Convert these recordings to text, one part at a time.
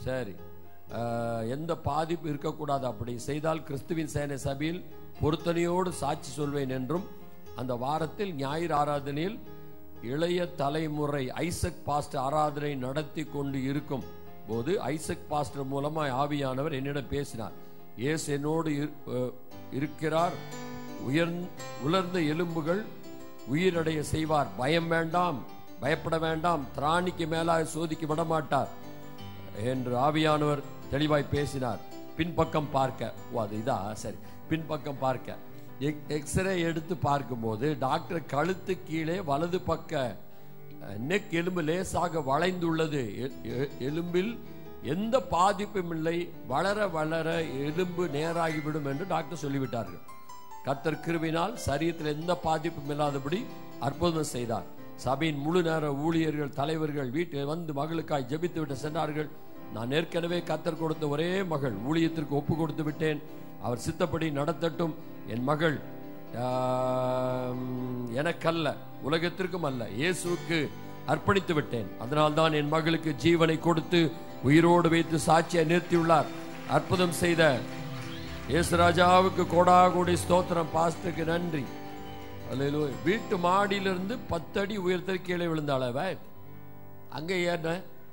சரி அஹ், எந்த பாதிப்பு இருக்கக்கூடாது அப்படி செய்தால் கிறிஸ்துவின் சேனை சபையில் பொருத்தனையோடு சாட்சி சொல்வேன் என்றும் அந்த வாரத்தில் ஞாயிறு ஆராதனையில் இளைய தலைமுறை ஐசக் பாஸ்டர் ஆராதனை நடத்தி கொண்டு இருக்கும் போது ஐசக் பாஸ்டர் மூலமாய் ஆவியானவர் என்னிடம் பேசினார் இயேசு என்னோடு இரு- அஹ், இருக்கிறார் உயர் உலர்ந்த எலும்புகள் உயிரடைய செய்வார் பயம் வேண்டாம் பயப்பட வேண்டாம் திராணிக்கு மேலாக சோதிக்க விட மாட்டார் என்று ஆவியானவர் தெளிவாய் பேசினார் பின்பக்கம் பார்க்க ஓ அது இதா சரி பின்பக்கம் பார்க்க எக்- எக்ஸ்ரே எடுத்து பார்க்கும்போது டாக்டர் கழுத்து கீழே வலது பக்க அஹ், நெக் எலும்பு லேசாக வளைந்துள்ளது எ- எ- எலும்பில் எந்த பாதிப்பும் இல்லை வளர வளர எலும்பு நேராகிவிடும் என்று டாக்டர் சொல்லிவிட்டார்கள் கர்த்தர் கிருபினால் சரீரத்தில் எந்த பாதிப்பும் இல்லாதபடி அற்புதம் செய்தார் சபையின் முழு நேர ஊழியர்கள் தலைவர்கள் வீட்டில் வந்து மகளுக்காய் ஜெபித்து விட்டு சென்றார்கள் நான் ஏற்கனவே கர்த்தர் கொடுத்த ஒரே மகள் ஊழியத்திற்கு ஒப்பு கொடுத்து விட்டேன் அவர் சித்தப்படி நடத்தட்டும் என் மகள் ஆம், எனக்கல்ல உலகத்திற்கும் அல்ல இயேசுவுக்கு அர்ப்பணித்து விட்டேன் அதனால்தான் என் மகளுக்கு ஜீவனை கொடுத்து உயிரோடு வைத்து சாட்சியை நிறுத்தியுள்ளார் அற்புதம் செய்த இயேசுராஜாவுக்கு கோடா கோடி ஸ்தோத்திரம் பாஸ்டருக்கு நன்றி அல்லேலூயா. வீட்டு மாடியிலிருந்து பத்தடி உயரத்தில் கீழே விழுந்தாள் அவ அங்க ஏறின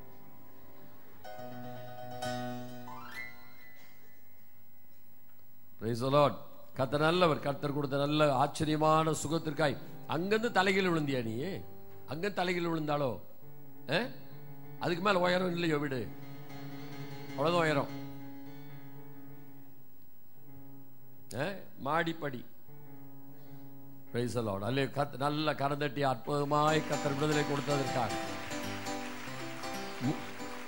Praise the Lord. கர்த்தர் நல்லவர் கர்த்தர் கொடுத்த நல்ல ஆச்சரியமான சுகத்திற்காய் அங்கிருந்து தலைகீழ் விழுந்தியா நீ அங்கிருந்து தலைகீழ் விழுந்தாலோ ஆ? அதுக்கு மேல உயரம் இல்லையோ வீடு அவ்வளவுதான் உயரம் ஆ? மாடிப்படி Praise the Lord. அல்லே கத் நல்ல கரந்தட்டி அற்புதமாய் கத்தர் விடுதலை கொடுத்ததற்காக மு-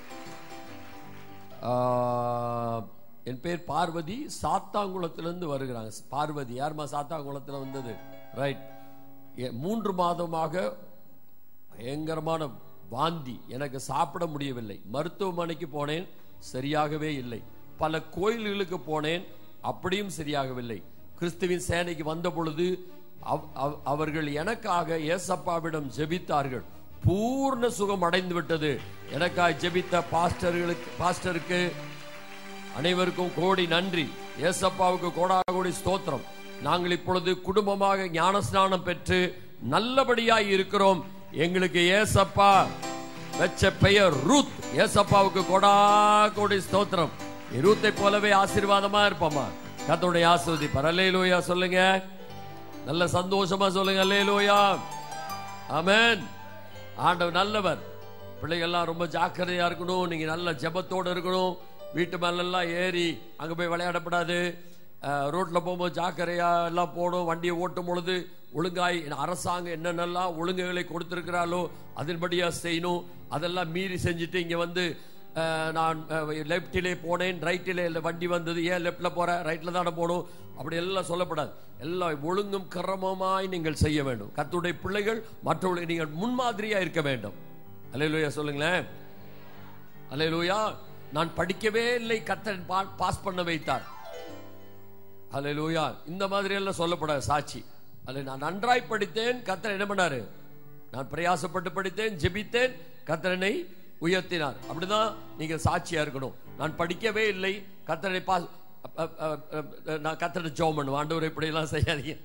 ஆ, என் பேர் பார்வதி சாத்தாங்குளத்திலிருந்து வருகிறாங்க பார்வதி யாருமா சாத்தாங்குளத்தில் வந்தது ரைட் மூன்று மாதமாக பயங்கரமான வாந்தி எனக்கு சாப்பிட முடியவில்லை மருத்துவமனைக்கு போனேன் சரியாகவே இல்லை பல கோயில்களுக்கு போனேன் அப்படியும் சரியாகவில்லை கிறிஸ்துவின் சேனைக்கு வந்த பொழுது அவ்- அவ்- அவர்கள் எனக்காக ஏசப்பாவிடம் ஜெபித்தார்கள் பூர்ண சுகம் அடைந்து விட்டது எனக்காக ஜெபித்த பாஸ்டர்களுக்கு பாஸ்டருக்கு அனைவருக்கும் கோடி நன்றி ஏசப்பாவுக்கு கோடா கோடி ஸ்தோத்திரம் நாங்கள் இப்பொழுது குடும்பமாக ஞானஸ்நானம் பெற்று நல்லபடியாய் இருக்கிறோம் எங்களுக்கு ஏசப்பா வெச்ச பெயர் ரூத் ஏசப்பாவுக்கு கோடா கோடி ஸ்தோத்திரம் நீ ரூத்தை போலவே ஆசீர்வாதமா இருப்போமா கத்தோடைய ஆசிர்வதி பரலேலூயா சொல்லுங்க நல்ல சந்தோஷமா சொல்லுங்க அல்லேலூயா ஆமென் ஆண்டவர் நல்லவர் பிள்ளைகள்லாம் ரொம்ப ஜாக்கிரதையா இருக்கணும் நீங்க நல்ல ஜெபத்தோட இருக்கணும் வீட்டு மேலெல்லாம் ஏறி அங்க போய் விளையாடப்படாது அஹ், ரோட்ல போகும்போது ஜாக்கிரதையா எல்லாம் போகணும் வண்டியை ஓட்டும் பொழுது ஒழுங்காய் அரசாங்கம் என்னென்னலாம் ஒழுங்குகளை கொடுத்திருக்கிறாளோ அதன்படியா செய்யணும் அதெல்லாம் மீறி செஞ்சுட்டு இங்க வந்து அஹ், நான் லெப்டிலே போனேன் ரைட்டிலே வண்டி வந்தது ஏன் லெப்ட்ல போற ரைட்ல தானே போகணும் அப்படி எல்லாம் சொல்லப்படாது எல்லாம் ஒழுங்கும் கிரமமாய் நீங்கள் செய்ய வேண்டும் கர்த்தருடைய பிள்ளைகள் மற்றவர்களுக்கு நீங்கள் முன்மாதிரியா இருக்க வேண்டும் அல்லேலூயா சொல்லுங்களேன் அல்லேலூயா நான் படிக்கவே இல்லை கத்தர் பாஸ் பண்ண வைத்தார் அல்லேலூயா இந்த மாதிரி எல்லாம் சொல்லப்படாது சாட்சி அல்ல நான் நன்றாய் படித்தேன் கத்தர் என்ன பண்ணாரு நான் பிரயாசப்பட்டு படித்தேன் ஜெபித்தேன் கத்தரனை உயர்த்தினார் அப்படிதான் நீங்க சாட்சியா இருக்கணும் நான் படிக்கவே இல்லை கத்தரை பாஸ் அ- அ- அ- நான் கத்தரை ஜோம் பண்ணுவேன் ஆண்டவர் இப்படி எல்லாம் செய்யாதீங்க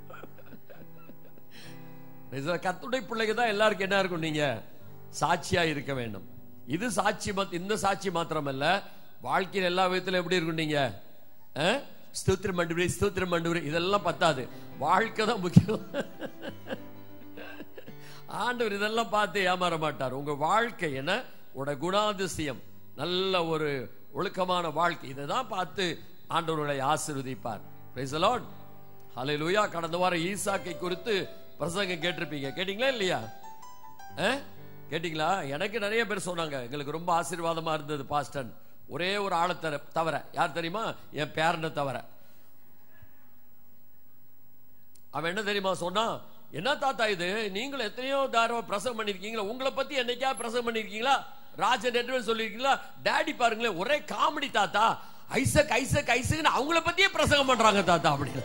கத்துடைய பிள்ளைங்க தான் எல்லாருக்கும் என்ன இருக்கும் நீங்க சாட்சியா இருக்க வேண்டும் இது சாட்சி மத் இந்த சாட்சி மாத்திரமல்ல வாழ்க்கையில் எல்லா விதத்திலும் எப்படி இருக்கும் நீங்க அஹ்? ஸ்தோத்திரம் மண்டுபுரி ஸ்தோத்திரம் மண்டுபுரி இதெல்லாம் பத்தாது வாழ்க்கை தான் முக்கியம் ஆண்டவர் இதெல்லாம் பார்த்து ஏமாற மாட்டார் உங்க வாழ்க்கை என்ன உட குணாதிசயம் நல்ல ஒரு ஒழுக்கமான வாழ்க்கை இதை தான் பார்த்து ஆண்டவர்களை ஆசீர்வதிப்பார் Praise the Lord. ஹalleluya கடந்த வாரம் ஈசாக்கை குறித்து பிரசங்கம் கேட்டிருப்பீங்க கேட்டீங்களா இல்லையா ஆ? கேட்டீங்களா எனக்கு நிறைய பேர் சொன்னாங்க எங்களுக்கு ரொம்ப ஆசீர்வாதமா இருந்தது பாஸ்டன் ஒரே ஒரு ஆளை தர தவிர யார் தெரியுமா என் பேரனை தவிர அவன் என்ன தெரியுமா சொன்னா என்ன தாத்தா இது நீங்களும் எத்தனையோ தாரவா பிரசவம் பண்ணிருக்கீங்களா உங்களை பத்தி என்னைக்கா பிரசவம் பண்ணிருக்கீங்களா ராஜன் எட்வன் சொல்லிருக்கீங்களா டேடி பாருங்களேன் ஒரே காமெடி தாத்தா ஐசக் ஐசக் ஐசக்னு அவங்கள பத்தியே பிரசங்கம் பண்றாங்க தாத்தா அப்படின்னு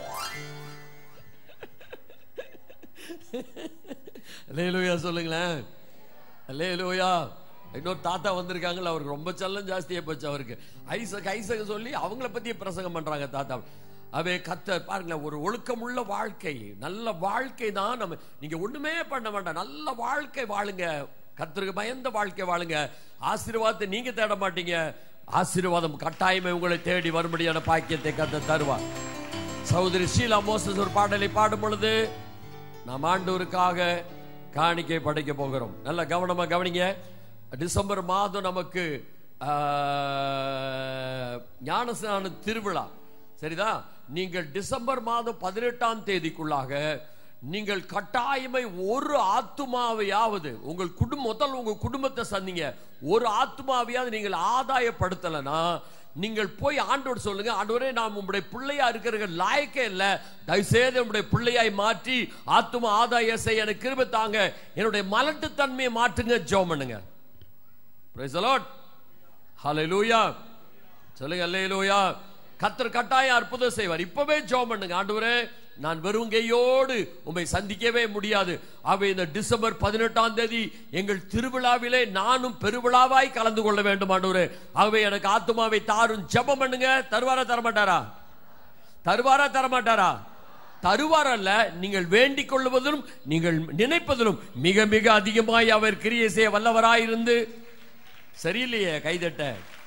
அல்லேலூயா சொல்லுங்களேன் அல்லேலூயா இன்னொரு தாத்தா வந்திருக்காங்கல்ல அவருக்கு ரொம்ப செல்லம் ஜாஸ்தியா போச்சு அவருக்கு ஐசக் ஐசக் சொல்லி அவங்கள பத்தி பிரசங்கம் பண்றாங்க தாத்தா அவே கத்த பாருங்களேன் ஒரு ஒழுக்கமுள்ள வாழ்க்கை நல்ல வாழ்க்கை தான் நம்ம நீங்க ஒண்ணுமே பண்ண வேண்டாம் நல்ல வாழ்க்கை வாழுங்க கத்தருக்கு பயந்த வாழ்க்கை வாழுங்க ஆசீர்வாதத்தை நீங்க தேட மாட்டீங்க ஆசீர்வாதம் கட்டாயமே உங்களை தேடி வரும்படியான பாக்கியத்தை கத்த தருவார் சகோதரி ஷீலா மோசஸ் ஒரு பாடலை பாடும் பொழுது நாம் ஆண்டவருக்காக காணிக்கை படைக்க போகிறோம் நல்ல கவனமா கவனிங்க டிசம்பர் மாதம் நமக்கு ஆஹ், ஞானஸ்நான திருவிழா சரிதா நீங்கள் டிசம்பர் மாதம் பதினெட்டாம் தேதிக்குள்ளாக நீங்கள் கட்டாயமை ஒரு ஆத்துமாவையாவது உங்கள் குடும்பம் முதல் உங்க குடும்பத்தை சந்திங்க ஒரு ஆத்துமாவையாவது நீங்கள் ஆதாயப்படுத்தலைன்னா நீங்கள் போய் ஆண்டவர் சொல்லுங்க ஆண்டவரே நான் உங்களுடைய பிள்ளையா இருக்கிற லாயக்கே இல்ல தயவுசெய்து நம்முடைய பிள்ளையாய் மாற்றி ஆத்தும ஆதாய செய்ய எனக்கு கிருபை தாங்க என்னுடைய மலட்டு தன்மையை மாற்றுங்க ஜெபம் பண்ணுங்க Praise the Lord. Hallelujah. சொல்லுங்க அல்லேலூயா கத்தர் கட்டாயம் அற்புதம் செய்வார் இப்பவே ஜெபம் பண்ணுங்க ஆண்டவரே நான் வெறும் கையோடு உம்மை சந்திக்கவே முடியாது ஆகவே இந்த டிசம்பர் பதினெட்டாம் தேதி எங்கள் திருவிழாவிலே நானும் பெருவிழாவாய் கலந்து கொள்ள வேண்டும் ஆண்டவரே ஆகவே எனக்கு ஆத்துமாவை தாரும் ஜெபம் பண்ணுங்க தருவாரா தரமாட்டாரா தருவாரா தரமாட்டாரா தருவார் அல்ல நீங்கள் வேண்டிக் கொள்வதிலும் நீங்கள் நினைப்பதிலும் மிக மிக அதிகமாய் அவர் கிரியை செய்ய வல்லவராயிருந்து சரியில்லையே கைதட்ட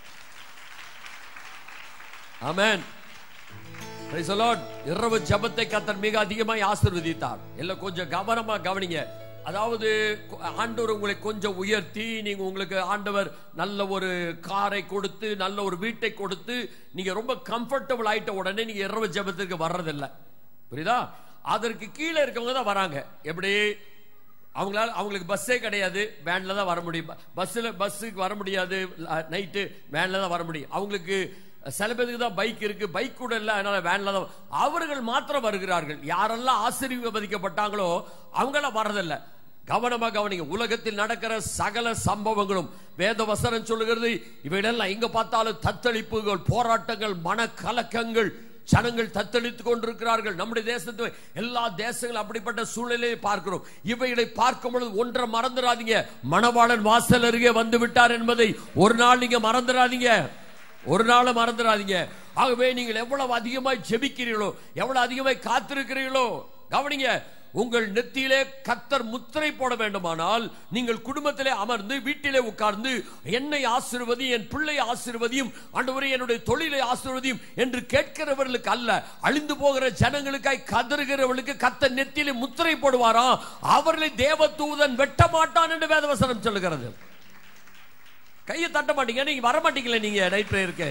ஆமென் Praise the Lord. இரவு ஜெபத்தை கத்தர் மிக அதிகமாய் ஆசீர்வதித்தார் எல்லாம் கொஞ்சம் கவனமா கவனிங்க அதாவது கொ- ஆண்டவர் உங்களை கொஞ்சம் உயர்த்தி நீங்க உங்களுக்கு ஆண்டவர் நல்ல ஒரு காரை கொடுத்து நல்ல ஒரு வீட்டை கொடுத்து நீங்க ரொம்ப கம்ஃபர்டபுள் ஆயிட்ட உடனே நீங்க இரவு ஜெபத்திற்கு வர்றதில்லை புரியுதா அதற்கு கீழே இருக்கவங்க தான் வராங்க எப்படி அவங்களால அவங்களுக்கு பஸ்ஸே கிடையாது வேன்ல தான் வர முடியும் பஸ்ஸில் பஸ்ஸுக்கு வர முடியாது நைட்டு வேன்ல தான் வர முடியும் அவங்களுக்கு சில பேருக்கு தான் பைக் இருக்கு பைக் கூட இல்லை அதனால வேன்ல தான் அவர்கள் மாத்திரம் வருகிறார்கள் யாரெல்லாம் ஆசீர்வதிக்கப்பட்டாங்களோ அவங்களாம் வர்றதில்ல கவனமா கவனிங்க உலகத்தில் நடக்கிற சகல சம்பவங்களும் வேத வசனம் சொல்லுகிறது இவையெல்லாம் எங்க பார்த்தாலும் தத்தளிப்புகள் போராட்டங்கள் மனக்கலக்கங்கள் ஜனங்கள் தத்தளித்துக் கொண்டிருக்கிறார்கள் நம்முடைய தேசத்து எல்லா தேசங்களும் அப்படிப்பட்ட சூழ்நிலையை பார்க்கிறோம் இவைகளை பார்க்கும் பொழுது ஒன்றை மறந்துடாதீங்க மணவாளன் வாசல் அருகே வந்து விட்டார் என்பதை ஒரு நாள் நீங்க மறந்துடாதீங்க ஒரு நாள் மறந்துடாதீங்க ஆகவே நீங்கள் எவ்வளவு அதிகமாய் ஜெபிக்கிறீர்களோ எவ்வளவு அதிகமாய் காத்திருக்கிறீர்களோ கவனிங்க உங்கள் நெத்தியிலே கத்தர் முத்திரை போட வேண்டுமானால் நீங்கள் குடும்பத்திலே அமர்ந்து வீட்டிலே உட்கார்ந்து என்னை ஆசிர்வதி என் பிள்ளை ஆசிர்வதியும் ஆண்டவரே என்னுடைய தொழிலை ஆசிர்வதியும் என்று கேட்கிறவர்களுக்கு அல்ல அழிந்து போகிற ஜனங்களுக்காய் கதறுகிறவர்களுக்கு கத்த நெத்தியிலே முத்திரை போடுவாரா அவர்களை தேவதூதன் வெட்ட மாட்டான் என்று வேதவசனம் சொல்லுகிறது கையை தட்ட மாட்டீங்க நீங்க வர மாட்டீங்களே நீங்க நைட் பிரேயருக்கு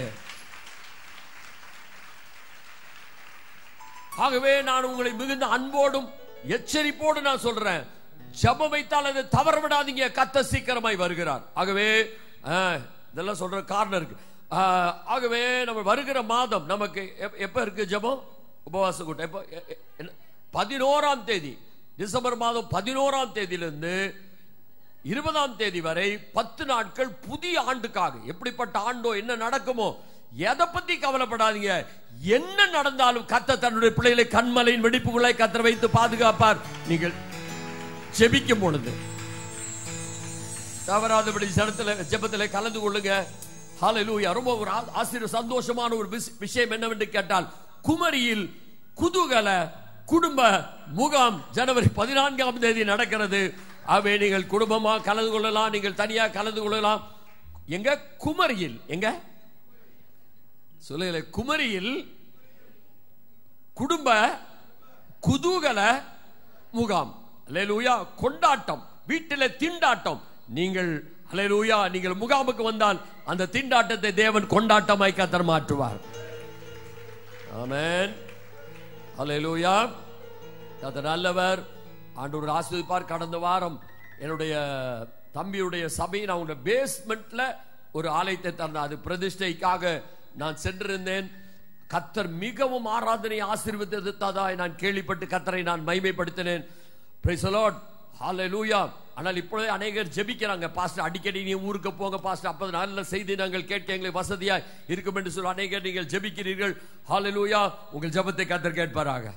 ஆகவே நான் உங்களை மிகுந்த அன்போடும் எச்சரிப்போடு நான் சொல்றேன் ஜெபம் வைத்தால் அதை தவற விடாதீங்க கத்த சீக்கிரமாய் வருகிறார் ஆகவே ஆ, இதெல்லாம் சொல்ற காரணம் இருக்கு ஆ, ஆகவே நம்ம வருகிற மாதம் நமக்கு எப்- எப்ப இருக்கு ஜெபம் உபவாச கூட்டம் எப்ப எ- எ- என்ன? பதினோராம் தேதி டிசம்பர் மாதம் பதினோராம் தேதியிலிருந்து இருபதாம் தேதி வரை பத்து நாட்கள் புதிய ஆண்டுக்காக எப்படிப்பட்ட ஆண்டோ என்ன நடக்குமோ எதை பத்தி கவலைப்படாதீங்க என்ன நடந்தாலும் கத்த தன்னுடைய பிள்ளைகளை கண்மலையின் வெடிப்புகளை கத்தர் வைத்து பாதுகாப்பார் நீங்கள் ஜெபிக்கும் பொழுது தவறாதபடி ஜனத்துல ஜெபத்தில் கலந்து கொள்ளுங்க ஹalleluya ரொம்ப ஒரு ஆ- ஆசிரியர் சந்தோஷமான ஒரு விஷ- விஷயம் என்னவென்று கேட்டால் குமரியில் குதூகல குடும்ப முகாம் ஜனவரி பதினான்காம் தேதி நடக்கிறது அவை நீங்கள் குடும்பமா கலந்து கொள்ளலாம் நீங்கள் தனியா கலந்து கொள்ளலாம் எங்க குமரியில் எங்க சொல்லல குமரியில் குடும்ப குதூகல முகாம் அல்லேலூயா கொண்டாட்டம் வீட்டிலே திண்டாட்டம் நீங்கள் அல்லேலூயா நீங்கள் முகாமுக்கு வந்தால் அந்த திண்டாட்டத்தை தேவன் கொண்டாட்டமாய் கத்தர் மாற்றுவார் ஆமென் அல்லேலூயா கத்தர் நல்லவர் ஆண்டவர் ஆசிர்வதிப்பார் கடந்த வாரம் என்னுடைய தம்பியுடைய சபையின் அவங்க பேஸ்மெண்ட்ல ஒரு ஆலயத்தை தந்தார் அது பிரதிஷ்டைக்காக நான் சென்றிருந்தேன் கத்தர் மிகவும் ஆராதனை ஆசீர்வதித்ததாய் நான் கேள்விப்பட்டு கத்தரை நான் மைமைப்படுத்தினேன் Praise the Lord. Hallelujah. ஆனால் இப்பொழுதே அநேகர் ஜெபிக்கிறாங்க பாஸ்டர் அடிக்கடி நீ ஊருக்கு போங்க பாஸ்டர் அப்போ நல்ல செய்தி நாங்கள் கேட்க எங்களுக்கு வசதியா இருக்கும் என்று சொல்லி அநேகர் நீங்கள் ஜெபிக்கிறீர்கள் ஹalleluya உங்கள் ஜெபத்தை கத்தர் கேட்பாராக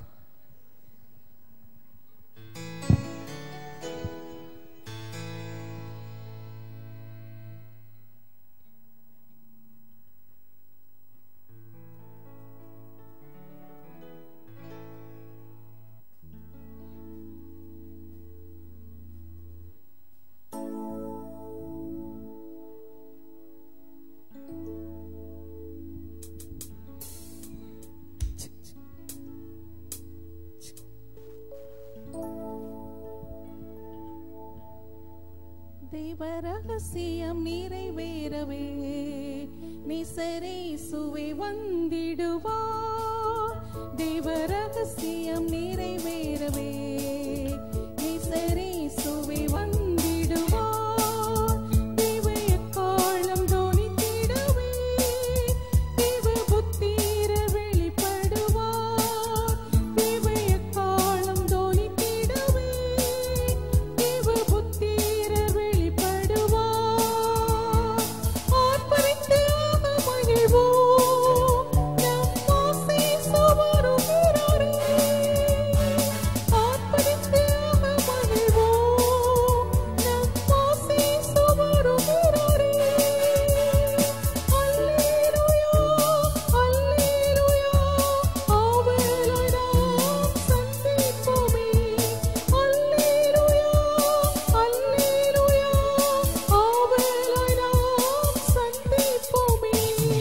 தேவ ரகசியம் நிறைவேறவே நிசரே சுவை வந்திடுவார் தேவ ரகசியம் நிறைவேறவே நிசரே சுவை வந்திடுவார் தேவ எக்காலம் தோணித்திடவே தேவ புத்தீர வெளிப்படுவார் தேவ எக்காலம் தோணித்திடவே தேவ புத்தீர வெளிப்படுவார் ஆர்ப்பரித்து மகிழ்வோம் நம் ஆசை சுவருகிறாரே ஆர்ப்பரித்து மகிழ்வோம் நம் ஆசை சுவருகிறாரே அல்லேலூயா அல்லேலூயா ஆவலாய் நாம் சந்திப்போமே அல்லேலூயா அல்லேலூயா ஆவலாய் நாம் சந்திப்போமே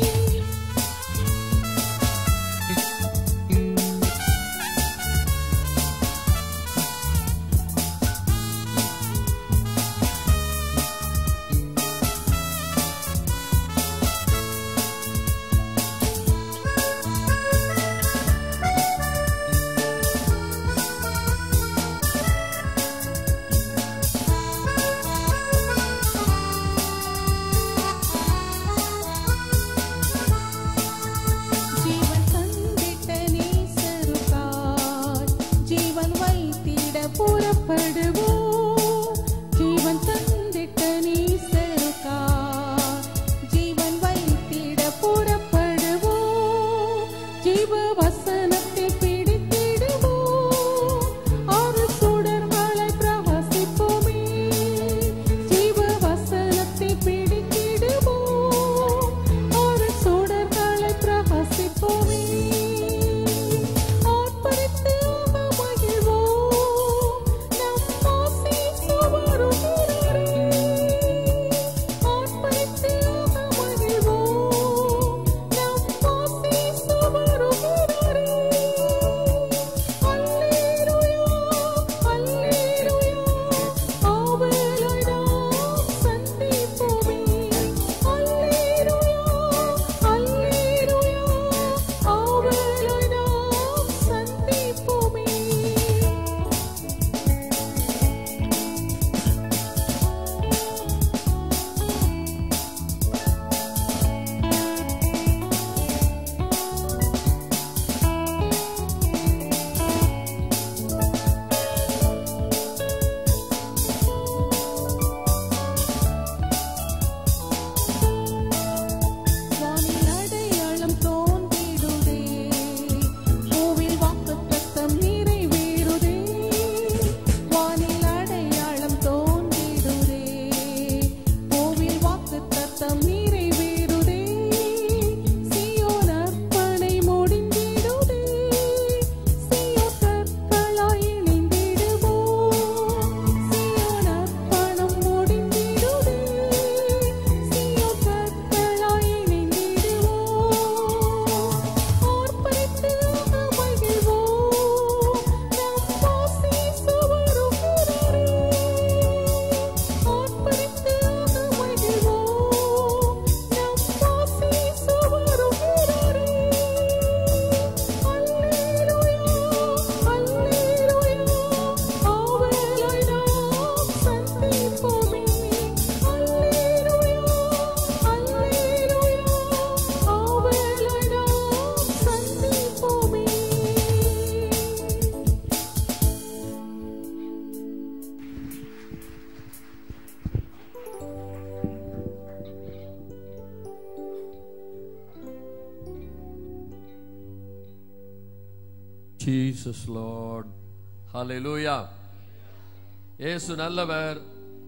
ஜீவன் தந்திட்ட நேசருக்காய் ஜீவன் வைத்திட புறப்படுவோம் ஜீவன் தந்திட்ட நேசருக்காய் ஜீவன் வைத்திட புறப்படுவோம் ஜீவ வசனத்தை பிடித்திடுவோம் ஆறு சுடர்களை பிரகாசிப்போமே ஜீவ வசனத்தை பிடித்திடுவோம் ஆறு சுடர்களை பிரகாசிப்போமே ஆர்ப்பரித்து மகிழ்வோம் நம் ஆசை சுவருகிறாரே ஆர்ப்பரித்து மகிழ்வோம் நம் ஆசை சுவருகிறாரே அல்லேலூயா அல்லேலூயா ஆவலாய் நாம் சந்திப்போமே அல்லேலூயா அல்லேலூயா ஆவலாய் நாம் சந்திப்போமே வானில் அடையாளம் தோன்றிடுதே பூவில் வாக்குத்தத்தம் நிறைவேறுதே வானில் அடையாளம் தோன்றிடுதே பூவில் வாக்குத்தத்தம் நிறைவேறுதே சீயோன் அர்ப்பணை முடிந்திடுதே சீயோ கற்களாய் இணைந்திடுவோம் சீயோன் அர்ப்பணம் முடிந்திடுதே சீயோ கற்களாய் இணைந்திடுவோம் ஆர்ப்பரித்து மகிழ்வோம் நம் ஆசை சுவருகிறாரே ஆர்ப்பரித்து மகிழ்வோம் நம் ஆசை சுவருகிறாரே அல்லேலூயா அல்லேலூயா ஆவலாய் நாம் சந்திப்போமே அல்லேலூயா அல்லேலூயா ஆவலாய் நாம் சந்திப்போமே ஜீசஸ் லார்ட் ஹalleluya இயேசு நல்லவர்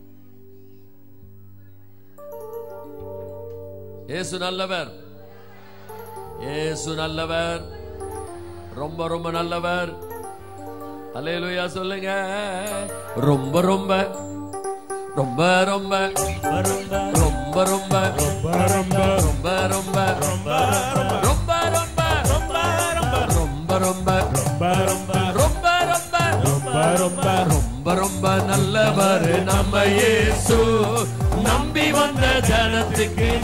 இயேசு நல்லவர் இயேசு நல்லவர் ரொம்ப ரொம்ப நல்லவர் ஹalleluya சொல்லுங்க ரொம்ப ரொம்ப ரொம்ப ரொம்ப ரொம்ப ரொம்ப ரொம்ப ரொம்ப ரொம்ப ரொம்ப ரொம்ப ரொம்ப ரொம்ப ரொம்ப ரொம்ப ரொம்ப ரொம்ப ரொம்ப நல்லவர் நம்ம இயேசு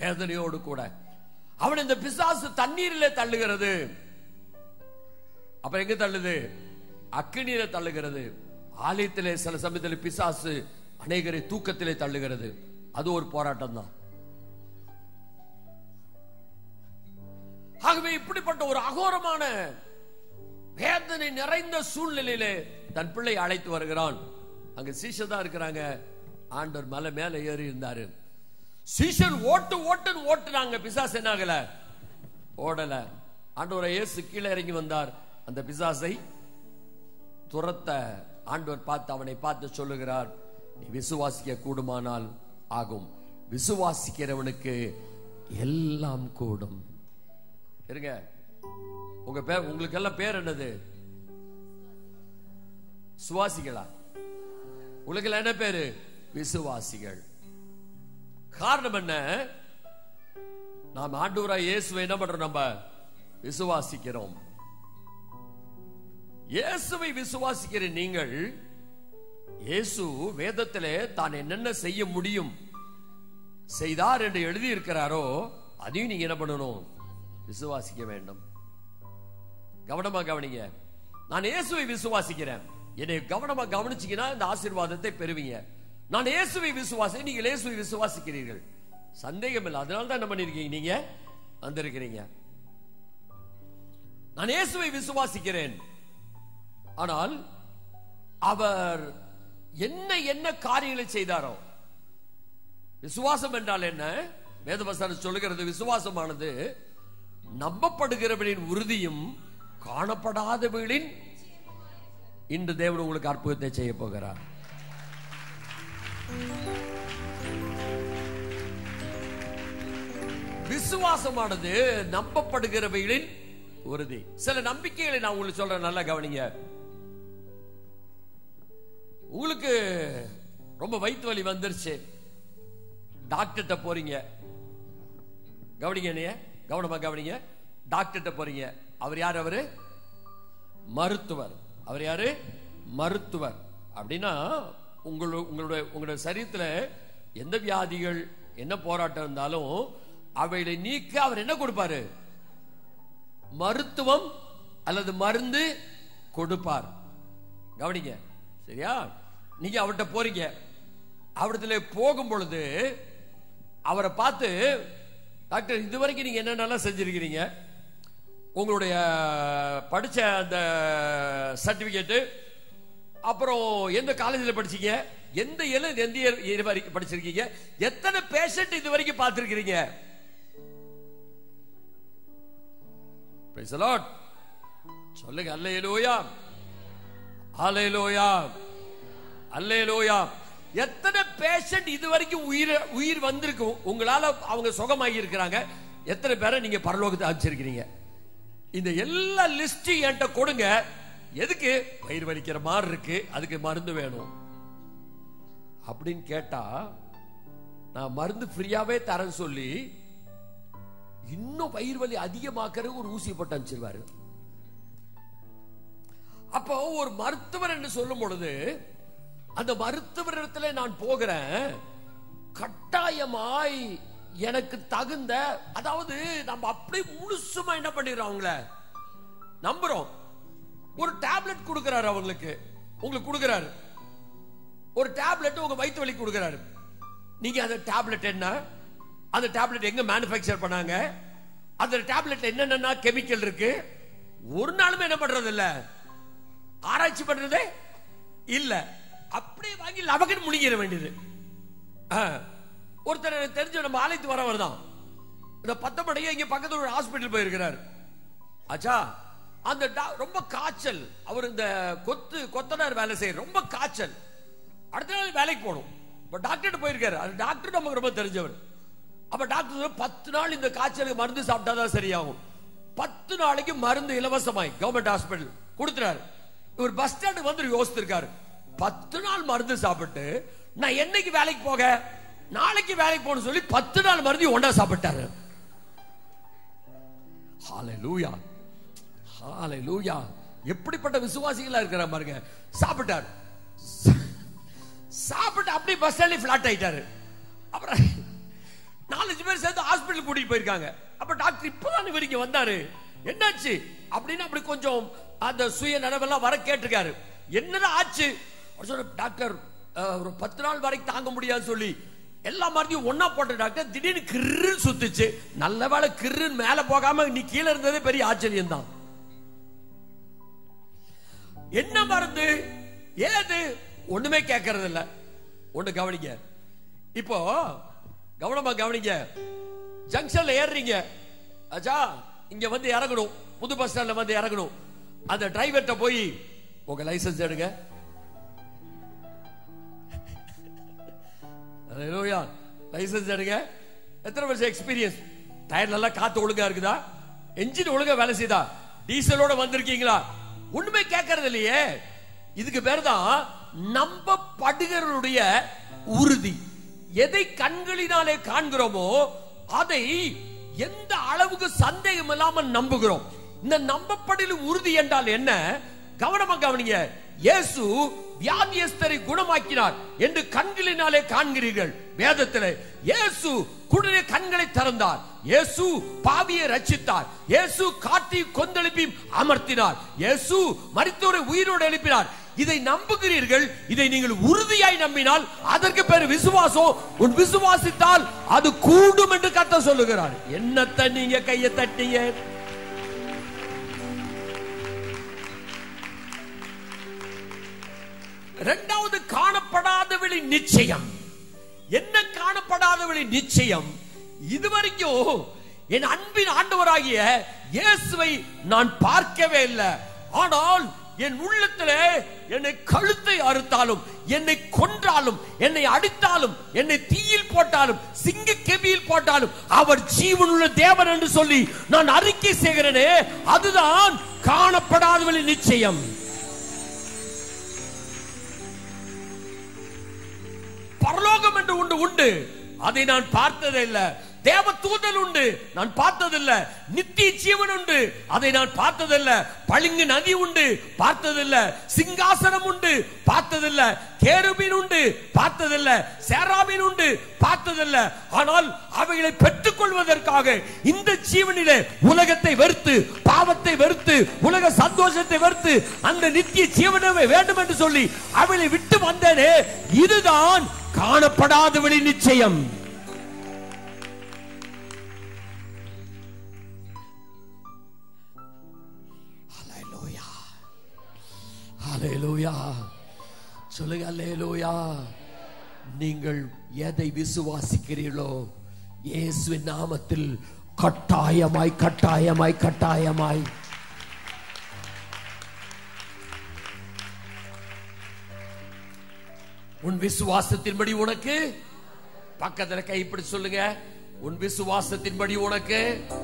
வேதனையோடு கூட அவன் இந்த பிசாசு தண்ணீரிலே தள்ளுகிறது அப்ப எங்க தள்ளுது அக்கினியில தள்ளுகிறது ஆலயத்திலே சில சமயத்தில் பிசாசு அநேகரை தூக்கத்திலே தள்ளுகிறது அது ஒரு போராட்டம் தான் ஆகவே இப்படிப்பட்ட ஒரு அகோரமான வேதனை நிறைந்த சூழ்நிலையிலே தன் பிள்ளை அழைத்து வருகிறான் அங்க சீஷர் தான் இருக்கிறாங்க ஆண்டவர் மலை மேல ஏறி இருந்தாரு சீஷர் ஓட்டு ஓட்டுன்னு ஓட்டுனாங்க பிசாசு என்ன ஆகல ஓடல ஆண்டவரை இயேசு கீழே இறங்கி வந்தார் அந்த பிசாசை துரத்த ஆண்டவர் பார்த்து அவனை பார்த்து சொல்லுகிறார் நீ விசுவாசிக்க கூடுமானால் ஆகும் விசுவாசிக்கிறவனுக்கு எல்லாம் கூடும் இருங்க உங்க பேர் உங்களுக்கு எல்லாம் பேர் என்னது சுவாசிகளா உங்களுக்கு எல்லாம் என்ன பேரு விசுவாசிகள் காரணம் என்ன நாம் ஆண்டவராய் இயேசுவை என்ன பண்றோம் நம்ம விசுவாசிக்கிறோம் இயேசுவை விசுவாசிக்கிற நீங்கள் இயேசு வேதத்திலே தான் என்னென்ன செய்ய முடியும் செய்தார் என்று எழுதி இருக்கிறாரோ அதையும் நீங்க என்ன பண்ணணும் விசுவாசிக்க வேண்டும் கவனமா கவனிங்க நான் இயேசுவை விசுவாசிக்கிறேன் என்னை கவனமா கவனிச்சீங்கன்னா இந்த ஆசீர்வாதத்தை பெறுவீங்க நான் இயேசுவை விசுவாசி நீங்கள் இயேசுவை விசுவாசிக்கிறீர்கள் சந்தேகம் இல்லை அதனால தான் என்ன பண்ணிருக்கீங்க நீங்க வந்திருக்கிறீங்க நான் இயேசுவை விசுவாசிக்கிறேன் ஆனால் அவர் என்ன என்ன காரியங்களை செய்தாரோ விசுவாசம் என்றால் என்ன வேதவசனம் சொல்லுகிறது விசுவாசமானது நம்பப்படுகிறவனின் உறுதியும் காணப்படாதவர்களின் இன்று தேவன் உங்களுக்கு அற்புதத்தை செய்ய போகிறார் விசுவாசமானது நம்பப்படுகிறவைகளின் உறுதி சில நம்பிக்கைகளை நான் உங்களுக்கு சொல்றேன் நல்லா கவனிங்க உங்களுக்கு ரொம்ப வயிற்று வலி வந்துருச்சு டாக்டர்கிட்ட போறீங்க கவனிங்க என்னைய கவனமா கவனிங்க டாக்டர்கிட்ட போறீங்க அவர் யார் அவரு மருத்துவர் அவர் யாரு மருத்துவர் அப்படின்னா உங்களு- உங்களுடைய உங்களுடைய சரீரத்துல எந்த வியாதிகள் என்ன போராட்டம் இருந்தாலும் அவைகளை நீக்க அவர் என்ன கொடுப்பாரு மருத்துவம் அல்லது மருந்து கொடுப்பார் கவனிங்க சரியா நீங்க அவர்கிட்ட போறீங்க அவரிடத்துல போகும் பொழுது அவரை பார்த்து டாக்டர் இதுவரைக்கும் நீங்க என்னென்னலாம் செஞ்சிருக்கிறீங்க உங்களுடைய படிச்ச அந்த சர்டிபிகேட்டு அப்புறம் எந்த காலேஜில் படிச்சீங்க எந்த இயல எந்த year- year வரைக்கும் படிச்சிருக்கீங்க எத்தனை பேஷண்ட் இது வரைக்கும் பார்த்திருக்கிறீங்க Praise the Lord. சொல்லுங்க அல்லேலூயா அல்லேலூயா அல்லேலூயா எத்தனை பேஷண்ட் இது வரைக்கும் உயிர் உயிர் வந்திருக்கும் உங்களால அவங்க சுகமாகி இருக்கிறாங்க எத்தனை பேரை நீங்க பரலோகத்தை அனுப்பிச்சிருக்கிறீங்க இந்த எல்லா லிஸ்ட் என்கிட்ட கொடுங்க எதுக்கு பயிர் வலிக்கிற மாதிரி இருக்கு அதுக்கு மருந்து வேணும் அப்படின்னு கேட்டா நான் மருந்து ஃப்ரீயாவே தரேன்னு சொல்லி இன்னும் பயிர் வலி அதிகமாக்குறதுக்கு ஒரு ஊசி போட்டு அனுப்பிச்சிருவாரு அப்போ ஒரு மருத்துவர் என்று சொல்லும் பொழுது அந்த மருத்துவரிடத்துல நான் போகிறேன் கட்டாயமாய் எனக்கு தகுந்த அதாவது நம்ம அப்படியே முழுசுமா என்ன பண்ணிடுறோம் அவங்கள நம்புறோம் ஒரு டேப்லெட் கொடுக்கிறாரு அவங்களுக்கு உங்களுக்கு கொடுக்கிறாரு ஒரு டேப்லெட் உங்க வயிற்று வலி கொடுக்கிறாரு நீங்க அந்த டேப்லெட் என்ன அந்த டேப்லெட் எங்க மேனுஃபேக்சர் பண்ணாங்க அந்த டேப்லெட் என்னென்ன கெமிக்கல் இருக்கு ஒரு நாளுமே என்ன பண்றது இல்ல ஆராய்ச்சி பண்றது இல்ல அப்படியே வாங்கி லவகன் முழுங்கிட வேண்டியது ஆ. ஒருத்தர் எனக்கு தெரிஞ்ச நம்ம ஆலயத்து வரவர் தான் இந்த பத்தமடையே இங்க பக்கத்துல ஒரு ஹாஸ்பிட்டல் போயிருக்கிறார் ஆச்சா அந்த டா- ரொம்ப காய்ச்சல் அவர் இந்த கொத்து கொத்தனார் வேலை செய்ய ரொம்ப காய்ச்சல் அடுத்த நாள் வேலைக்கு போகணும் இப்ப டாக்டர் போயிருக்காரு அது டாக்டர் நமக்கு ரொம்ப தெரிஞ்சவர் அப்ப டாக்டர் சொல்றாரு, பத்து நாள் இந்த காய்ச்சலுக்கு மருந்து சாப்பிட்டாதான் சரியாகும் பத்து நாளைக்கு மருந்து இலவசமாய் கவர்மெண்ட் ஹாஸ்பிட்டல் கொடுத்துறாரு இவர் பஸ் ஸ்டாண்டு வந்து யோசித்திருக்காரு பத்து நாள் மருந்து சாப்பிட்டு நான் என்னைக்கு வேலைக்கு போக நாளைக்கு வேலைக்கு போகணும்னு சொல்லி பத்து நாள் மருந்து ஒன்றா சாப்பிட்டாரு ஹalleluya ஹalleluya எப்படிப்பட்ட விசுவாசிகளா இருக்கிற பாருங்க சாப்பிட்டார் சாப்பிட்டு அப்படியே பஸ் ஸ்டாண்ட்ல பிளாட் ஆயிட்டாரு அப்புறம் நாலஞ்சு பேர் சேர்ந்து ஹாஸ்பிட்டல் கூட்டிட்டு போயிருக்காங்க அப்ப டாக்டர் இப்பதான் இவர் இங்க வந்தாரு என்னாச்சு அப்படின்னு அப்படி கொஞ்சம் அந்த சுய நனவெல்லாம் வர கேட்டிருக்காரு என்னதான் ஆச்சு அவர் சொன்ன டாக்டர் அஹ், ஒரு பத்து நாள் வரைக்கும் தாங்க முடியாது சொல்லி எல்லா மருந்தையும் ஒண்ணா போட்ட டாக்டர் திடீர்னு கிருன்னு சுத்துச்சு நல்ல வேளை கிருன்னு மேல போகாம நீ கீழே இருந்ததே பெரிய ஆச்சரியம் தான் என்ன மருந்து ஏது ஒண்ணுமே கேட்கறது இல்ல ஒண்ணு கவனிங்க இப்போ கவனமா கவனிங்க ஜங்ஷன்ல ஏறுறீங்க அச்சா இங்க வந்து இறங்கணும் புது பஸ் ஸ்டாண்ட்ல வந்து இறங்கணும் அந்த டிரைவர்ட்ட போய் உங்க லைசென்ஸ் எடுங்க லைசென்ஸ் எடுங்க எத்தனை வருஷம் எக்ஸ்பீரியன்ஸ் டயர் நல்லா காத்து ஒழுங்கா இருக்குதா என்ஜின் ஒழுங்கா வேலை செய்தா டீசலோட வந்திருக்கீங்களா ஒண்ணுமே கேட்கறது இல்லையே இதுக்கு பேர் தான் நம்பப்படுகிறவருடைய உறுதி எதை கண்களினாலே காண்கிறோமோ அதை எந்த அளவுக்கு சந்தேகம் இல்லாமல் நம்புகிறோம் இந்த நம்பப்படிலும் உறுதி என்றால் என்ன கவனமா கவனிங்க இயேசு வியாதியஸ்தரை குணமாக்கினார் என்று கண்களினாலே காண்கிறீர்கள் வேதத்திலே இயேசு குடலே கண்களை திறந்தார் இயேசு பாவியை ரட்சித்தார் இயேசு காட்டி கொந்தளிப்பி அமர்த்தினார் இயேசு மரித்தோரை உயிரோடு எழுப்பினார் இதை நம்புகிறீர்கள் இதை நீங்கள் உறுதியாய் நம்பினால் அதற்கு பேர் விசுவாசம் உன் விசுவாசித்தால் அது கூடும் என்று கத்த சொல்லுகிறார் என்னத்தை நீங்க கையை தட்டிங்க இரண்டாவது காணப்படாதவழி நிச்சயம் என்ன காணப்படாதவழி நிச்சயம் இதுவரைக்கும் என் அன்பின் ஆண்டவராகிய இயேசுவை நான் பார்க்கவே இல்லை ஆனால் என் உள்ளத்திலே என்னை கழுத்தை அறுத்தாலும் என்னை கொன்றாலும் என்னை அடித்தாலும் என்னை தீயில் போட்டாலும் சிங்க கெபியில் போட்டாலும் அவர் ஜீவனுள்ள தேவன் என்று சொல்லி நான் அறிக்கை செய்கிறேனே அதுதான் காணப்படாதவழி நிச்சயம் பரலோகம் என்று உண்டு உண்டு அதை நான் பார்த்ததே இல்ல தேவ தூதல் உண்டு நான் பார்த்ததில்ல நித்திய ஜீவன் உண்டு அதை நான் பார்த்ததில்ல பளிங்கு நதி உண்டு பார்த்ததில்ல சிங்காசனம் உண்டு பார்த்ததில்ல கேருபின் உண்டு பார்த்ததில்ல சேராபின் உண்டு பார்த்ததில்ல ஆனால் அவைகளை பெற்றுக் கொள்வதற்காக இந்த ஜீவனிலே உலகத்தை வெறுத்து பாவத்தை வெறுத்து உலக சந்தோஷத்தை வெறுத்து அந்த நித்திய ஜீவனமே வேண்டும் என்று சொல்லி அவைகளை விட்டு வந்தேனே இதுதான் காணப்படாதவழி நிச்சயம் Hallelujah. Hallelujah. சொல்லுங்க அல்லேலூயா நீங்கள் எதை விசுவாசிக்கிறீர்களோ இயேசுவின் நாமத்தில் கட்டாயமாய் கட்டாயமாய் கட்டாயமாய் உன் விசுவாசத்தின்படி உனக்கு பக்கத்துல கை இப்படி சொல்லுங்க உன் விசுவாசத்தின்படி உனக்கு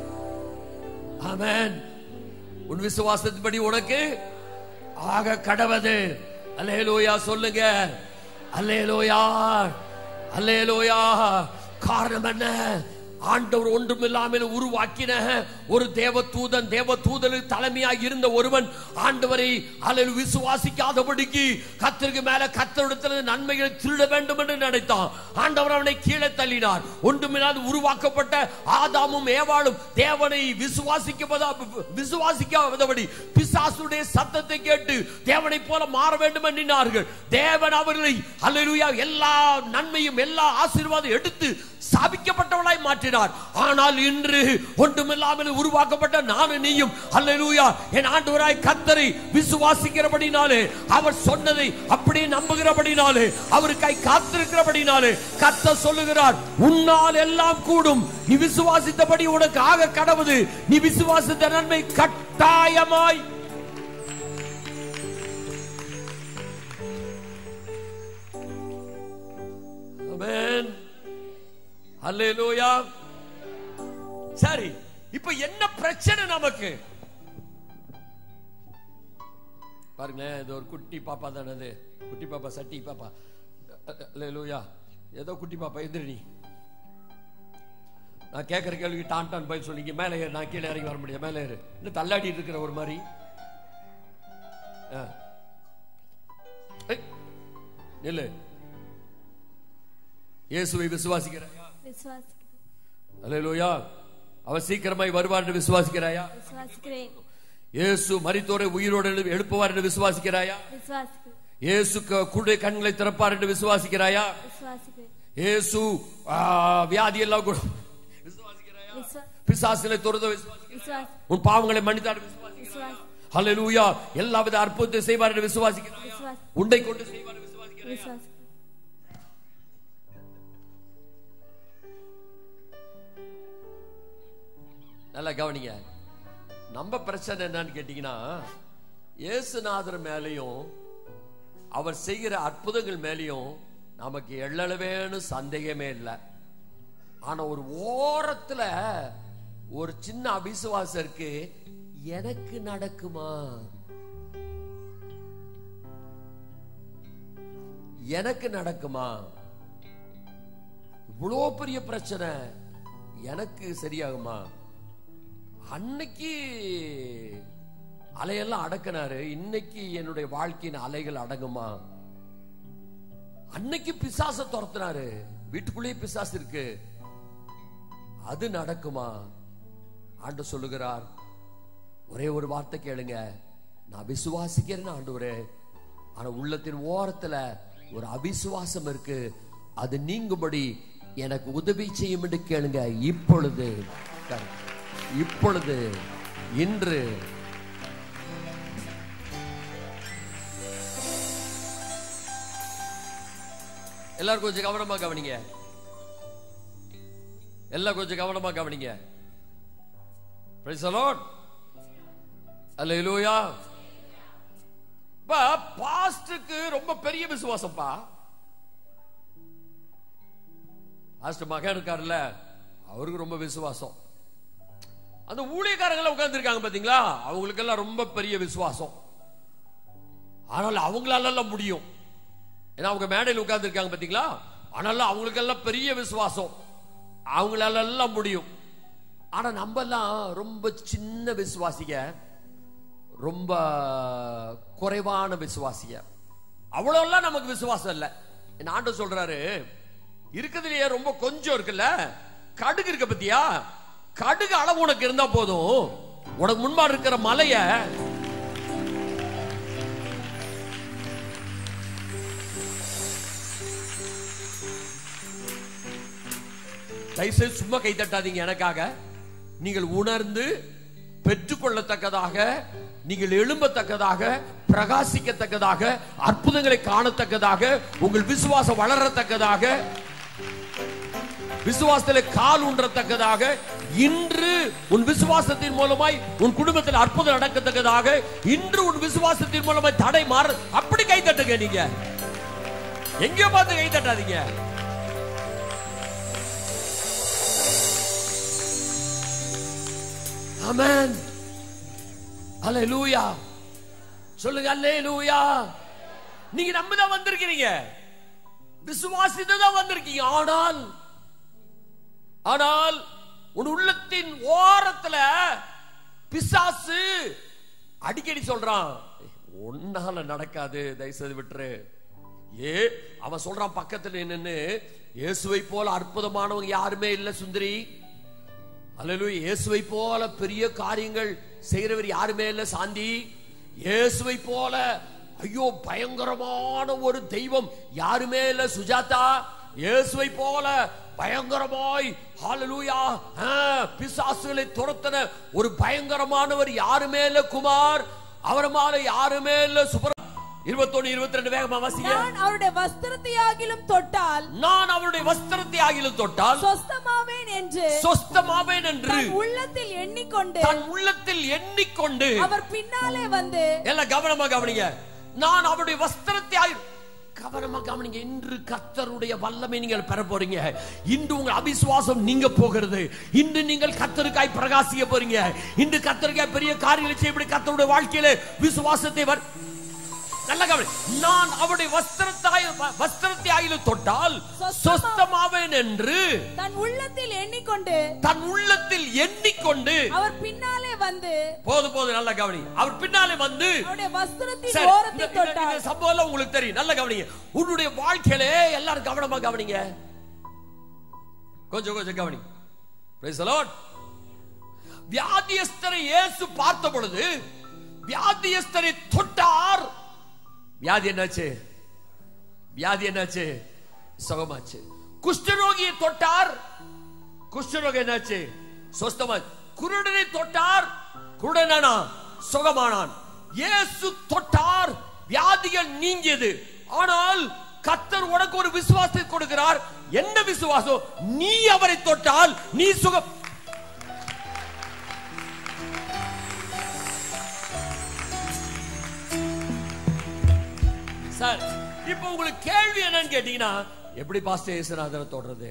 ஆமென் உன் விசுவாசத்தின்படி உனக்கு ஆக கடவது அல்லேலூயா சொல்லுங்க அல்லேலூயா அல்லேலூயா காரணம் என்ன ஆண்டவர் ஒன்றுமில்லாமல் உருவாக்கின ஒரு தேவ தூதன் தேவ தூதனுக்கு தலைமையாக இருந்த ஒருவன் ஆண்டவரை அல்லது விசுவாசிக்காதபடிக்கு கத்தருக்கு மேல கத்தரிடத்தில் நன்மைகளை திருட வேண்டும் என்று நினைத்தான் ஆண்டவர் அவனை கீழே தள்ளினார் ஒன்றுமில்லாது உருவாக்கப்பட்ட ஆதாமும் ஏவாளும் தேவனை விசுவாசிக்க விசுவாசிக்காதபடி பிசாசுடைய சத்தத்தை கேட்டு தேவனை போல மாற வேண்டும் எண்ணினார்கள் தேவன் அவர்களை அல்லேலூயா எல்லா நன்மையும் எல்லா ஆசீர்வாதம் எடுத்து சாபிக்கப்பட்டவளாய் மாற்றினார் ஆனால் இன்று ஒன்றுமில்லாமல் உருவாக்கப்பட்ட நானும் நீயும் அல்லேலூயா என் ஆண்டவராய் கத்தரை விசுவாசிக்கிறபடினாலே அவர் சொன்னதை அப்படியே நம்புகிறபடினாலே அவருக்காய் காத்திருக்கிறபடினாலே கத்த சொல்லுகிறார் உன்னால் எல்லாம் கூடும் நீ விசுவாசித்தபடி உனக்கு ஆக கடவுது நீ விசுவாசித்த நன்மை கட்டாயமாய் ஆமென் அல்லேலூயா சரி இப்ப என்ன பிரச்சனை நமக்கு பாருங்களேன் இது ஒரு குட்டி பாப்பா தானே அது குட்டி பாப்பா சட்டி பாப்பா அல்லேலூயா ஏதோ குட்டி பாப்பா எதிரி நீ நான் கேட்கிற கேள்விக்கு டான் டான் பதில் சொல்லிங்க மேலே ஏறு நான் கீழே இறங்கி வர முடியாது மேலே ஏறு இன்னும் தள்ளாடிட்டு இருக்கிற ஒரு மாதிரி ஆ. ஏய், நில்லு இயேசுவை விசுவாசிக்கிறாயா விசுவாசிக்கிறேன் அல்லேலூயா அவர் சீக்கிரமாய் வருவார் என்று விசுவாசிக்கிறாயா விசுவாசிக்கிறேன் இயேசு மரித்தோரை உயிரோடு எழு- எழுப்புவார் என்று விசுவாசிக்கிறாயா விசுவாசிக்கிறேன் இயேசு க- குருடைய கண்களை திறப்பார் என்று விசுவாசிக்கிறாயா விசுவாசிக்கிறேன் இயேசு ஆ, வியாதி எல்லாம் குண- விசுவாசிக்கிறாயா விசுவா பிசாசுகளை துறந்த விசுவாசிக்கிறாயா விசுவாசி உன் பாவங்களை மன்னித்தார் விசுவாசிக்கிறாயா விசுவாசி ஹalleluya எல்லாவித அற்புதத்தை செய்வார் என்று விசுவாசிக்கிறாயா விசுவாசி உண்டை கொண்டு செய்வார் என்று விசுவாசிக்கிறாயா விசுவாசி நல்லா கவனிங்க நம்ம பிரச்சனை என்னன்னு கேட்டீங்கன்னா இயேசுநாதர் மேலையும் அவர் செய்கிற அற்புதங்கள் மேலையும் நமக்கு எள்ளளவேன்னு சந்தேகமே இல்லை ஆனா ஒரு ஓரத்துல ஒரு சின்ன அபிசுவாசம் இருக்கு எனக்கு நடக்குமா எனக்கு நடக்குமா இவ்வளோ பெரிய பிரச்சனை எனக்கு சரியாகுமா அன்னைக்கு அலையெல்லாம் அடக்கினாரு இன்னைக்கு என்னுடைய வாழ்க்கையின் அலைகள் அடங்குமா அன்னைக்கு பிசாச துரத்துனாரு வீட்டுக்குள்ளேயே பிசாசு இருக்கு அது நடக்குமா ஆண்டு சொல்லுகிறார் ஒரே ஒரு வார்த்தை கேளுங்க நான் விசுவாசிக்கிறேன் ஆண்டவரே ஆனா உள்ளத்தின் ஓரத்துல ஒரு அவிசுவாசம் இருக்கு அது நீங்கும்படி எனக்கு உதவி செய்யும் என்று கேளுங்க இப்பொழுது இப்பொழுது இன்று எல்லாரும் கொஞ்சம் கவனமா கவனிங்க எல்லாம் கொஞ்சம் கவனமா கவனிங்க Praise the Lord. Hallelujah. இப்ப பாஸ்டுக்கு ரொம்ப பெரிய விசுவாசம்ப்பா பாஸ்டர் மகன் இருக்காருல்ல அவருக்கு ரொம்ப விசுவாசம் அந்த ஊழியக்காரங்க உட்கார்ந்து இருக்காங்க பாத்தீங்களா அவங்களுக்கு எல்லாம் ரொம்ப பெரிய விசுவாசம் ஆனால் அவங்களால எல்லாம் முடியும் ஏன்னா அவங்க மேடையில் உட்கார்ந்து இருக்காங்க பாத்தீங்களா ஆனாலும் அவங்களுக்கு எல்லாம் பெரிய விசுவாசம் அவங்களால எல்லாம் முடியும் ஆனா நம்ம எல்லாம் ரொம்ப சின்ன விசுவாசிக ரொம்ப குறைவான விசுவாசிக அவ்வளவுலாம் நமக்கு விசுவாசம் இல்ல என் ஆண்டு சொல்றாரு இருக்கிறதுலயே ரொம்ப கொஞ்சம் இருக்குல்ல கடுகு இருக்க பத்தியா கடுகு அளவு உனக்கு இருந்தா போதும் உனக்கு முன்பாடு இருக்கிற மலைய தயவுசெய்து சும்மா கை தட்டாதீங்க எனக்காக நீங்கள் உணர்ந்து பெற்றுக்கொள்ளத்தக்கதாக நீங்கள் எழும்பத்தக்கதாக பிரகாசிக்கத்தக்கதாக அற்புதங்களை காணத்தக்கதாக உங்கள் விசுவாசம் வளரத்தக்கதாக விசுவாசத்திலே கால் ஊன்றத்தக்கதாக இன்று உன் விசுவாசத்தின் மூலமாய் உன் குடும்பத்தில் அற்புதம் நடக்கத்தக்கதாக இன்று உன் விசுவாசத்தின் மூலமாய் தடை மாற அப்படி கை தட்டுங்க நீங்க எங்கேயோ பார்த்து கை தட்டாதீங்க ஆமென் அல்லேலூயா சொல்லுங்க அல்லேலூயா நீங்க நம்ம தான் வந்திருக்கிறீங்க விசுவாசித்து தான் வந்திருக்கீங்க ஆனால் ஆனால் உன் உள்ளத்தின் ஓரத்துல பிசாசு அடிக்கடி சொல்றான் ஒன்னால நடக்காது தயவுசெய்து விட்டுரு ஏ அவன் சொல்றான் பக்கத்துல நின்னு இயேசுவை போல அற்புதமானவங்க யாருமே இல்ல சுந்தரி அல்லேலூயா இயேசுவை போல பெரிய காரியங்கள் செய்கிறவர் யாருமே இல்ல சாந்தி இயேசுவை போல ஐயோ பயங்கரமான ஒரு தெய்வம் யாருமே இல்ல சுஜாதா இயேசுவை போல பயங்கரமாய் ஹalleluya பிசாசுகளை துரத்தன ஒரு பயங்கரமானவர் யாருமே இல்ல குமார் அவர் மேல யாருமே இல்ல சுப்ர இருபத்தொன்னு இருபத்தி ரெண்டு வேகமா வாசிங்க நான் அவருடைய வஸ்திரத்தையாகிலும் தொட்டால் நான் அவருடைய வஸ்திரத்தை ஆகிலும் தொட்டால் சொஸ்தமாவேன் என்று சொஸ்தமாவேன் என்று தன் உள்ளத்தில் எண்ணிக்கொண்டு தன் உள்ளத்தில் எண்ணிக்கொண்டு அவர் பின்னாலே வந்து எல்லாம் கவனமா கவனிங்க நான் அவருடைய வஸ்திரத்தை ஆயி- கவனமா கவனிங்க இன்று கர்த்தருடைய வல்லமை நீங்கள் பெற போறீங்க இன்று உங்கள் அபிசுவாசம் நீங்க போகிறது இன்று நீங்கள் கர்த்தருக்காய் பிரகாசிக்க போறீங்க இன்று கர்த்தருக்காய் பெரிய காரியங்களை செய்யப்படி கர்த்தருடைய வாழ்க்கையில விசுவாசத்தை வர் நல்ல கவனி நான் அவருடைய வஸ்திரத்தாய் வஸ்திரத்தை ஆயிலும் தொட்டால் சொஸ்தமாவேன் என்று தன் உள்ளத்தில் எண்ணிக்கொண்டு தன் உள்ளத்தில் எண்ணிக்கொண்டு அவர் பின்னாலே வந்து போது போது நல்ல கவனி அவர் பின்னாலே வந்து அவருடைய வஸ்திரத்தின் சரி, இந்த- ஓரத்தை இந்த- தொட்டால் இந்த சம்பவம் எல்லாம் உங்களுக்கு தெரியும் நல்ல கவனிங்க உன்னுடைய வாழ்க்கையிலே எல்லாரும் கவனமா கவனிங்க கொஞ்சம் கொஞ்சம் கவனி Praise the Lord. வியாதியஸ்தரை இயேசு பார்த்த பொழுது வியாதியஸ்தரை தொட்டார் வியாதி என்னாச்சு வியாதி என்னாச்சு சுகமாச்சு குஷ்டரோகியை தொட்டார் குஷ்டரோகம் என்னாச்சு சொஸ்தமா குருடனை தொட்டார் குருடனா சுகமானான் இயேசு தொட்டார் வியாதிகள் நீங்கியது ஆனால் கத்தர் உனக்கு ஒரு விசுவாசத்தை கொடுக்கிறார் என்ன விசுவாசம் நீ அவரை தொட்டால் நீ சுகம் சார் இப்போ உங்களுக்கு கேள்வி என்னன்னு கேட்டீங்கன்னா எப்படி பாஸ்டர் இயேசுநாதரை தொடறது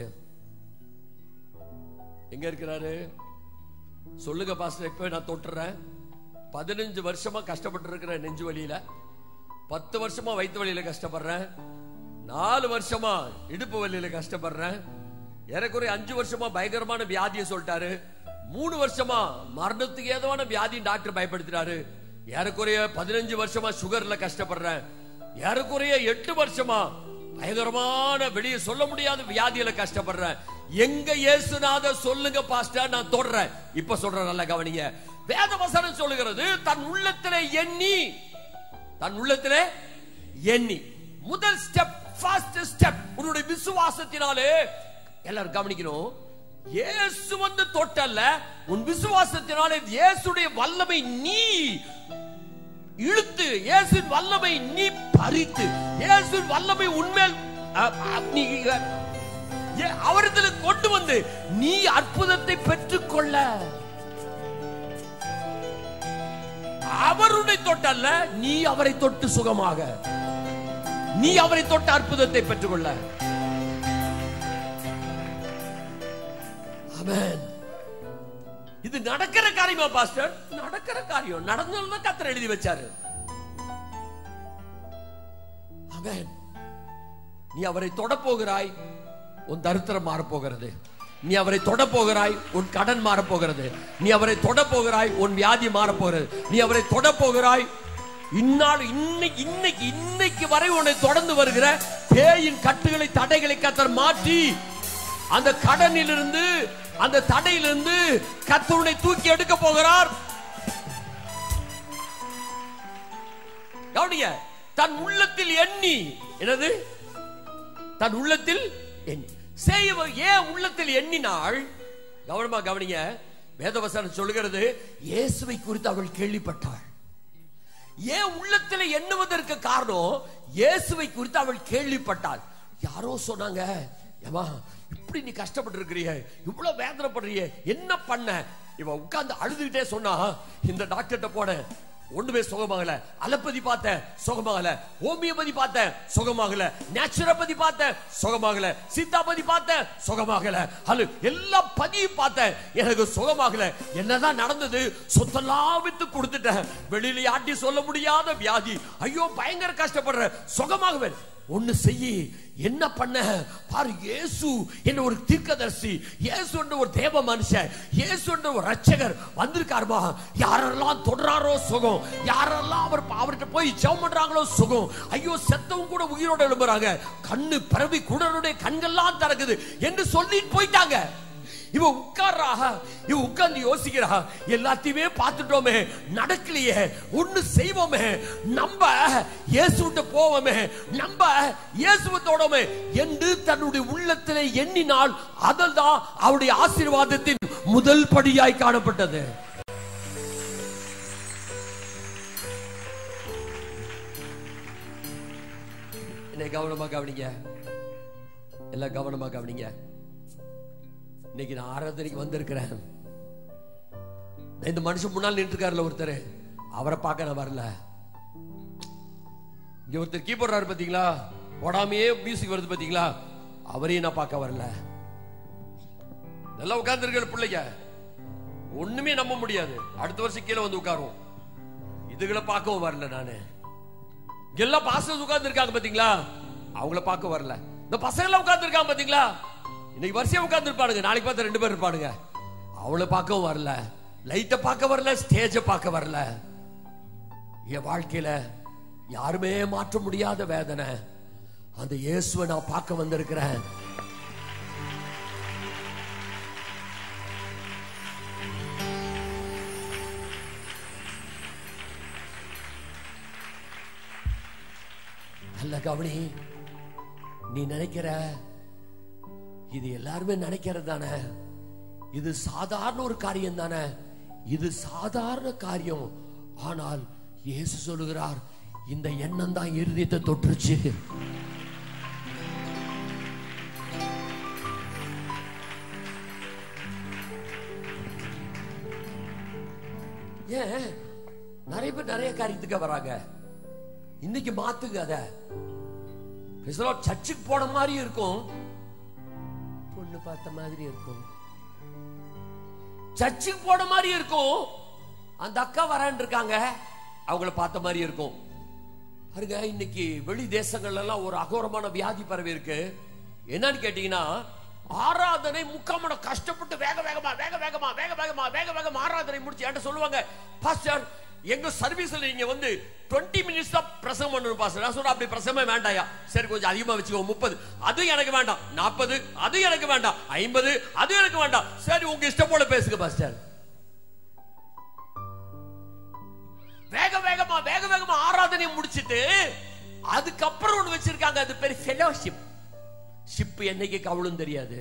எங்க இருக்கிறாரு சொல்லுங்க பாஸ்டர் இப்ப நான் தொட்டுறேன் பதினஞ்சு வருஷமா கஷ்டப்பட்டு இருக்கிற நெஞ்சு வலியில பத்து வருஷமா வயிற்று வலியில கஷ்டப்படுறேன் நாலு வருஷமா இடுப்பு வலியில கஷ்டப்படுறேன் ஏறக்குறைய அஞ்சு வருஷமா பயங்கரமான வியாதியை சொல்லிட்டாரு மூணு வருஷமா மரணத்துக்கு ஏதுவான வியாதி டாக்டர் பயப்படுத்துறாரு ஏறக்குறைய பதினஞ்சு வருஷமா சுகர்ல கஷ்டப்படுறேன் ஏறக்குறைய எட்டு வருஷமா பயங்கரமான வெளியே சொல்ல முடியாத வியாதியில கஷ்டப்படுறேன் எங்க இயேசுநாத சொல்லுங்க பாஸ்டர் நான் தொடறேன் இப்ப சொல்றேன் நல்லா கவனிங்க வேத வசனம் சொல்லுகிறது தன் உள்ளத்திலே எண்ணி தன் உள்ளத்திலே எண்ணி முதல் ஸ்டெப் ஃபர்ஸ்ட் ஸ்டெப் உன்னுடைய விசுவாசத்தினாலே எல்லாரும் கவனிக்கணும் இயேசு வந்து தொட்டல்ல உன் விசுவாசத்தினாலே இயேசுடைய வல்லமை நீ இழுத்து இயேசுவின் வல்லமை நீ பறித்து இயேசுவின் வல்லமை உன்மேல் அ, அ, நீ ஏ- அவரிடத்தில் கொண்டு வந்து நீ அற்புதத்தை பெற்றுக்கொள்ள அவருடைய தொட்டல்ல நீ அவரை தொட்டு சுகமாக நீ அவரை தொட்ட அற்புதத்தை பெற்றுக்கொள்ள ஆமென் இது நடக்கிற காரியமா பாஸ்டர் நடக்கிற காரியம் நடந்ததுதான் கத்தர் எழுதி வச்சாரு ஆமென் நீ அவரை தொட போகிறாய் உன் தரித்திரம் மாறப் போகிறது நீ அவரை தொட போகிறாய் உன் கடன் மாறப் போகிறது நீ அவரை தொட போகிறாய் உன் வியாதி மாறப் போகிறது நீ அவரை தொட போகிறாய் இந்நாள் இன்னைக்கு இன்னைக்கு இன்னைக்கு வரை உன்னை தொடர்ந்து வருகிற பேயின் கட்டுகளை தடைகளை கத்தர் மாற்றி அந்த கடனிலிருந்து அந்த தடையிலிருந்து கத்தர் உன்னை தூக்கி எடுக்க போகிறார் கவனிங்க தன் உள்ளத்தில் எண்ணி என்னது தன் உள்ளத்தில் எண்ணி செய்ய ஏன் உள்ளத்தில் எண்ணினாள் கவனமா கவனிங்க வேதவசனம் சொல்லுகிறது இயேசுவை குறித்து அவள் கேள்விப்பட்டாள் ஏன் உள்ளத்தில் எண்ணுவதற்கு காரணம் இயேசுவை குறித்து அவள் கேள்விப்பட்டாள் யாரோ சொன்னாங்க ஏமா இப்படி நீ கஷ்டப்பட்டு இருக்கிறிய இவ்வளவு வேதனைப்படுறிய என்ன பண்ண இவ உட்கார்ந்து அழுதுகிட்டே சொன்னா இந்த டாக்டர்கிட்ட போனேன் ஒண்ணுமே சுகமாகல அலப்பதி பார்த்தேன் சுகமாகல ஹோமியோபதி பார்த்தேன் சுகமாகல நேச்சுரோபதி பார்த்தேன் சுகமாகல சித்தாபதி பார்த்தேன் சுகமாகல அது எல்லா பதியும் பார்த்தேன் எனக்கு சுகமாகல என்னதான் நடந்தது சொத்தெல்லாம் வித்து கொடுத்துட்டேன் வெளியில யாட்டி சொல்ல முடியாத வியாதி ஐயோ பயங்கர கஷ்டப்படுற சுகமாகவே ஒண்ணு செய்யி என்ன பண்ண பாரு இயேசு என்ன ஒரு தீர்க்கதரிசி இயேசு என்ற ஒரு தேவ மனுஷன் இயேசு என்ற ஒரு ரட்சகர் வந்திருக்காருமா யாரெல்லாம் தொடராரோ சுகம் யாரெல்லாம் அவர் அவர்கிட்ட போய் ஜெபம் பண்றாங்களோ சுகம் ஐயோ செத்தவங்க கூட உயிரோட எழும்புறாங்க கண்ணு பரவி குடருடைய கண்கள்லாம் திறக்குது என்று சொல்லிட்டு போயிட்டாங்க இவ உட்கார்றா இவ உட்கார்ந்து யோசிக்கிறா எல்லாத்தையுமே பார்த்துட்டோமே நடக்கலையே ஒண்ணு செய்வோமே நம்ம இயேசுட்ட போவோமே நம்ம இயேசுவத்தோடமே என்று தன்னுடைய உள்ளத்திலே எண்ணினால் அதல்தான் அவருடைய ஆசீர்வாதத்தின் முதல் படியாய் காணப்பட்டது என்னை கவனமா கவனிங்க எல்லாம் கவனமா கவனிங்க இன்னைக்கு நான் ஆராதனைக்கு வந்திருக்கிறேன் இந்த மனுஷன் முன்னால் நின்று இருக்காருல ஒருத்தர் அவரை பார்க்க நான் வரல இங்க ஒருத்தர் கீபோர்டாரு பாத்தீங்களா போடாமையே மியூசிக் வருது பாத்தீங்களா அவரையும் நான் பார்க்க வரல நல்லா உட்கார்ந்துருக்கிற பிள்ளைங்க ஒண்ணுமே நம்ப முடியாது அடுத்த வருஷம் கீழே வந்து உட்காருவோம் இதுகளை பார்க்கவும் வரல நானு இங்க எல்லாம் பாஸ்டர்ஸ் உட்கார்ந்து இருக்காங்க பாத்தீங்களா அவங்கள பார்க்க வரல இந்த பசங்க எல்லாம் உட்கார்ந்து இருக்காங்க பாத்தீங்களா இன்னைக்கு வரிசையா உட்கார்ந்து இருப்பானுங்க நாளைக்கு பார்த்தா ரெண்டு பேர் இருப்பானுங்க அவளை பார்க்கவும் வரல லைட்டை பார்க்க வரல ஸ்டேஜை பார்க்க வரல என் வாழ்க்கையில யாருமே மாற்ற முடியாத வேதனை அந்த இயேசுவை நான் பார்க்க வந்திருக்கிறேன் நல்ல கவனி நீ நினைக்கிற இது எல்லாருமே நினைக்கிறது தானே இது சாதாரண ஒரு காரியம் தானே இது சாதாரண காரியம் ஆனால் இயேசு சொல்லுகிறார் இந்த எண்ணம் தான் இருதயத்தை தொற்றுச்சு ஏன் நிறைய பேர் நிறைய காரியத்துக்கு வராங்க இன்னைக்கு மாத்துங்க அத சர்ச்சுக்கு போன மாதிரி இருக்கும் பொண்ணு பார்த்த மாதிரி இருக்கும் சர்ச்சுக்கு போன மாதிரி இருக்கும் அந்த அக்கா வரான் இருக்காங்க அவங்கள பார்த்த மாதிரி இருக்கும் பாருங்க இன்னைக்கு வெளி தேசங்கள்ல எல்லாம் ஒரு அகோரமான வியாதி பரவி இருக்கு என்னன்னு கேட்டீங்கன்னா ஆராதனை முக்காமட கஷ்டப்பட்டு வேக வேகமா வேக வேகமா வேக வேகமா வேக வேகமா ஆராதனை முடிச்சு என்கிட்ட சொல்லுவாங்க பாஸ்டர் எங்க சர்வீஸ்ல நீங்க வந்து 20 மினிட்ஸ் தான் பிரசங்கம் பண்ணணும் பாஸ்டர் நான் சொல்றேன் அப்படி பிரசங்கமே வேண்டாயா சரி கொஞ்சம் அதிகமா வச்சுக்கோ முப்பது அது எனக்கு வேண்டாம் நாற்பது அது எனக்கு வேண்டாம் ஐம்பது அது எனக்கு வேண்டாம் சரி உங்க இஷ்டம் போல பேசுங்க பாஸ்டர் வேக வேகமா வேக வேகமா ஆராதனை முடிச்சிட்டு அதுக்கப்புறம் ஒண்ணு வச்சிருக்காங்க அது பேர் ஃபெலோஷிப் ஷிப் என்னைக்கு கவலும் தெரியாது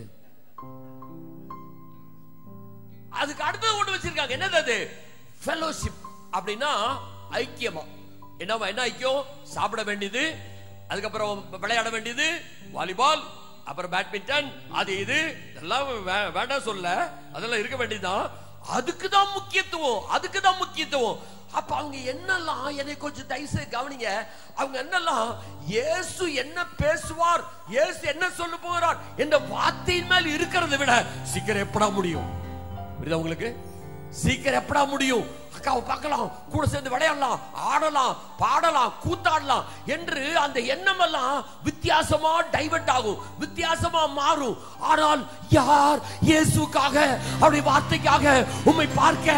அதுக்கு அடுத்தது ஒண்ணு வச்சிருக்காங்க என்னது அது ஃபெலோஷிப் அப்படின்னா ஐக்கியமா என்னவா என்ன ஐக்கியம் சாப்பிட வேண்டியது அதுக்கப்புறம் விளையாட வேண்டியது வாலிபால் அப்புறம் பேட்மிண்டன் அது இது எல்லாம் வே- வேண்டாம் சொல்ல அதெல்லாம் இருக்க வேண்டியதுதான் அதுக்கு தான் முக்கியத்துவம் அதுக்கு தான் முக்கியத்துவம் அப்ப அவங்க என்னெல்லாம் என்னை கொஞ்சம் தயவு செய்து கவனிங்க அவங்க என்னெல்லாம் இயேசு என்ன பேசுவார் இயேசு என்ன சொல்ல போகிறார் என்ற வார்த்தையின் மேல் இருக்கிறதை விட சீக்கிரம் எப்படா முடியும் புரியுதா உங்களுக்கு சீக்கிரம் எப்படா முடியும் அக்காவை பார்க்கலாம் கூட சேர்ந்து விளையாடலாம் ஆடலாம் பாடலாம் கூத்தாடலாம் என்று அந்த எண்ணம் எல்லாம் வித்தியாசமா டைவர்ட் ஆகும் வித்தியாசமா மாறும் ஆனால் யார் இயேசுக்காக அவருடைய வார்த்தைக்காக உம்மை பார்க்க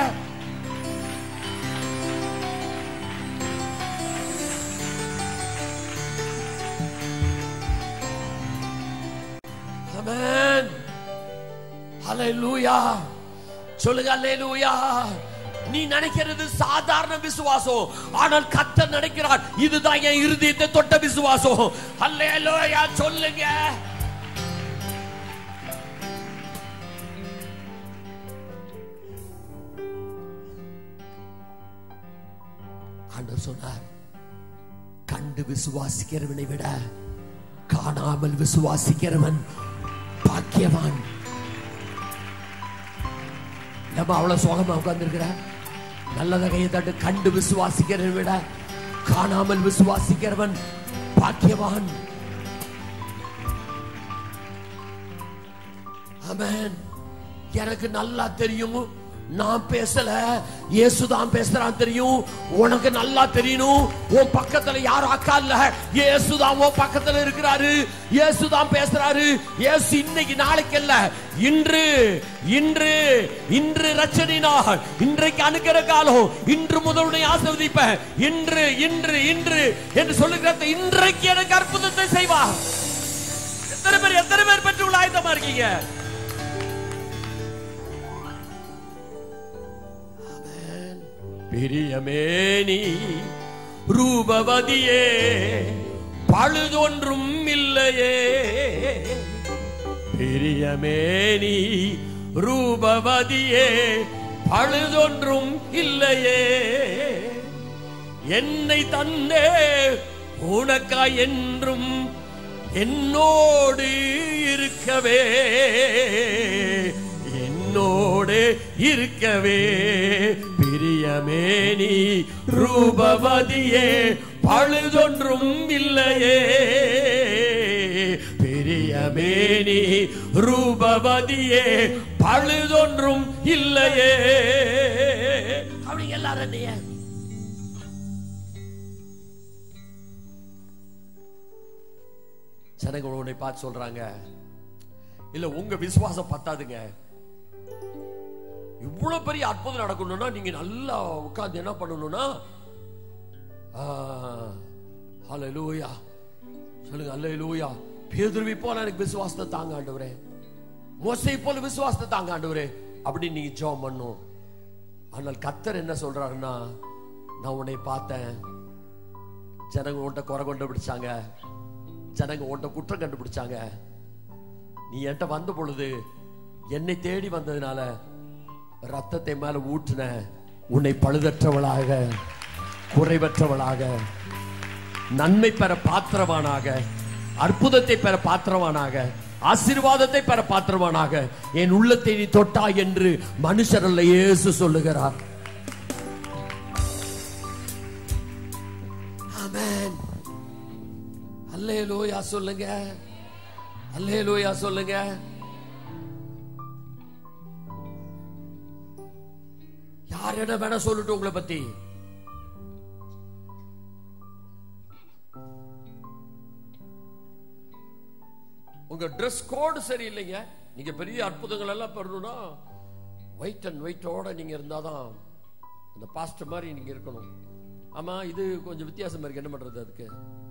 Amen. Hallelujah. சொல்லுங்க அல்லேலூயா நீ நினைக்கிறது சாதாரண விசுவாசம் ஆனால் கர்த்தர் நினைக்கிறார் இதுதான் என் இருதயத்தை தொட்ட விசுவாசம் அல்லேலூயா சொல்லுங்க ஆண்டவர் சொன்னார் கண்டு விசுவாசிக்கிறவனை விட காணாமல் விசுவாசிக்கிறவன் பாக்கியவான் நம்ம அவ்வளவு சோகமா உட்கார்ந்துருக்கிற நல்லத கையை தட்டு கண்டு விசுவாசிக்கிறவனை விட காணாமல் விசுவாசிக்கிறவன் பாக்கியவான் ஆமென் எனக்கு நல்லா தெரியும் நான் பேசல இயேசுதான் பேசுறான் தெரியும் உனக்கு நல்லா தெரியணும் உன் பக்கத்துல யாரும் அக்கா இல்ல இயேசுதான் உன் பக்கத்துல இருக்கிறாரு இயேசுதான் பேசுறாரு இயேசு இன்னைக்கு நாளைக்கு இல்ல இன்று இன்று இன்று ரச்சனை நாள் இன்றைக்கு அணுகிற காலம் இன்று முதல் உன்னை ஆசிர்வதிப்பேன் இன்று இன்று இன்று என்று சொல்லுகிறத இன்றைக்கு எனக்கு அற்புதத்தை செய்வார் எத்தனை பேர் எத்தனை பேர் பெற்றுள்ள ஆயத்தமா இருக்கீங்க பிரியமேனி ரூபவதியே பழுதொன்றும் இல்லையே பிரியமேனி ரூபவதியே பழுதொன்றும் இல்லையே என்னை தந்தே உனக்கா என்றும் என்னோடு இருக்கவே என்னோடு இருக்கவே பிரியமேனி ரூபவதியே பழுதொன்றும் இல்லையே பிரியமேனி ரூபவதியே பழுதொன்றும் இல்லையே அப்படி எல்லாரும் என்னைய ஜனங்கள் உன்னை பார்த்து சொல்றாங்க இல்ல உங்க விசுவாசம் பத்தாதுங்க இவ்வளவு பெரிய அற்புதம் நடக்கணும்னா நீங்க நல்லா உட்கார்ந்து என்ன பண்ணணும்னா ஹalleluya சொல்லுங்க ஹalleluya பேதுருவை போல எனக்கு விசுவாசத்தை தாங்க ஆண்டவரே மோசை போல விசுவாசத்தை தாங்க ஆண்டவரே அப்படி நீங்க ஜெபம் பண்ணும் ஆனால் கத்தர் என்ன சொல்றாருன்னா நான் உன்னை பார்த்தேன் ஜனங்க உன்ட்ட குறை கண்டுபிடிச்சாங்க ஜனங்க உன்ட்ட குற்றம் கண்டுபிடிச்சாங்க நீ என்கிட்ட வந்த பொழுது என்னை தேடி வந்ததுனால ரத்தத்தை மேல ஊற்றின உன்னை பழுதற்றவளாக குறைவற்றவளாக நன்மை பெற பாத்திரவானாக அற்புதத்தை பெற பாத்திரவானாக ஆசீர்வாதத்தை பெற பாத்திரவானாக என் உள்ளத்தை நீ தொட்டாய் என்று மனுஷர் அல்ல இயேசு சொல்லுகிறார் ஆமென் அல்லேலூயா சொல்லுங்க அல்லேலூயா சொல்லுங்க யார் என்ன வேணா சொல்லட்டும் உங்களை பத்தி உங்க ட்ரெஸ் கோடு சரியில்லைங்க நீங்க பெரிய அற்புதங்கள் எல்லாம் பெறணும்னா ஒயிட் அண்ட் ஒயிட்டோட நீங்க இருந்தாதான் அந்த பாஸ்டர் மாதிரி நீங்க இருக்கணும் ஆமா இது கொஞ்சம் வித்தியாசமா இருக்கு என்ன பண்றது அதுக்கு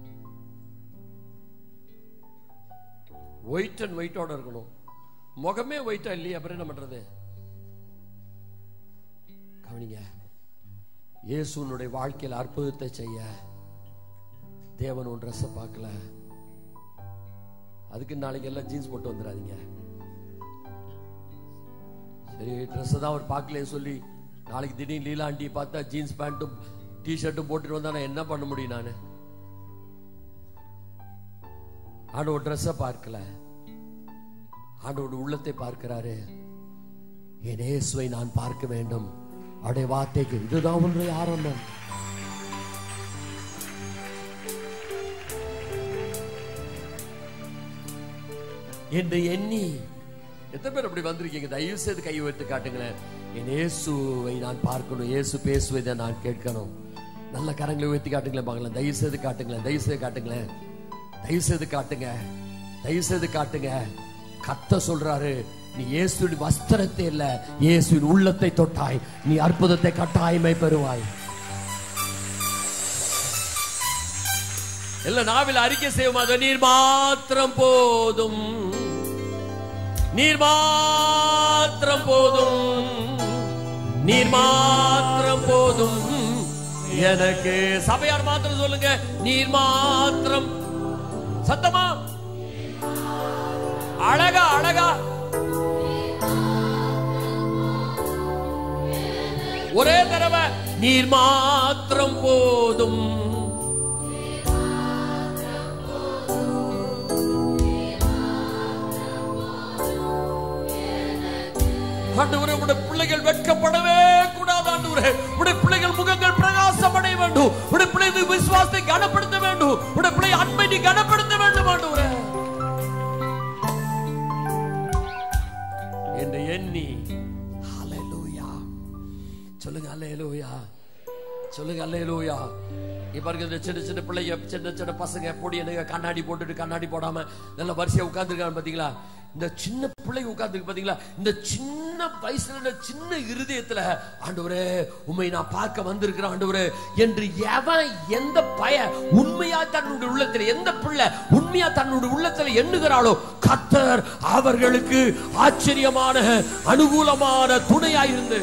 ஒயிட் அண்ட் ஒயிட்டோட இருக்கணும் முகமே ஒயிட்டா இல்லையா அப்புறம் என்ன பண்றது கவனிங்க இயேசுனுடைய வாழ்க்கையில் அற்புதத்தை செய்ய தேவன் உன் ட்ரெஸ்ஸை பார்க்கல அதுக்கு நாளைக்கு எல்லாம் ஜீன்ஸ் போட்டு வந்துடாதீங்க சரி ட்ரெஸ் தான் அவர் பார்க்கல சொல்லி நாளைக்கு திடீர்னு லீலா ஆண்டி பார்த்தா ஜீன்ஸ் பேண்ட்டும் டிஷர்ட்டும் போட்டுட்டு வந்தா நான் என்ன பண்ண முடியும் நான் ஆண்டவர் ட்ரெஸ்ஸை பார்க்கல ஆண்டவர் உள்ளத்தை பார்க்கிறாரு என் இயேசுவை நான் பார்க்க வேண்டும் அவருடைய வார்த்தைக்கு இதுதான் உன்னுடைய ஆரம்பம் என்று எண்ணி எத்தனை பேர் அப்படி வந்திருக்கீங்க தயவு செய்து கை வைத்து காட்டுங்களேன் என் இயேசுவை நான் பார்க்கணும் இயேசு பேசுவதை நான் கேட்கணும் நல்ல கரங்களை உயர்த்தி காட்டுங்களேன் பார்க்கலாம் தயவு செய்து காட்டுங்களேன் தயவு செய்து காட்டுங்களேன் தயவு செய்து காட்டுங்க தயவு செய்து காட்டுங்க கத்த சொல்றாரு நீ இயேசுவின் வஸ்திரத்தை இல்ல இயேசுவின் உள்ளத்தை தொட்டாய் நீ அற்புதத்தை கட்டாயமை பெறுவாய் இல்ல நாவில் அறிக்கை செய்யும் அது நீர் மாத்திரம் போதும் நீர் மாத்திரம் போதும் நீர் மாத்திரம் போதும் எனக்கு சபையார் மாத்திரம் சொல்லுங்க நீர் மாத்திரம் சத்தமா அழகா அழகா ஒரே தடவை நீர் மாத்திரம் போதும் ஆண்டவரே உடைய பிள்ளைகள் வெட்கப்படவே கூடாது ஆண்டவரே உடைய பிள்ளைகள் முகங்கள் பிரகாசம் அடைய வேண்டும் உடைய பிள்ளைகள் விசுவாசத்தை கனப்படுத்த வேண்டும் உடைய பிள்ளை அன்பை நீ கனப்படுத்த வேண்டும் ஆண்டவரே என்று எண்ணி ஹalleluya சொல்லுங்க ஹalleluya சொல்லுங்க அல்லேலூயா இப்ப இருக்க இந்த சின்ன சின்ன பிள்ளைங்க சின்ன சின்ன பசங்க பொடி எனக்கு கண்ணாடி போட்டுட்டு கண்ணாடி போடாம நல்ல வரிசையா உட்கார்ந்துருக்காங்க பாத்தீங்களா இந்த சின்ன பிள்ளைங்க உட்கார்ந்துருக்கு பாத்தீங்களா இந்த சின்ன வயசுல இந்த சின்ன இருதயத்துல ஆண்டவரே உண்மை நான் பார்க்க வந்திருக்கிறேன் ஆண்டவரே என்று எவன் எந்த பய உண்மையா தன்னுடைய உள்ளத்துல எந்த பிள்ளை உண்மையா தன்னுடைய உள்ளத்துல எண்ணுகிறாளோ கத்தர் அவர்களுக்கு ஆச்சரியமான அனுகூலமான துணையாயிருந்து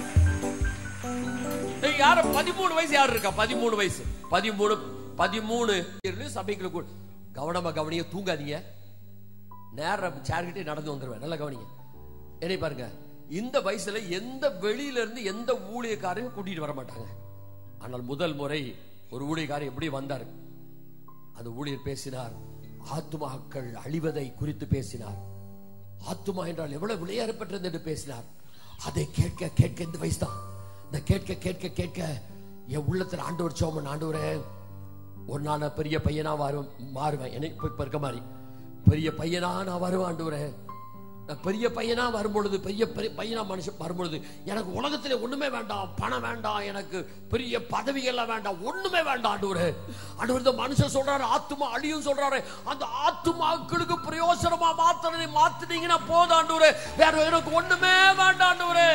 நீங்க யாரு பதிமூணு வயசு யாரு இருக்கா பதிமூணு வயசு பதிமூணு பதிமூணு சபைக்குள்ள கூட கவனமா கவனிங்க தூங்காதீங்க நேரம் சேர்கிட்டே நடந்து வந்துருவேன் நல்லா கவனிங்க என்னை பாருங்க இந்த வயசுல எந்த வெளியில இருந்து எந்த ஊழியக்காரையும் கூட்டிட்டு வர மாட்டாங்க ஆனால் முதல் முறை ஒரு ஊழியக்காரர் எப்படி வந்தார் அந்த ஊழியர் பேசினார் ஆத்துமாக்கள் அழிவதை குறித்து பேசினார் ஆத்துமா என்றால் எவ்வளவு விளையாடப்பட்டது என்று பேசினார் அதை கேட்க கேட்க இந்த வயசு தான் இந்த கேட்க கேட்க கேட்க என் உள்ளத்துல ஆண்டவர் சோமன் ஆண்டவரே ஒரு நாள் நான் பெரிய பையனா வரும் மாறுவேன் எனக்கு இப்ப இப்ப இருக்க மாதிரி பெரிய பையனா நான் வருவேன் ஆண்டவரே நான் பெரிய பையனா வரும்பொழுது பெரிய பெரிய பையனா மனுஷன் வரும்பொழுது எனக்கு உலகத்துல ஒண்ணுமே வேண்டாம் பணம் வேண்டாம் எனக்கு பெரிய பதவிகள்லாம் வேண்டாம் ஒண்ணுமே வேண்டாம் ஆண்டவரே ஆண்டவர் இந்த மனுஷன் சொல்றாரு ஆத்துமா அழியும் சொல்றாரு அந்த ஆத்துமாக்களுக்கு பிரயோசனமா மாத்திரை மாத்தினீங்கன்னா போதும் ஆண்டவரே வேற எனக்கு ஒண்ணுமே வேண்டாம் ஆண்டவரே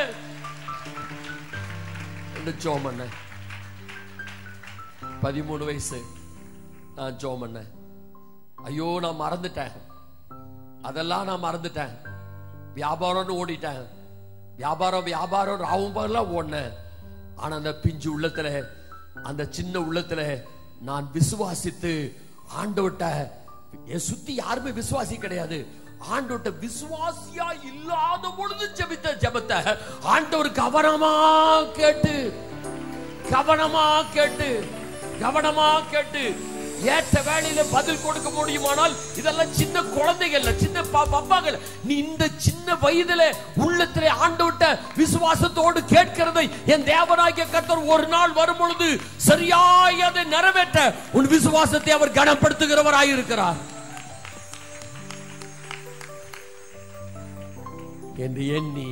என்று ஜோம் பண்ண பதிமூணு வயசு நான் ஜோம் பண்ண ஐயோ நான் மறந்துட்டேன் அதெல்லாம் நான் மறந்துட்டேன் வியாபாரம்னு ஓடிட்டேன் வியாபாரம் வியாபாரம் ராவும் பகலாம் ஓடினேன் ஆனா அந்த பிஞ்சு உள்ளத்துல அந்த சின்ன உள்ளத்துல நான் விசுவாசித்து ஆண்டவட்ட என் சுத்தி யாருமே விசுவாசி கிடையாது ஆண்டவட்ட விசுவாசியா இல்லாத பொழுது ஜெபித்த ஜெபத்தை ஆண்டவர் கவனமா கேட்டு கவனமா கேட்டு கவனமா கேட்டு ஏற்ற வேலையில பதில் கொடுக்க முடியுமானால் இதெல்லாம் சின்ன குழந்தைகள் சின்ன பா- பப்பாங்கள் நீ இந்த சின்ன வயதுல உள்ளத்திலே ஆண்டவிட்ட விசுவாசத்தோடு கேட்கிறதை என் தேவனாகிய கர்த்தர் ஒரு நாள் வரும் பொழுது சரியாய் அதை நிறைவேற்ற உன் விசுவாசத்தை அவர் கனப்படுத்துகிறவராயிருக்கிறார் என்று எண்ணி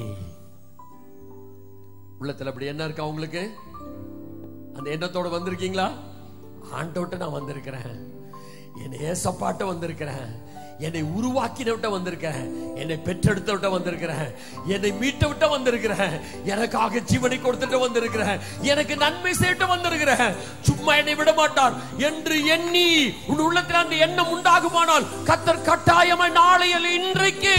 உள்ளத்துல அப்படி என்ன இருக்கா உங்களுக்கு அந்த எண்ணத்தோட வந்திருக்கீங்களா ஆண்டோட்ட நான் வந்திருக்கிறேன் என்னை ஏசப்பாட்ட வந்திருக்கிறேன் என்னை உருவாக்கினவிட்ட வந்திருக்கிறேன் என்னை பெற்றெடுத்தவிட்ட வந்திருக்கிறேன் என்னை மீட்ட விட்ட வந்திருக்கிறேன் எனக்காக ஜீவனை கொடுத்துட்டு வந்திருக்கிறேன் எனக்கு நன்மை செய்துட்டு வந்திருக்கிறேன் சும்மா என்னை விட மாட்டார் என்று எண்ணி உன் உள்ளத்தில் அந்த எண்ணம் உண்டாகுமானால் கத்தர் கட்டாயமாய் நாளையில் இன்றைக்கு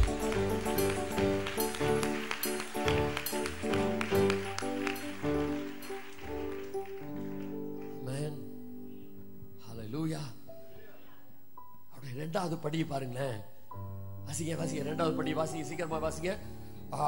Amen. Hallelujah. அப்படியே ரெண்டாவது படி பாருங்களேன் வாசிங்க வாசிங்க ரெண்டாவது படி வாசிங்க சீக்கிரமா வாசிங்க ஆ,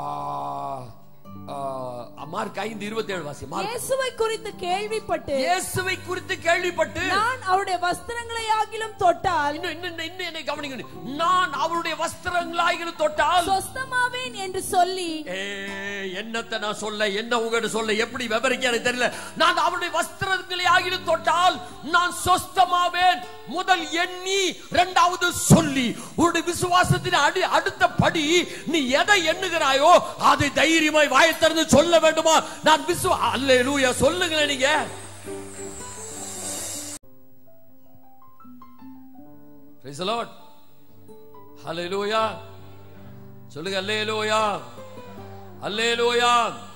ஆ, மார்க் ஐந்து இருபத்தி ஏழு வாசி மார்க் இயேசுவை குறித்து கேள்விப்பட்டு இயேசுவை குறித்து கேள்விப்பட்டு நான் அவருடைய வஸ்திரங்களை ஆகிலும் தொட்டால் இன்னும் இன்னும் இன்னும் இன்னும் என்னை கவனிங்க நான் அவருடைய வஸ்திரங்களாகிலும் தொட்டால் சொஸ்தமாவேன் என்று சொல்லி ஏ, என்னத்தை நான் சொல்ல என்ன உங்ககிட்ட சொல்ல எப்படி விவரிக்க எனக்கு தெரியல நான் அவருடைய வஸ்திரங்களை ஆகிலும் தொட்டால் நான் சொஸ்தமாவேன் முதல் எண்ணி இரண்டாவது சொல்லி உன்னுடைய விசுவாசத்தின் அடி அடுத்த படி நீ எதை எண்ணுகிறாயோ அதை தைரியமாய் வாயை திறந்து சொல்ல வேண்டுமா நான் விசுவா அல்லேலூயா சொல்லுங்களேன் நீங்க Praise the Lord. Hallelujah. சொல்லுங்க அல்லேலூயா அல்லேலூயா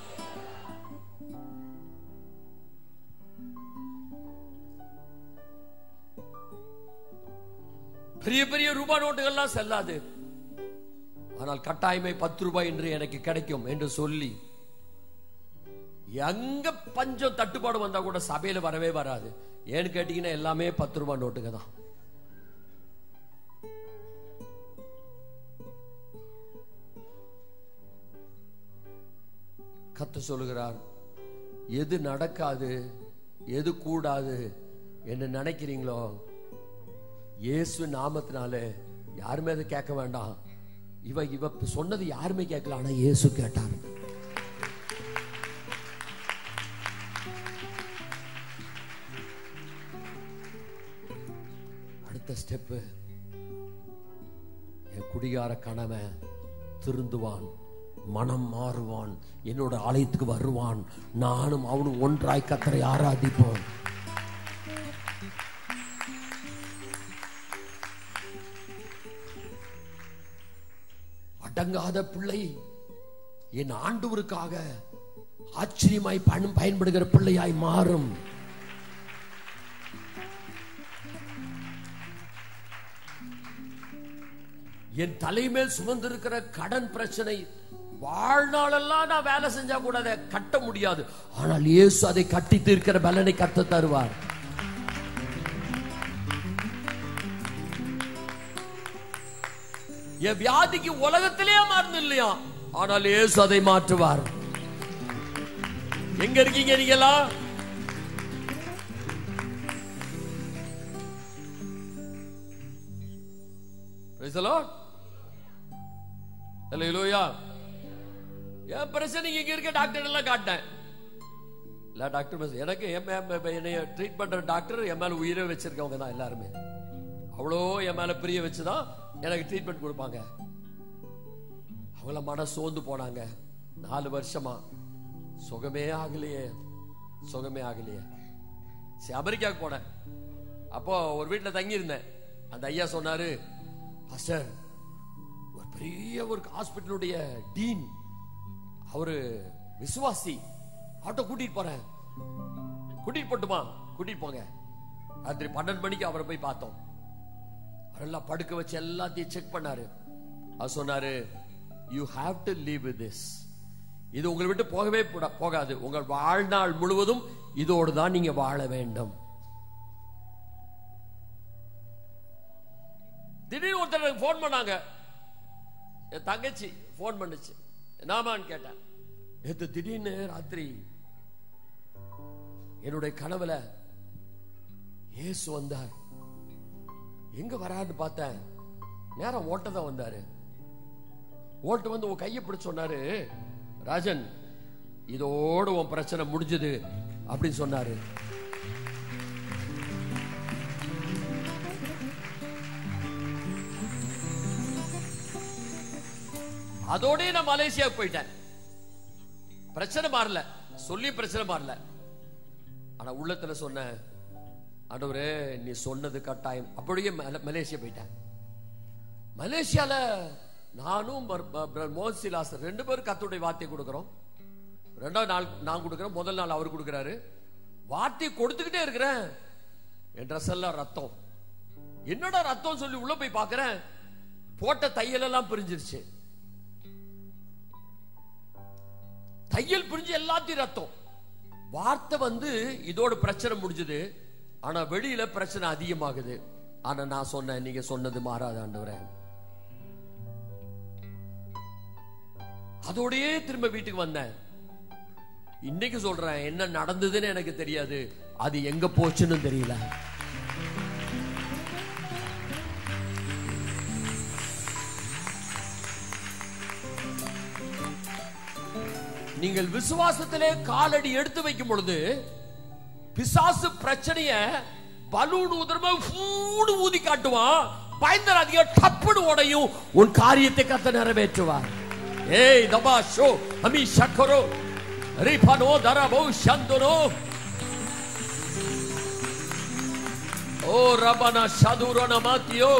பெரிய பெரிய ரூபாய் நோட்டுகள்லாம் செல்லாது ஆனால் கட்டாயமே பத்து ரூபாய் என்று எனக்கு கிடைக்கும் என்று சொல்லி எங்க பஞ்சம் தட்டுப்பாடு வந்தா கூட சபையில வரவே வராது ஏன்னு கேட்டீங்கன்னா எல்லாமே பத்து ரூபாய் நோட்டுங்க தான் கத்த சொல்லுகிறார் எது நடக்காது எது கூடாது என்று நினைக்கிறீங்களோ இயேசு நாமத்தினாலே யாருமே அதை கேட்க வேண்டாம் இவ இவ சொன்னது யாருமே கேட்கல ஆனா இயேசு கேட்டார் அடுத்த ஸ்டெப்பு என் குடிகார கணவன் திருந்துவான் மனம் மாறுவான் என்னோட ஆலயத்துக்கு வருவான் நானும் அவனும் ஒன்றாய் கத்தரை ஆராதிப்போம் அடங்காத பிள்ளை என் ஆண்டவருக்காக ஆச்சரியமாய் பயன் பயன்படுகிற பிள்ளையாய் மாறும் என் தலைமேல் சுமந்திருக்கிற கடன் பிரச்சனை வாழ்நாளெல்லாம் நான் வேலை செஞ்சா கூட அதை கட்ட முடியாது ஆனால் இயேசு அதை கட்டி தீர்க்கிற பலனை கத்த தருவார் என் வியாதிக்கு உலகத்திலேயே மருந்து இல்லையா ஆனால் இயேசு அதை மாற்றுவார் எங்க இருக்கீங்க நீங்கெல்லாம் Praise the Lord. Hallelujah. என் பிரச்சனைக்கு இங்க இருக்க டாக்டர் எல்லாம் காட்டேன் இல்ல டாக்டர் மிஸ் எனக்கு என் மே- மே- என்னைய ட்ரீட் பண்ற டாக்டர் என் மேல உயிரை வச்சிருக்கவங்க தான் எல்லாருமே அவ்வளோ என் மேல பிரிய வச்சுதான் எனக்கு ட்ரீட்மெண்ட் கொடுப்பாங்க அவங்கள மன சோர்ந்து போனாங்க நாலு வருஷமா சுகமே ஆகலையே சுகமே ஆகலையே சரி அமெரிக்காவுக்கு போனேன் அப்போ ஒரு வீட்டில் தங்கியிருந்தேன் அந்த ஐயா சொன்னாரு பாஸ்டர் ஒரு பெரிய ஒரு ஹாஸ்பிட்டலுடைய டீன் அவரு விசுவாசி ஆட்டோ கூட்டிட்டு போறேன் கூட்டிட்டு போட்டுமா கூட்டிட்டு போங்க ராத்திரி பன்னெண்டு மணிக்கு அவரை போய் பார்த்தோம் அவரெல்லாம் படுக்க வச்சு எல்லாத்தையும் செக் பண்ணாரு அவர் சொன்னாரு you have to leave with this இது உங்களை விட்டு போகவே கூடா- போகாது உங்கள் வாழ்நாள் முழுவதும் இதோடு தான் நீங்க வாழ வேண்டும் ஃபோன் பண்ணாங்க என் தங்கச்சி ஃபோன் பண்ணுச்சு என்னாமான்னு கேட்டேன் நேத்து திடீர்னு ராத்திரி என்னுடைய கனவுல இயேசு வந்தார் எங்க வரான்னு பார்த்தேன் நேரம் ஓட்ட தான் வந்தாரு ஓட்டு வந்து உன் கையை பிடிச்சு சொன்னாரு ராஜன் இதோடு உன் பிரச்சனை முடிஞ்சது அப்படின்னு சொன்னாரு அதோடய நான் மலேசியாவுக்கு போயிட்டேன் பிரச்சனை மாறல சொல்லி பிரச்சனை மாறல ஆனா உள்ளத்துல சொன்னேன் ஆண்டவரே நீ சொன்னது கட்டாயம் அப்படியே மல- மலேசியா போயிட்டேன் மலேசியால நானும் மோசிலாஸ் ரெண்டு பேரும் கத்துடைய வார்த்தை கொடுக்கிறோம் ரெண்டாவது நாள் நான் கொடுக்கிறேன் முதல் நாள் அவர் கொடுக்கிறாரு வார்த்தை கொடுத்துக்கிட்டே இருக்கிறேன் என் ட்ரெஸ் எல்லாம் ரத்தம் என்னடா ரத்தம் சொல்லி உள்ள போய் பார்க்கிறேன் போட்ட தையல் எல்லாம் பிரிஞ்சிருச்சு தையல் பிரிஞ்சு எல்லாத்தையும் ரத்தம் வார்த்தை வந்து இதோட பிரச்சனை முடிஞ்சது ஆனா வெளியில பிரச்சனை அதிகமாகுது ஆனா நான் சொன்னேன் நீங்க சொன்னது மாறாத ஆண்டவரே அதோடயே திரும்ப வீட்டுக்கு வந்தேன் இன்னைக்கு சொல்றேன் என்ன நடந்ததுன்னு எனக்கு தெரியாது அது எங்க போச்சுன்னு தெரியல நீங்கள் விசுவாசத்திலே காலடி எடுத்து வைக்கும் பொழுது பிசாசு பிரச்சனைய பலூன் உதர்ம ஃபூடு ஊதி காட்டுவான் பயந்தராதிக டப்புடு உடையும் உன் காரியத்தை கத்த நிறைவேற்றுவார் ஏய் தபா ஷோ அமி ஷக்கரோ ரிபனோ தரபோ சந்தனோ ஓ ரபனா ஷதுரோ நமாத்தியோ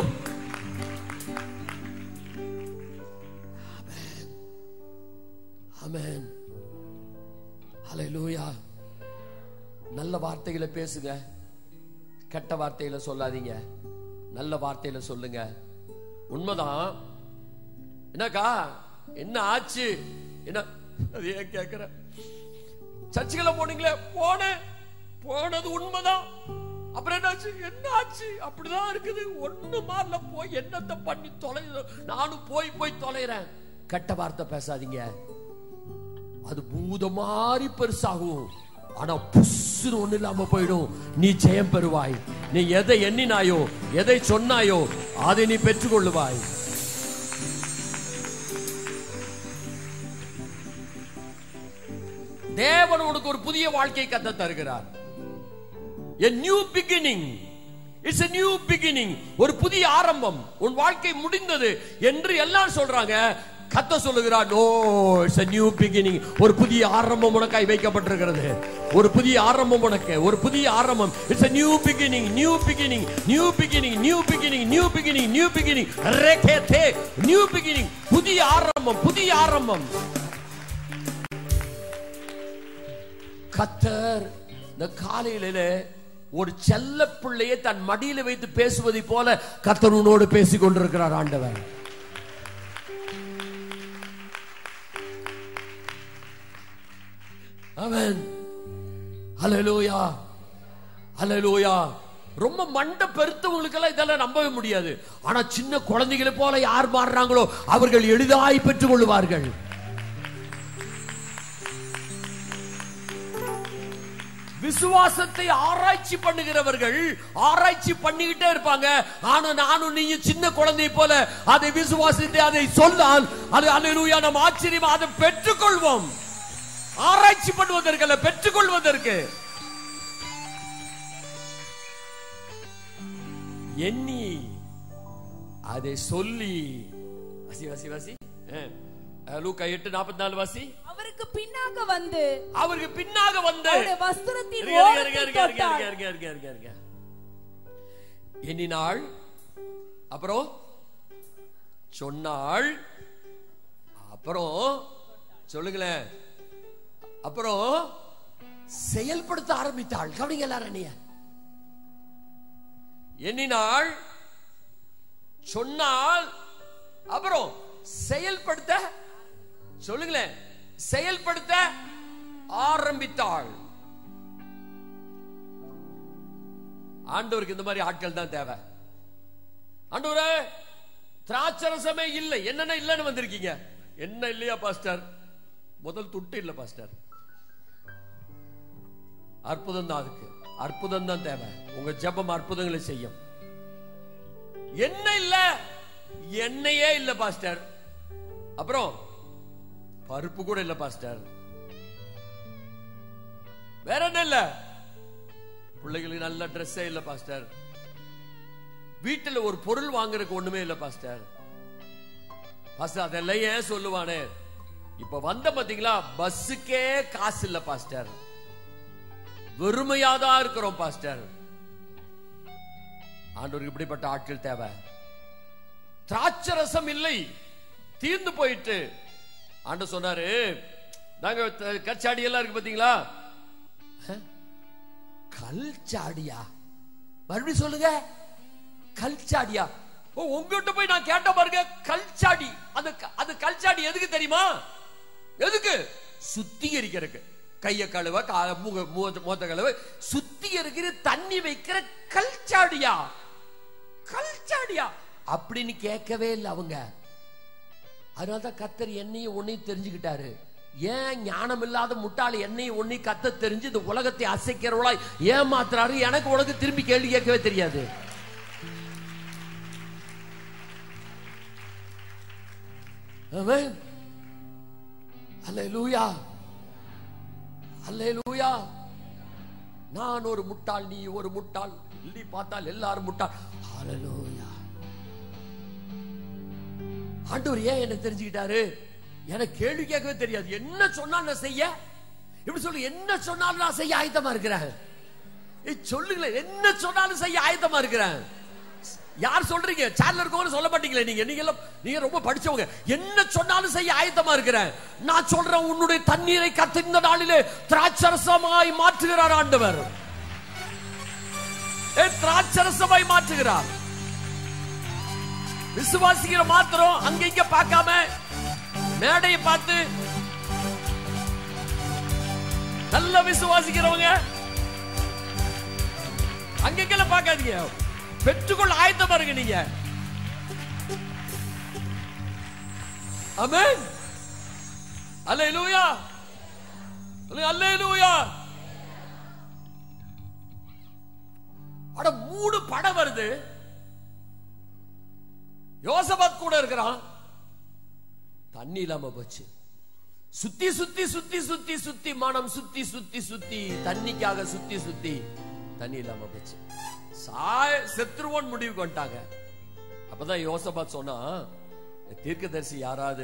ஆமென் ஹalleluya நல்ல வார்த்தைகளை பேசுங்க கெட்ட வார்த்தைகளை சொல்லாதீங்க நல்ல வார்த்தையில சொல்லுங்க உண்மைதான் என்னக்கா என்ன ஆச்சு என்ன அது ஏன் கேக்குற சர்ச்சுக்குள்ள போனீங்களே போனேன் போனது உண்மைதான் அப்புறம் என்னாச்சு என்ன ஆச்சு அப்படிதான் இருக்குது ஒண்ணு மாறல போய் என்னத்தை பண்ணி தொலை நானும் போய் போய் தொலைறேன் கெட்ட வார்த்தை பேசாதீங்க அது பூத மாதிரி பெருசாகும் ஆனா புஸ்ஸுன்னு ஒண்ணு இல்லாம போயிடும் நீ ஜெயம் பெறுவாய் நீ எதை எண்ணினாயோ எதை சொன்னாயோ அதை நீ பெற்றுக்கொள்ளுவாய் தேவன் உனக்கு ஒரு புதிய வாழ்க்கை கத்த தருகிறார் a new beginning it's a new beginning ஒரு புதிய ஆரம்பம் உன் வாழ்க்கை முடிந்தது என்று எல்லாம் சொல்றாங்க கத்த சொல்லுகிறார் no it's a new beginning ஒரு புதிய ஆரம்பம் உனக்காய் வைக்கப்பட்டிருக்கிறது ஒரு புதிய ஆரம்பம் உனக்கு ஒரு புதிய ஆரம்பம் it's a new beginning new beginning new beginning new beginning new beginning new beginning ரேகேதே நியூ beginning புதிய ஆரம்பம் புதிய ஆரம்பம் கத்தர் இந்த காலையிலே ஒரு செல்ல பிள்ளையை தன் மடியில வைத்து பேசுவதை போல கத்தர் உன்னோடு பேசிக் கொண்டிருக்கிறார் ஆண்டவர் அவன் ஹalleluya ஹalleluya ரொம்ப மண்டை பெருத்தவங்களுக்கெல்லாம் இதெல்லாம் நம்பவே முடியாது ஆனா சின்ன குழந்தைகளை போல யார் மாறுறாங்களோ அவர்கள் எளிதாய் பெற்றுக் கொள்வார்கள் விசுவாசத்தை ஆராய்ச்சி பண்ணுகிறவர்கள் ஆராய்ச்சி பண்ணிக்கிட்டே இருப்பாங்க ஆனா நானும் நீங்க சின்ன குழந்தை போல அதை விசுவாசித்து அதை சொன்னால் அது அல்லேலூயா நம்ம ஆச்சரியமா அதை பெற்றுக்கொள்வோம் ஆராய்ச்சி பண்ணுவதற்கு அல்ல பெற்றுக்கொள்வதற்கு எண்ணி அதை சொல்லி வசி வசி வசி அஹ். அஹ், லூக்கா எட்டு நாற்பத்தி நாலு வாசி அவருக்கு பின்னாக வந்து அவருக்கு பின்னாக வந்து அவருடைய வஸ்திரத்தின் இருங்க, இருங்க, ஓரத்தை இருங்க, இருங்க, தொட்டாள். இருங்க, இருங்க, இருங்க, இருங்க. எண்ணினாள் அப்புறம் சொன்னாள் அப்புறம் சொல்லுங்களேன் அப்புறம் செயல்படுத்த ஆரம்பித்தாள் கவனிங்க எல்லாரும் என்னைய எண்ணினாள் சொன்னால் அப்புறம் செயல்படுத்த சொல்லுங்களேன் செயல்படுத்த ஆரம்பித்தாள் ஆண்டவருக்கு இந்த மாதிரி ஆட்கள் தான் தேவை ஆண்டவரே திராட்சரசமே இல்லை என்னென்ன இல்லைன்னு வந்திருக்கீங்க என்ன இல்லையா பாஸ்டர் முதல் துட்டு இல்ல பாஸ்டர் அற்புதம் தான் அதுக்கு அற்புதம் தான் தேவை உங்க ஜெபம் அற்புதங்களை செய்யும் என்ன இல்ல எண்ணெயே இல்ல பாஸ்டர் அப்புறம் பருப்பு கூட இல்ல பாஸ்டர் வேற என்ன இல்ல பிள்ளைகளுக்கு நல்ல ட்ரெஸ்ஸே இல்ல பாஸ்டர் வீட்டுல ஒரு பொருள் வாங்குறதுக்கு ஒண்ணுமே இல்ல பாஸ்டர் பாஸ்டர் அதெல்லாம் ஏன் சொல்லுவானே இப்ப வந்த பாத்தீங்களா பஸ்ஸுக்கே காசு இல்ல பாஸ்டர் வெறுமையாதான் இருக்கிறோம் பாஸ்டர் ஆண்டவருக்கு இப்படிப்பட்ட ஆட்கள் தேவை திராட்சரசம் இல்லை தீர்ந்து போயிட்டு ஆண்டு சொன்னாரு நாங்க த- கச்சாடி எல்லாம் இருக்கு பாத்தீங்களா அஹ்? கல்சாடியா மறுபடியும் சொல்லுங்க கல்சாடியா ஓ உங்ககிட்ட போய் நான் கேட்ட பாருங்க கல்சாடி அந்த க- அது கல்சாடி எதுக்கு தெரியுமா எதுக்கு சுத்திகரிக்கிறதுக்கு கைய கழுவ கால முக முகத்த முகத்த கழுவ சுத்திகரிக்கிற தண்ணி வைக்கிற கல்சாடியா கல்சாடியா அப்படின்னு கேட்கவே இல்லை அவங்க அதனாலதான் கத்தர் என்னையும் ஒன்னையும் தெரிஞ்சுக்கிட்டாரு ஏன் ஞானம் இல்லாத முட்டாள் என்னையும் ஒன்னையும் கத்த தெரிஞ்சு இந்த உலகத்தை அசைக்கிறவளா ஏமாத்துறாரு எனக்கு உனக்கு திரும்பி கேள்வி கேட்கவே தெரியாது ஆமென் அல்லேலூயா அல்லேலூயா நான் ஒரு முட்டாள் நீ ஒரு முட்டாள் நீ பார்த்தால் எல்லாரும் முட்டாள் அல்லேலூயா ஆண்டவர் ஏன் என்ன தெரிஞ்சுக்கிட்டாரு எனக்கு கேள்வி கேட்கவே தெரியாது என்ன சொன்னாலும் நான் செய்ய இப்படி சொல்லு என்ன சொன்னாலும் நான் செய்ய ஆயத்தமா இருக்கிறேன் ஏய், சொல்லுங்களேன் என்ன சொன்னாலும் செய்ய ஆயத்தமா இருக்கிறேன் யார் சொல்றீங்க சேனல் இருக்கவங்க சொல்ல மாட்டீங்களே நீங்க நீங்க எல்லாம் நீங்க ரொம்ப படிச்சவங்க என்ன சொன்னாலும் செய்ய ஆயத்தமா இருக்கிறேன் நான் சொல்றேன் உன்னுடைய தண்ணீரை கத்த இந்த நாளிலே திராட்சரசமாய் மாற்றுகிறார் ஆண்டவர் ஏ திராட்சரசமாய் மாற்றுகிறார் விசுவாசிக்கிற மாத்திரம் அங்க இங்க பார்க்காம மேடையை பார்த்து நல்ல விசுவாசிக்கிறவங்க அங்கெல்லாம் பார்க்காதீங்க பெற்றுக்கொள்ள ஆயத்தமா இருங்க நீங்க அமேன் அல்லேலூயா அல்லேலூயா அட மூணு படம் வருது யோசபாத் கூட இருக்கிறான் தண்ணி இல்லாம போச்சு சுத்தி சுத்தி சுத்தி சுத்தி சுத்தி மனம் சுத்தி சுத்தி சுத்தி தண்ணிக்காக சுத்தி சுத்தி தண்ணி இல்லாம போச்சு சாய செத்துருவோன் முடிவுக்கு வந்துட்டாங்க அப்பதான் யோசபாத் சொன்னா தீர்க்கதரிசி யாராவது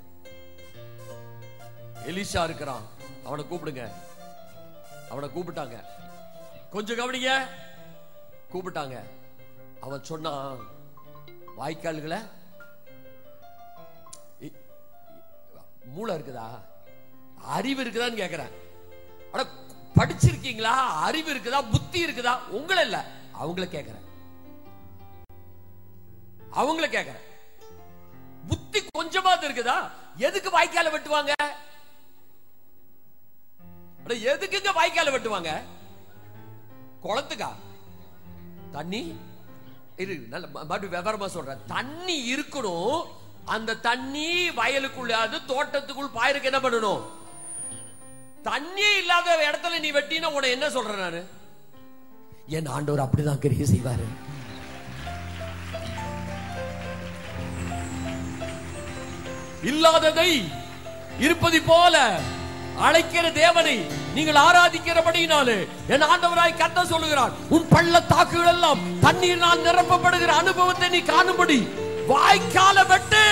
எலிஷா இருக்கிறான் அவனை கூப்பிடுங்க அவனை கூப்பிட்டாங்க கொஞ்சம் கவனிங்க கூப்பிட்டாங்க அவன் சொன்னான் வாய்க்கால்களை இ- மூளை இருக்குதா அறிவு இருக்குதான்னு கேக்குறேன் அட படிச்சிருக்கீங்களா அறிவு இருக்குதா புத்தி இருக்குதா உங்களை இல்ல அவங்கள கேக்குறேன் அவங்கள கேக்குறேன் புத்தி கொஞ்சமாவது இருக்குதா எதுக்கு வாய்க்கால வெட்டுவாங்க அட எதுக்குங்க வாய்க்கால வெட்டுவாங்க குளத்துக்கா தண்ணி இரு நல்ல ம- மறுபடியும் விவரமா சொல்றேன் தண்ணி இருக்கணும் அந்த தண்ணி வயலுக்குள்ளாது தோட்டத்துக்குள் பாயிருக்கு என்ன பண்ணணும் தண்ணி இல்லாத இடத்துல நீ வெட்டினா உன என்ன சொல்றேன் நானு என் ஆண்டவர் அப்படிதான் கிரியை செய்வாரு இல்லாததை இருப்பது போல அழைக்கிற தேவனை நீங்கள் ஆராதிக்கிறபடியினாலே என் ஆண்டவராய் கத்த சொல்லுகிறான் உன் பள்ளத்தாக்குகள் எல்லாம் தண்ணீரினால் நிரப்பப்படுகிற அனுபவத்தை நீ காணும்படி வாய்க்கால வெட்டு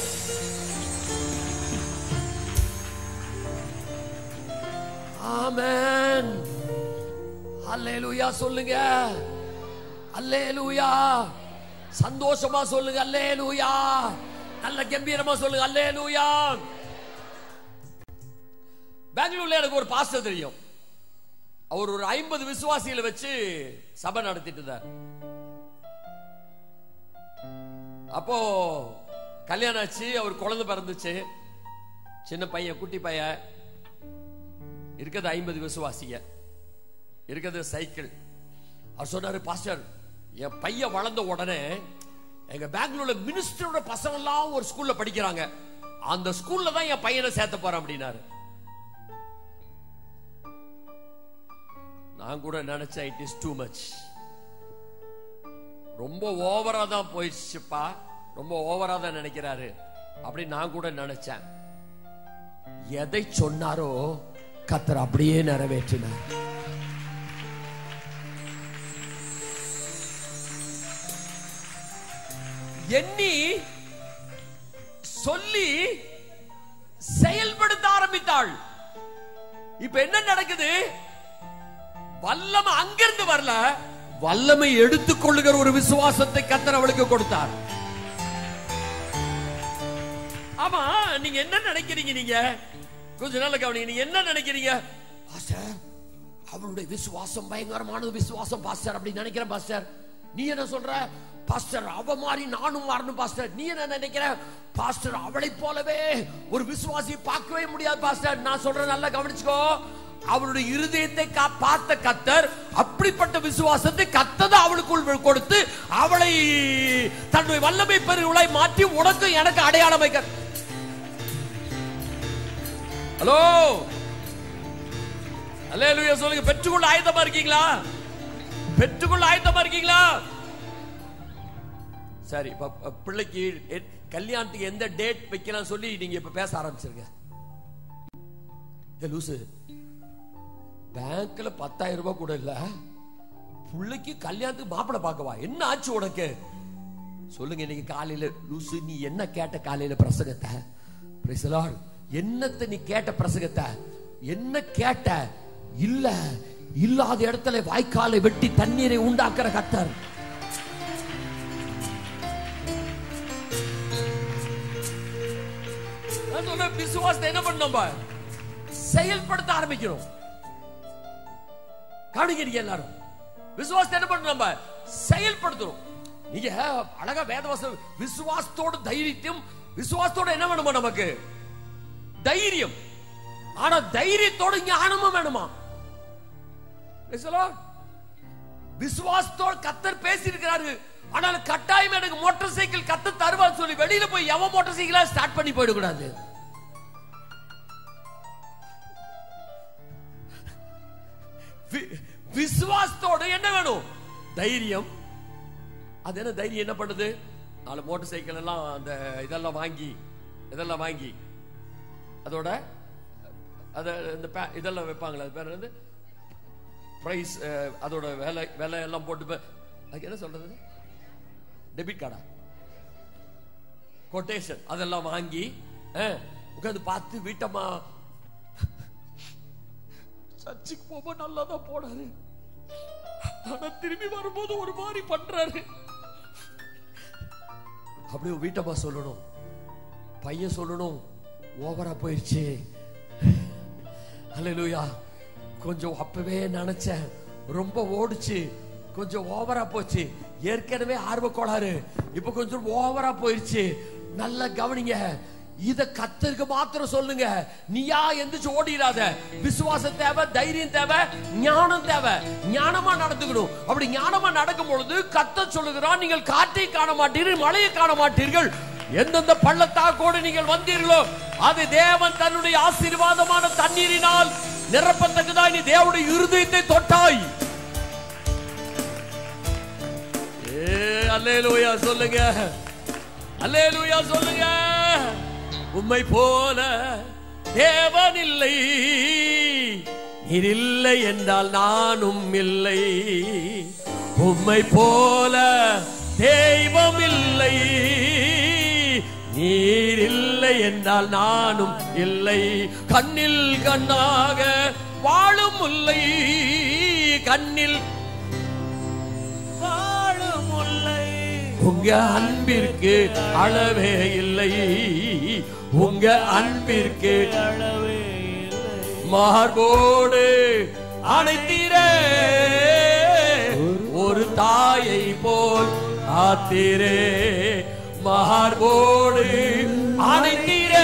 ஆமென் அல்லேலூயா சொல்லுங்க அல்லேலூயா சந்தோஷமா சொல்லுங்க அல்லேலூயா நல்ல கம்பீரமா சொல்லுங்க அல்லேலூயா பெங்களூர்ல எனக்கு ஒரு பாஸ்டர் தெரியும் அவர் ஒரு ஐம்பது விசுவாசிகளை வச்சு சபை நடத்திட்டு இருந்தார் அப்போ கல்யாணம் ஆச்சு அவர் குழந்தை பிறந்துச்சு சின்ன பையன் குட்டி பையன் இருக்கிறது ஐம்பது விசுவாசிங்க இருக்கிறது சைக்கிள் அவர் சொன்னாரு பாஸ்டர் என் பையன் வளர்ந்த உடனே எங்க பெங்களூர்ல மினிஸ்டரோட பசங்க எல்லாம் ஒரு ஸ்கூல்ல படிக்கிறாங்க அந்த ஸ்கூல்ல தான் என் பையனை சேர்த்த போறேன் அப்படின்னாரு நான் கூட நினைச்சேன் இட் இஸ் டூ மச் ரொம்ப ஓவரா தான் போயிடுச்சுப்பா ரொம்ப ஓவரா தான் நினைக்கிறாரு அப்படி நான் கூட நினைச்சேன் எதை சொன்னாரோ கத்தர் அப்படியே நிறைவேற்றினார் எண்ணி சொல்லி செயல்படுத்த ஆரம்பித்தாள் இப்ப என்ன நடக்குது வல்லமை அங்கிருந்து வரல வல்லமை எடுத்துக்கொள்ளுகிற ஒரு விசுவாசத்தை கத்தர் அவளுக்கு கொடுத்தார் ஆமா நீங்க என்ன நினைக்கிறீங்க நீங்க கொஞ்ச நாள் கவனிங்க நீங்க என்ன நினைக்கிறீங்க பாஸ்டர் அவளுடைய விசுவாசம் பயங்கரமானது விசுவாசம் பாஸ்டர் அப்படி நினைக்கிறேன் பாஸ்டர் நீ என்ன சொல்ற பாஸ்டர் அவ மாதிரி நானும் மாறணும் பாஸ்டர் நீ என்ன நினைக்கிற பாஸ்டர் அவளை போலவே ஒரு விசுவாசி பார்க்கவே முடியாது பாஸ்டர் நான் சொல்றேன் நல்லா கவனிச்சுக்கோ அவளுடைய இருதயத்தை கா- பார்த்த கத்தர் அப்படிப்பட்ட விசுவாசத்தை கத்தத அவளுக்குள் கொடுத்து அவளை தன்னுடைய வல்லமை பெருகளை மாற்றி உனக்கு எனக்கு அடையாளம் வைக்க ஹலோ அல்லேலூயா சொல்லுங்க பெற்றுக்கொள்ள ஆயத்தமா இருக்கீங்களா பெற்றுக்கொள்ள ஆயத்தமா இருக்கீங்களா சரி இப்ப இப்ப பிள்ளைக்கு எ- கல்யாணத்துக்கு எந்த டேட் வைக்கலாம் சொல்லி நீங்க இப்ப பேச ஆரம்பிச்சிருங்க ஏ லூசு பேங்க்ல பத்தாயிரம் ரூபாய் கூட இல்ல பிள்ளைக்கு கல்யாணத்துக்கு மாப்பிளை பார்க்கவா என்ன ஆச்சு உனக்கு சொல்லுங்க இன்னைக்கு காலையில லூசு நீ என்ன கேட்ட காலையில பிரசங்கத்தை Praise the Lord. என்னத்தை நீ கேட்ட பிரசங்கத்தை என்ன கேட்ட இல்ல இல்லாத இடத்துல வாய்க்காலை வெட்டி தண்ணீரை உண்டாக்குற கத்தர் நான் சொல்றேன், விசுவாசத்தை என்ன பண்ணணும் நம்ம? செயல்படுத்த ஆரம்பிக்கிறோம் கவனிக்கிறீங்க எல்லாரும் விசுவாசத்தை என்ன பண்ணணும் நம்ம செயல்படுத்தணும் நீங்க அழகா வேதவாசம் விசுவாசத்தோட தைரியத்தையும் விசுவாசத்தோட என்ன வேணுமா நமக்கு தைரியம் ஆனா தைரியத்தோட ஞானமும் வேணுமா Praise the Lord. விசுவாசத்தோட கத்தர் பேசி இருக்கிறாரு ஆனால் கட்டாயம் எனக்கு மோட்டார் சைக்கிள் கத்த தருவான்னு சொல்லி வெளியில போய் எவன் மோட்டார் சைக்கிளா ஸ்டார்ட் பண்ணி போயிடக்கூடாது வி- விசுவாசத்தோட என்ன வேணும் தைரியம் அது என்ன தைரியம் என்ன பண்ணுது நாலு மோட்டார் சைக்கிள் எல்லாம் அந்த இதெல்லாம் வாங்கி இதெல்லாம் வாங்கி அதோட அத இந்த பே- இதெல்லாம் வைப்பாங்களே அது பேர் வந்து பிரைஸ் அதோட விலை விலை எல்லாம் போட்டு பே- அதுக்கு என்ன சொல்றது டெபிட் கார்டா கொட்டேஷன் அதெல்லாம் வாங்கி உட்காந்து பார்த்து வீட்டம்மா சர்ச்சுக்கு போகும்போது நல்லா தான் போனாரு ஆனா திரும்பி வரும்போது ஒரு மாதிரி பண்றாரு அப்படியே வீட்டம்மா சொல்லணும் பையன் சொல்லணும் ஓவரா போயிடுச்சு அல்லேலூயா கொஞ்சம் அப்பவே நினைச்சேன் ரொம்ப ஓடுச்சு கொஞ்சம் ஓவரா போச்சு ஏற்கனவே ஆர்வ கோளாறு இப்ப கொஞ்சம் ஓவரா போயிடுச்சு நல்லா கவனிங்க இத கத்தருக்கு மாத்திரம் சொல்லுங்க நீயா எந்திரிச்சு ஓடிடாத விசுவாசம் தேவை தைரியம் தேவை ஞானம் தேவை ஞானமா நடந்துக்கணும் அப்படி ஞானமா நடக்கும் பொழுது கத்த சொல்லுகிறான் நீங்கள் காற்றை காண மாட்டீர்கள் மழையை காண மாட்டீர்கள் எந்தெந்த பள்ளத்தாக்கோடு நீங்கள் வந்தீர்களோ அது தேவன் தன்னுடைய ஆசீர்வாதமான தண்ணீரினால் நிரப்பத்தக்கதாய் நீ தேவனுடைய இருதயத்தை தொட்டாய் ஏ அல்லேலூயா சொல்லுங்க அல்லேலூயா சொல்லுங்க உம்மை போல தேவன் இல்லை நீர் இல்லை என்றால் நானும் இல்லை உம்மை போல தெய்வம் இல்லை நீர் இல்லை என்றால் நானும் இல்லை கண்ணில் கண்ணாக வாழும் முல்லை கண்ணில் வாழும் முல்லை உங்க அன்பிற்கு அளவே இல்லை உங்க அன்பிற்கு அளவே இல்லை மார்போடு அணைத்தீரே ஒரு தாயை போல் ஆத்தீரே மார்போடு அணைத்தீரே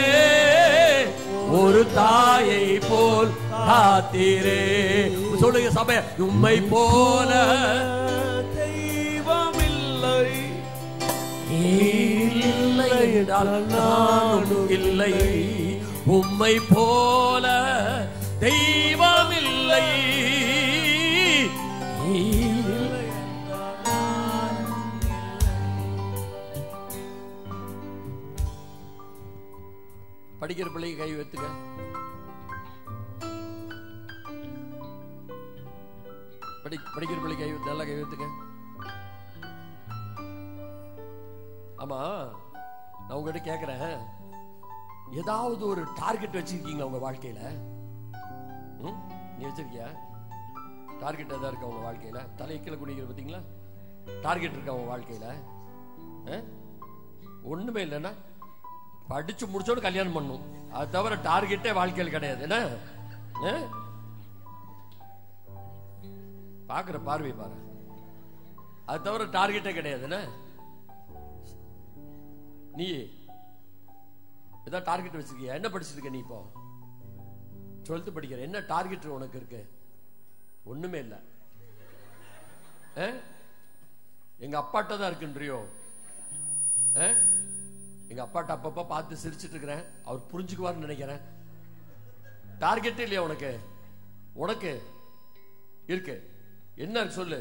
ஒரு தாயை போல் காத்தீரே சொல்லுங்க சபை உம்மை போல தெய்வம் இல்லை இல்லை என்றால் நானும் இல்லை உம்மை போல தெய்வம் இல்லை இல்லை என்றால் நானும் இல்லை. படிக்கிற பிள்ளைக்கு கை வைத்துக்க படி படிக்கிற பிள்ளை கை வைத்து நல்லா கை வைத்துக்க ஆமா நான் உங்ககிட்ட கேக்குறேன் ஏதாவது ஒரு டார்கெட் வச்சிருக்கீங்களா உங்க வாழ்க்கையில ம்? நீ வச்சிருக்கியா டார்கெட் ஏதாவது இருக்கா உங்க வாழ்க்கையில தலையை கீழே குடிக்கிற பாத்தீங்களா டார்கெட் இருக்கா உங்க வாழ்க்கையில ஆ? ஒண்ணுமே இல்லைன்னா படிச்சு முடிச்சோட கல்யாணம் பண்ணும் அது தவிர டார்கெட்டே வாழ்க்கையில் கிடையாது என்ன ஆ? பாக்குற பார்வை பாரு அது தவிர டார்கெட்டே கிடையாது என்ன நீ ஏதாவது டார்கெட் வச்சிருக்கியா என்ன படிச்சிருக்க நீ இப்போ டுவெல்த் படிக்கிற என்ன டார்கெட் உனக்கு இருக்கு ஒண்ணுமே இல்ல ஆ? எங்க அப்பாட்ட தான் இருக்குன்றியோ ஆ? எங்க அப்பாட்ட அப்பப்ப பார்த்து சிரிச்சிட்டு இருக்கிறேன் அவர் புரிஞ்சுக்குவார்னு நினைக்கிறேன் டார்கெட் இல்லையா உனக்கு உனக்கு இருக்கு என்ன இருக்கு சொல்லு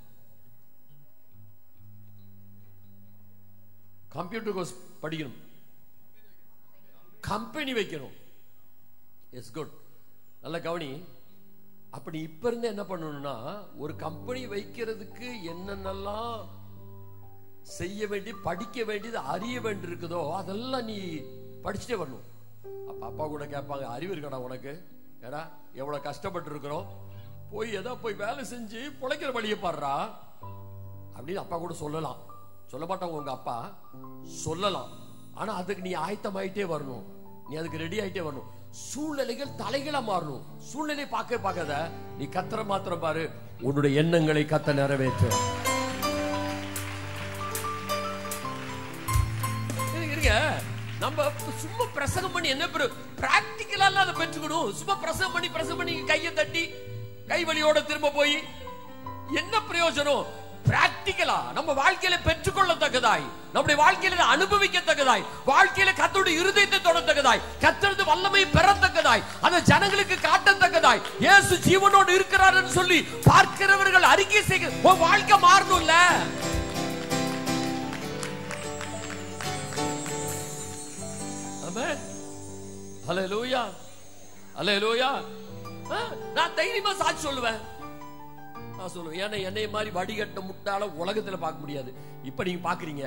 கம்ப்யூட்டர் கோர்ஸ் படிக்கணும் கம்பெனி வைக்கணும் இட்ஸ் குட் நல்ல கவனி அப்படி இப்ப இருந்து என்ன பண்ணணும்னா ஒரு கம்பெனி வைக்கிறதுக்கு என்னென்னலாம் செய்ய வேண்டி படிக்க வேண்டியது அறிய வேண்டி இருக்குதோ அதெல்லாம் நீ படிச்சுட்டே வரணும் அப்ப அப்பா கூட கேட்பாங்க அறிவு இருக்கடா உனக்கு ஏடா எவ்வளவு கஷ்டப்பட்டு இருக்கிறோம் போய் ஏதோ போய் வேலை செஞ்சு பிழைக்கிற வழியை பாடுறா அப்படின்னு அப்பா கூட சொல்லலாம் சொல்ல மாட்டாங்க உங்க அப்பா சொல்லலாம் ஆனா அதுக்கு நீ ஆயத்தமாயிட்டே வரணும் நீ அதுக்கு ரெடி ஆயிட்டே வரணும் சூழ்நிலைகள் தலைகளா மாறணும் சூழ்நிலை பார்க்க பார்க்காத நீ கத்தர மாத்திரம் பாரு உன்னுடைய எண்ணங்களை கத்த நிறைவேற்று இருங்க, இருங்க நம்ம சும்மா பிரசங்கம் பண்ணி என்ன பெரு பிராக்டிக்கலா அதை பெற்றுக்கணும் சும்மா பிரசங்கம் பண்ணி பிரசங்கம் பண்ணி கையை தட்டி கை வலியோட திரும்ப போய் என்ன பிரயோஜனம் பிராக்டிக்கலா நம்ம வாழ்க்கையில பெற்றுக்கொள்ளத்தக்கதாய் நம்முடைய வாழ்க்கையில அனுபவிக்கத்தக்கதாய் வாழ்க்கையில கத்தோட இருதயத்தை தொடத்தக்கதாய் கத்தரது வல்லமை பெறத்தக்கதாய் அந்த ஜனங்களுக்கு காட்டத்தக்கதாய் இயேசு ஜீவனோடு இருக்கிறார்னு சொல்லி பார்க்கிறவர்கள் அறிக்கை செய்ய உன் வாழ்க்கை மாறணும்ல ஆமென் ஹalleluya ஹalleluya ஆ, நான் தைரியமா சாட்சி சொல்லுவேன் நான் சொல்லுவேன் ஏன்னா என்னை மாதிரி வடிகட்ட முட்டாள உலகத்துல பார்க்க முடியாது இப்ப நீங்க பாக்குறீங்க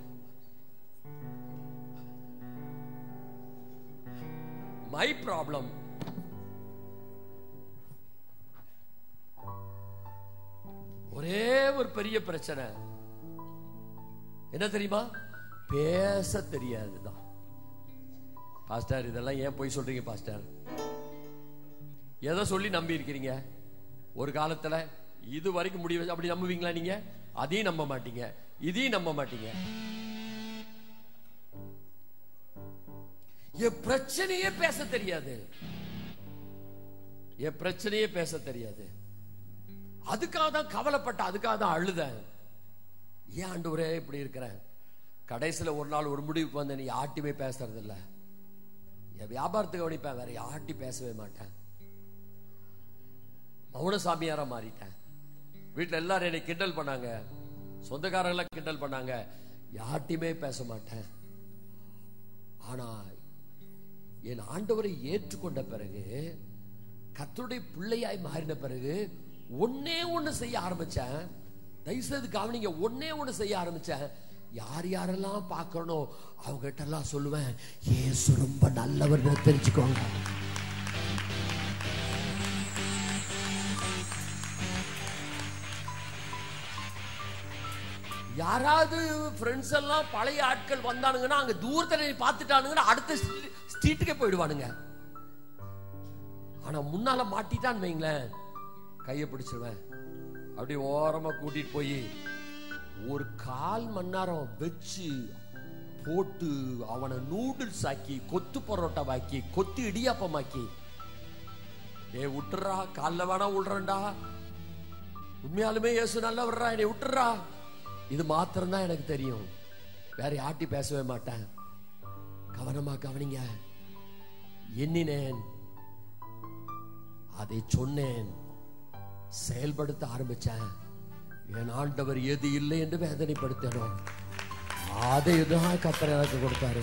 மை ப்ராப்ளம் ஒரே ஒரு பெரிய பிரச்சனை என்ன தெரியுமா பேச தெரியாதுதான் பாஸ்டர் இதெல்லாம் ஏன் போய் சொல்றீங்க பாஸ்டர் எதை சொல்லி நம்பி இருக்கிறீங்க ஒரு காலத்துல இது வரைக்கும் முடிவு அப்படி நம்புவீங்களா நீங்க அதையும் நம்ப மாட்டீங்க இதையும் நம்ப மாட்டீங்க என் பிரச்சனையே பேச தெரியாது என் பிரச்சனையே பேச தெரியாது அதுக்காக தான் கவலைப்பட்ட அதுக்காக தான் அழுதேன் ஏன் ஆண்டவரே இப்படி இருக்கிறேன் கடைசியில ஒரு நாள் ஒரு முடிவுக்கு வந்து நீ யார்ட்டையுமே பேசுறது இல்ல என் வியாபாரத்துக்கு கவனிப்பேன் வேற யார்ட்டையும் பேசவே மாட்டேன் மௌன சாமியாரா மாறிட்டேன் வீட்டுல எல்லாரும் என்னை கிண்டல் பண்ணாங்க சொந்தக்காரங்க கிண்டல் பண்ணாங்க யார்ட்டையுமே பேச மாட்டேன் ஆனா என் ஆண்டவரை ஏற்றுக்கொண்ட பிறகு கர்த்தருடைய பிள்ளையாய் மாறின பிறகு ஒன்னே ஒண்ணு செய்ய ஆரம்பிச்சேன் தயவுசெய்து கவனிங்க ஒன்னே ஒண்ணு செய்ய ஆரம்பிச்சேன் யார் யாரெல்லாம் பார்க்கணும் அவங்க கிட்ட எல்லாம் சொல்லுவேன் ஏசு ரொம்ப நல்லவர் தெரிஞ்சுக்கோங்க யாராவது ஃப்ரெண்ட்ஸ் எல்லாம் பழைய ஆட்கள் வந்தானுங்கன்னா அங்க தூரத்துல நீ பார்த்துட்டானுங்கன்னா அடுத்த ஸ்ட்ரீட்டுக்கே போயிடுவானுங்க ஆனா முன்னால மாட்டிட்டான்னு வைங்களேன் கையை பிடிச்சிருவேன் அப்படியே ஓரமா கூட்டிட்டு போய் ஒரு கால் மணி நேரம் வச்சு போட்டு அவனை நூடுல்ஸ் ஆக்கி கொத்து பரோட்டாவாக்கி கொத்து இடியாப்பமாக்கி ஏ விட்டுறா காலில் வேணா விடுறேன்டா உண்மையாலுமே இயேசு நல்லவர்ரா என்னை விட்டுறா இது மாத்திரம் தான் எனக்கு தெரியும் வேற யார்ட்டி பேசவே மாட்டேன் கவனமா கவனிங்க எண்ணினேன் அதை சொன்னேன் செயல்படுத்த ஆரம்பிச்சேன் என் ஆண்டவர் எது இல்லை என்று வேதனைப்படுத்தணும் அதை தான் கத்தர் எனக்கு கொடுத்தாரு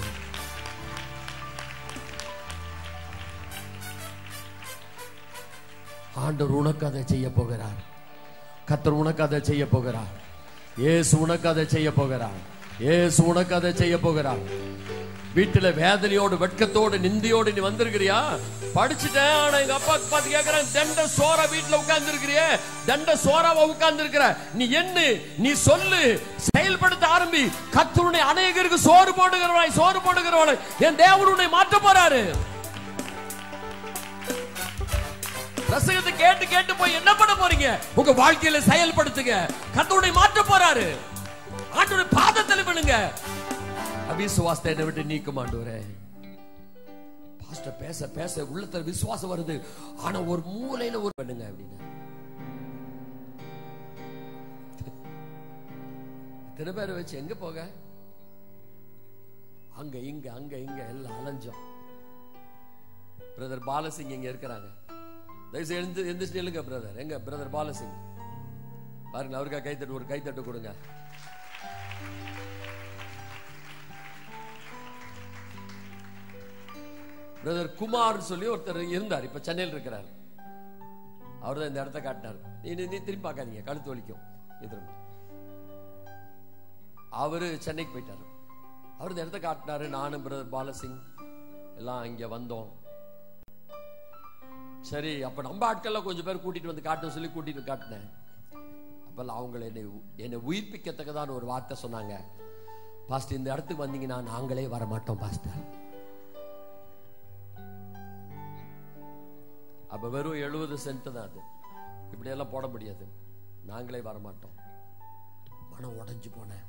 ஆண்டவர் உனக்கு அதை செய்ய போகிறார் கத்தர் உனக்கு அதை செய்ய போகிறார் ஏசு உனக்கு அதை செய்ய போகிறார் ஏசு உனக்கு அதை செய்ய போகிறார் வீட்டுல வேதனையோடு வெட்கத்தோடு நிந்தியோடு நீ வந்திருக்கிறியா படிச்சுட்டேன் ஆனா எங்க அப்பா பார்த்து கேக்குறேன் தண்ட சோறா வீட்டுல உட்கார்ந்து இருக்கிறியே தண்ட சோறாவா உட்கார்ந்து இருக்கிற நீ என்ன நீ சொல்லு செயல்படுத்த ஆரம்பி கத்தருடைய அநேகருக்கு சோறு போடுகிறவனை சோறு போடுகிறவனை என் தேவன் உன்னை மாற்ற போறாரு பிரசங்கத்தை கேட்டு கேட்டு போய் என்ன பண்ண போறீங்க உங்க வாழ்க்கையில செயல்படுத்துங்க கத்தருடைய மாற்ற போறாரு ஆண்டோட பாதத்தில் விழுங்க அவிசுவாசத்தை என்னை விட்டு நீக்க மாட்டோரே பாஸ்டர் பேச பேச உள்ளத்துல விசுவாசம் வருது ஆனா ஒரு மூலையில ஒரு பண்ணுங்க அப்படின்னு எத்தனை பேரை வச்சு எங்க போக அங்க இங்க அங்க இங்க எல்லாம் அலைஞ்சோம் பிரதர் பாலசிங் இங்க இருக்கிறாங்க தயவுசெய்து எழுந்து எந்திரிச்சு நில்லுங்க பிரதர் எங்க பிரதர் பாலசிங் பாருங்க அவருக்கா கைத்தட்டு ஒரு கைத்தட்டு கொடுங்க பிரதர் குமார் சொல்லி ஒருத்தர் இருந்தார் இப்ப சென்னையில் இருக்கிறார் அவர் தான் இந்த இடத்த காட்டினார் நீ நீ- நீ திரும்பி பார்க்காதீங்க கழுத்து வலிக்கும் நீ திரும்ப அவரு சென்னைக்கு போயிட்டாரு அவர் இந்த இடத்த காட்டினாரு நானும் பிரதர் பாலசிங் எல்லாம் இங்க வந்தோம் சரி அப்ப நம்ம ஆட்கள்லாம் கொஞ்சம் பேர் கூட்டிட்டு வந்து காட்ட சொல்லி கூட்டிட்டு காட்டினேன் அப்பெல்லாம் அவங்களை என்னை என்னை உயிர்ப்பிக்கத்தக்கதான ஒரு வார்த்தை சொன்னாங்க பாஸ்டர் இந்த இடத்துக்கு வந்தீங்கன்னா நாங்களே வர மாட்டோம் பாஸ்டர் அப்ப வெறும் எழுபது சென்ட் தான் அது இப்படியெல்லாம் போட முடியாது நாங்களே வர மாட்டோம் மனம் உடைஞ்சு போனேன்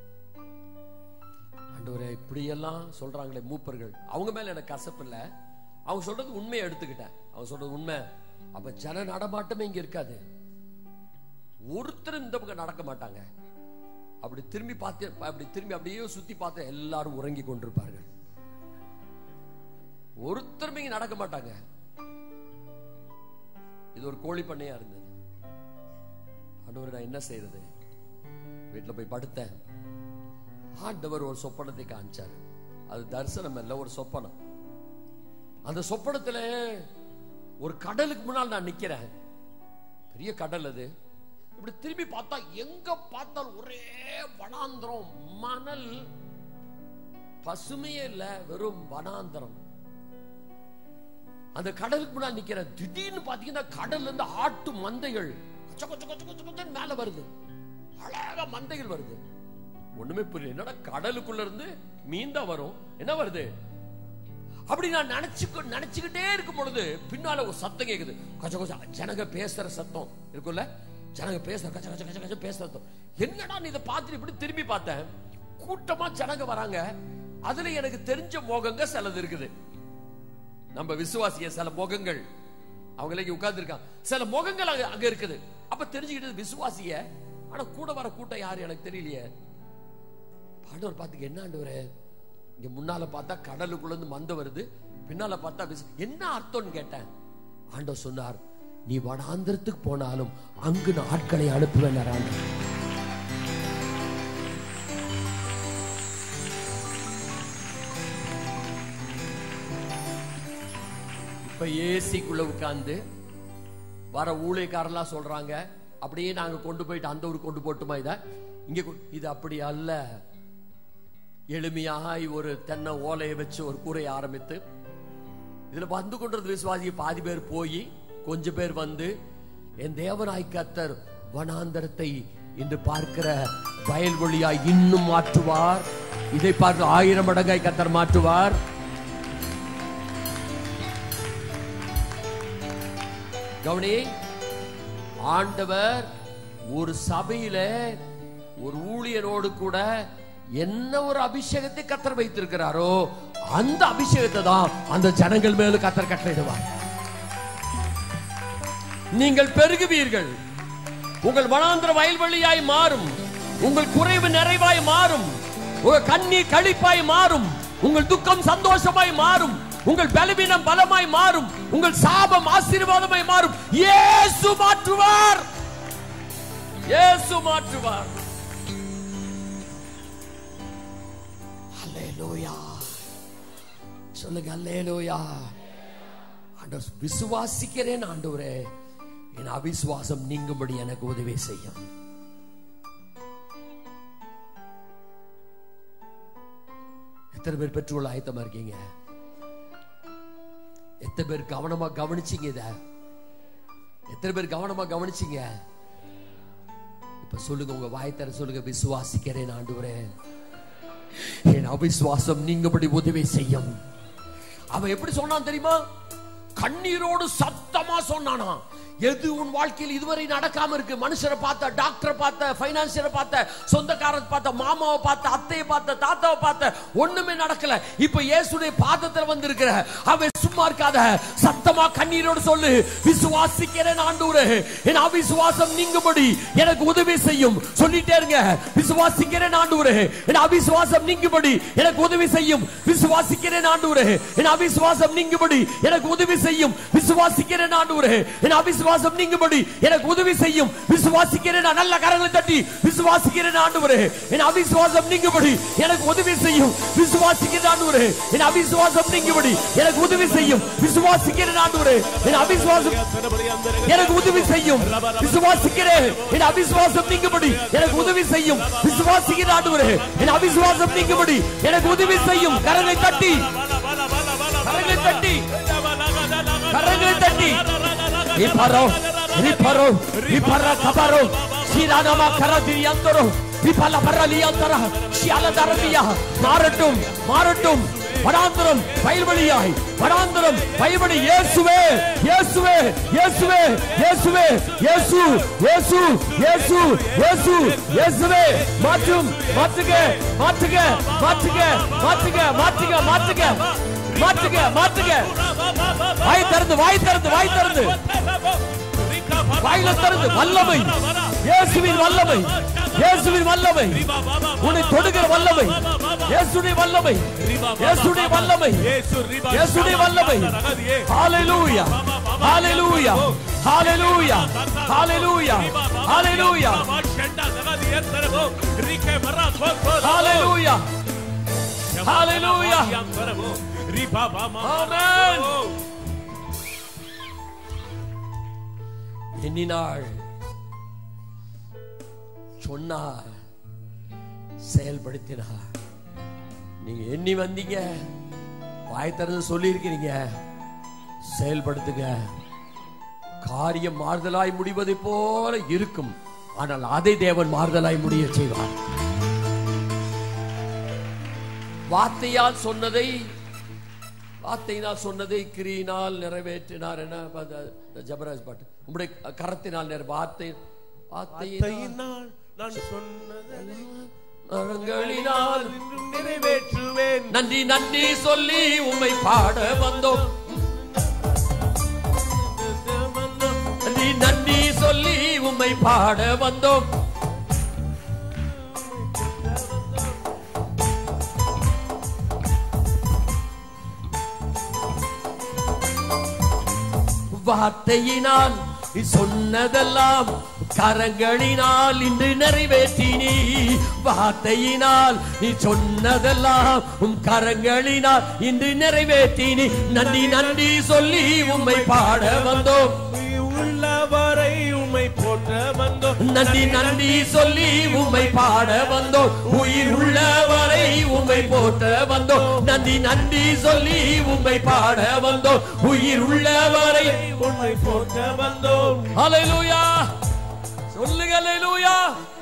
ஆண்டவரே இப்படியெல்லாம் சொல்றாங்களே மூப்பர்கள் அவங்க மேல எனக்கு கசப்பு இல்ல அவங்க சொல்றது உண்மையை எடுத்துக்கிட்டேன் அவங்க சொல்றது உண்மை அப்ப ஜன நடமாட்டமே இங்க இருக்காது ஒருத்தர் இந்த பக்கம் நடக்க மாட்டாங்க அப்படி திரும்பி பார்த்து அப்படி திரும்பி அப்படியே சுத்தி பார்த்து எல்லாரும் உறங்கி கொண்டிருப்பார்கள் ஒருத்தரும் இங்க நடக்க மாட்டாங்க இது ஒரு கோழி பண்ணையா இருந்தது ஆண்டவரே நான் என்ன செய்யறது வீட்டுல போய் படுத்தேன் ஆண்டவர் ஒரு சொப்பனத்தை காமிச்சார் அது தரிசனம் அல்ல ஒரு சொப்பனம் அந்த சொப்பனத்துல ஒரு கடலுக்கு முன்னால் நான் நிக்கிறேன் பெரிய கடல் அது இப்படி திரும்பி பார்த்தா எங்க பார்த்தாலும் ஒரே வனாந்திரம் மணல் பசுமையே இல்ல வெறும் வனாந்திரம் அந்த கடலுக்கு முன்னாடி நிக்கிற திடீர்னு பாத்தீங்கன்னா கடல்ல இருந்து ஆட்டு மந்தைகள் கொச்ச கொச்ச கொச்ச கொச்ச கொச்சன்னு மேல வருது அழகா மந்தைகள் வருது ஒண்ணுமே புரியல என்னடா கடலுக்குள்ள இருந்து மீன் தான் வரும் என்ன வருது அப்படி நான் நினைச்சு நினைச்சுக்கிட்டே இருக்கும் பொழுது பின்னால ஒரு சத்தம் கேக்குது கொச்ச கொச்ச ஜனங்க பேசுற சத்தம் இருக்குல்ல ஜனங்க பேசுற கச்ச கச்ச கச்ச கச்ச பேசுற சத்தம் என்னடா நீ இதை பார்த்துட்டு இப்படி திரும்பி பார்த்தேன் கூட்டமா ஜனங்க வராங்க அதுல எனக்கு தெரிஞ்ச மோகங்க சிலது இருக்குது நம்ம விசுவாசிய சில முகங்கள் அவங்களே உட்கார்ந்து இருக்காங்க சில முகங்கள் அங்க அங்க இருக்குது அப்ப தெரிஞ்சுக்கிட்டது விசுவாசிய ஆனா கூட வர கூட்டம் யாரு எனக்கு தெரியலையே ஆண்டவர் பார்த்து என்ன ஆண்டவரே இங்க முன்னால பார்த்தா கடலுக்குள்ள இருந்து மந்த வருது பின்னால பார்த்தா விசு- என்ன அர்த்தம்னு கேட்டேன் ஆண்டவர் சொன்னார் நீ வனாந்திரத்துக்கு போனாலும் அங்கு நான் ஆட்களை அனுப்புவேன் ஆண்டவர் இப்ப ஏசிக்குள்ள உட்கார்ந்து வர ஊழியக்காரெல்லாம் சொல்றாங்க அப்படியே நாங்க கொண்டு போயிட்டு அந்த ஊருக்கு கொண்டு போட்டுமா இத இங்க கொ- இது அப்படி அல்ல எளிமையாய் ஒரு தென்னை ஓலையை வச்சு ஒரு கூரையை ஆரம்பித்து இதுல வந்து கொண்டிருந்த விசுவாசி பாதி பேர் போய் கொஞ்ச பேர் வந்து என் தேவனாய் கத்தர் வனாந்தரத்தை இன்று பார்க்கிற வயல்வெளியாய் இன்னும் மாற்றுவார் இதை பார்க்க ஆயிரம் மடங்காய் கத்தர் மாற்றுவார் கவனி ஆண்டவர் ஒரு சபையில ஒரு ஊழியரோடு கூட என்ன ஒரு அபிஷேகத்தை கத்தர் வைத்திருக்கிறாரோ அந்த அபிஷேகத்தை தான் அந்த ஜனங்கள் மேல கத்தர் கட்டளையிடுவார் நீங்கள் பெருகுவீர்கள் உங்கள் வனாந்திர வயல்வெளியாய் மாறும் உங்கள் குறைவு நிறைவாய் மாறும் உங்க கண்ணீர் கழிப்பாய் மாறும் உங்கள் துக்கம் சந்தோஷமாய் மாறும் உங்கள் பலவீனம் பலமாய் மாறும் உங்கள் சாபம் ஆசீர்வாதமாய் மாறும் இயேசு மாற்றுவார் இயேசு மாற்றுவார் அல்லேலூயா சொல்லுங்க அல்லேலூயா ஆண்டவர் விசுவாசிக்கிறேன் ஆண்டவரே என் அவிசுவாசம் நீங்கும்படி எனக்கு உதவி செய்யும் எத்தனை பேர் பெற்றுக்கொள்ள ஆயத்தமா இருக்கீங்க எத்தனை பேர் கவனமா கவனிச்சீங்க இத எத்தனை பேர் கவனமா கவனிச்சீங்க இப்ப சொல்லுங்க உங்க வாய் தர சொல்லுங்க விசுவாசிக்கிறேன் ஆண்டவரே என் அவிசுவாசம் நீங்கபடி உதவி செய்யும் அவன் எப்படி சொன்னான் தெரியுமா கண்ணீரோடு சத்தமா சொன்னானா எது உன் வாழ்க்கையில் இதுவரை நடக்காம இருக்கு மனுஷரை பார்த்த டாக்டரை பார்த்த பைனான்சியரை பார்த்த சொந்தக்காரரை பார்த்த மாமாவை பார்த்த அத்தையை பார்த்த தாத்தாவை பார்த்த ஒண்ணுமே நடக்கல இப்ப இயேசுடைய பாதத்துல வந்திருக்கிற அவன் சும்மா இருக்காத சத்தமா கண்ணீரோடு சொல்லு விசுவாசிக்கிறேன் ஆண்டவரே என் அவிசுவாசம் நீங்கும்படி எனக்கு உதவி செய்யும் சொல்லிட்டே இருங்க விசுவாசிக்கிறேன் ஆண்டவரே என் அவிசுவாசம் நீங்கும்படி எனக்கு உதவி செய்யும் விசுவாசிக்கிறேன் ஆண்டவரே என் அவிசுவாசம் நீங்கும்படி எனக்கு உதவி செய்யும் விசுவாசிக்கிறேன் ஆண்டவரே என் அவிசுவாசம் நீங்கும்படி எனக்கு உதவி செய்யும் விசுவாசிக்கிறேன் நான் நல்ல கரங்களை தட்டி விசுவாசிக்கிறேன் ஆண்டவரே என் அவிசுவாசம் நீங்கும்படி எனக்கு உதவி செய்யும் விசுவாசிக்கிறேன் ஆண்டவரே என் அவிசுவாசம் நீங்கும்படி எனக்கு உதவி செய்யும் விசுவாசிக்கிறேன் ஆண்டவரே என் அவிசுவாசம் எனக்கு உதவி செய்யும் விசுவாசிக்கிறேன் என் அவிசுவாசம் நீங்கும்படி எனக்கு உதவி செய்யும் விசுவாசிக்கிறேன் ஆண்டவரே என் அவிசுவாசம் நீங்கும்படி எனக்கு உதவி செய்யும் கரங்களை தட்டி கரங்களை தட்டி கரங்களை தட்டி ரிப்பரோ ரிப்பரோ ரிப்பர கபரோ சீரானமா கரதிரி அந்தரோ ரிப்பல பரலி அந்தர சியால தரபியா மாறட்டும் மாறட்டும் வடாந்திரம் வயல்வெளியாய் வடாந்திரம் வயல்வெளி இயேசுவே இயேசுவே இயேசுவே இயேசுவே இயேசு இயேசு இயேசு இயேசு இயேசுவே மாற்றும் மாற்றுக மாற்றுக மாற்றுக மாற்றுக மாற்றுக மாற்றுக மாற்றுக மாற்றுக வாய் திறந்து வாய் திறந்து வாய் திறந்து வாயில திறந்து வல்லமை இயேசுவின் வல்லமை இயேசுவின் வல்லமை உன்னை தொடுகிற வல்லமை இயேசுடைய வல்லமை இயேசுடைய வல்லமை இயேசுடைய வல்லமை ஹalleluya ஹalleluya ஹalleluya ஹalleluya ஹalleluya ஹalleluya ஹalleluya ஆமென் எண்ணினாள் சொன்னார் செயல்படுத்தினார் நீங்க எண்ணி வந்தீங்க வாய் திறந்து சொல்லி இருக்கிறீங்க செயல்படுத்துங்க காரியம் மாறுதலாய் முடிவதை போல இருக்கும் ஆனால் அதை தேவன் மாறுதலாய் முடிய செய்வார் வார்த்தையால் சொன்னதை வார்த்தையினால் சொன்னதை கிரியினால் நிறைவேற்றினார் என அந்த ஜபராஜ் பாட்டு உங்களுடைய கரத்தினால் நிறை- வார்த்தை வார்த்தையினால் தையினால் நான் சொன்னதை கரங்களினால் இன்றும் நிறைவேற்றுவேன் நன்றி நன்றி சொல்லி உம்மை பாட வந்தோம் நன்றி நன்றி சொல்லி உம்மை பாட வந்தோம் வார்த்தையினால் நீ சொன்னதெல்லாம் கரங்களினால் இன்று நிறைவேற்றினி வார்த்தையினால் நீ சொன்னதெல்லாம் உம் கரங்களினால் இன்று நிறைவேற்றினி நன்றி நன்றி சொல்லி உம்மை பாட வந்தோம் உள்ளவரை உம்மை போற்ற வந்தோம் நன்றி நன்றி சொல்லி உம்மை பாட வந்தோம் உயிர் உள்ளவரை உம்மை போற்ற வந்தோம் நன்றி நன்றி சொல்லி உம்மை பாட வந்தோம் உயிர் உள்ளவரை உம்மை போற்ற வந்தோம் ஹalleluya சொல்லுங்க ஹalleluya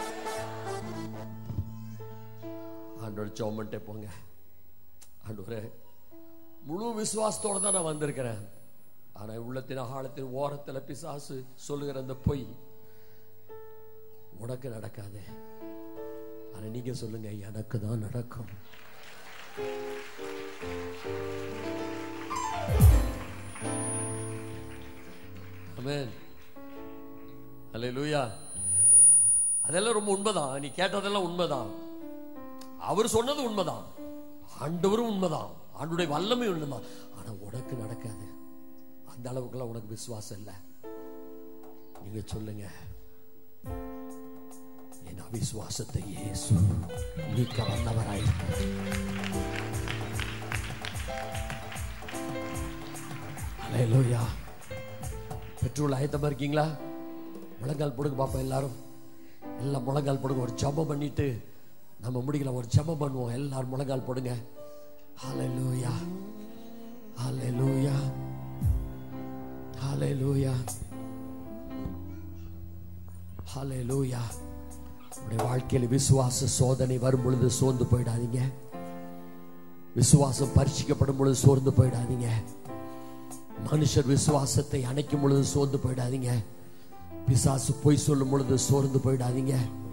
ஆண்டவர் ஜெபம்ட்டே போங்க ஆண்டவரே முழு விசுவாசத்தோட தான் நான் வந்திருக்கிறேன் ஆனா உள்ளத்தின் ஆழத்தின் ஓரத்துல பிசாசு சொல்லுகிற அந்த பொய் உனக்கு நடக்காது ஆனா நீங்க சொல்லுங்க எனக்கு தான் நடக்கும் ஆமென் அல்லேலூயா அதெல்லாம் ரொம்ப உண்மைதான் நீ கேட்டதெல்லாம் உண்மைதான் அவர் சொன்னது உண்மைதான் ஆண்டவரும் உண்மைதான் ஆண்டுடைய வல்லமை உண்மைதான் ஆனா உனக்கு நடக்காது அந்த அளவுக்குலாம் உனக்கு விசுவாசம் இல்லை நீங்க சொல்லுங்க என் அவிசுவாசத்தை இயேசு நீக்க வல்லவராயிருக்கிறார் ஹalleluya பெட்ரோல் ஆயத்தமா இருக்கீங்களா முழங்கால் போடுங்க பாப்பா எல்லாரும் எல்லாம் முழங்கால் போடுங்க ஒரு ஜெபம் பண்ணிட்டு நம்ம முடிக்கலாம் ஒரு ஜெபம் பண்ணுவோம் எல்லாரும் முழங்கால் போடுங்க ஹalleluya ஹalleluya ஹalleluya ஹalleluya உங்களுடைய வாழ்க்கையில் விசுவாச சோதனை வரும் பொழுது சோர்ந்து போயிடாதீங்க விசுவாசம் பரீட்சிக்கப்படும் பொழுது சோர்ந்து போயிடாதீங்க மனுஷர் விசுவாசத்தை அணைக்கும் பொழுது சோர்ந்து போயிடாதீங்க பிசாசு பொய் சொல்லும் பொழுது சோர்ந்து போயிடாதீங்க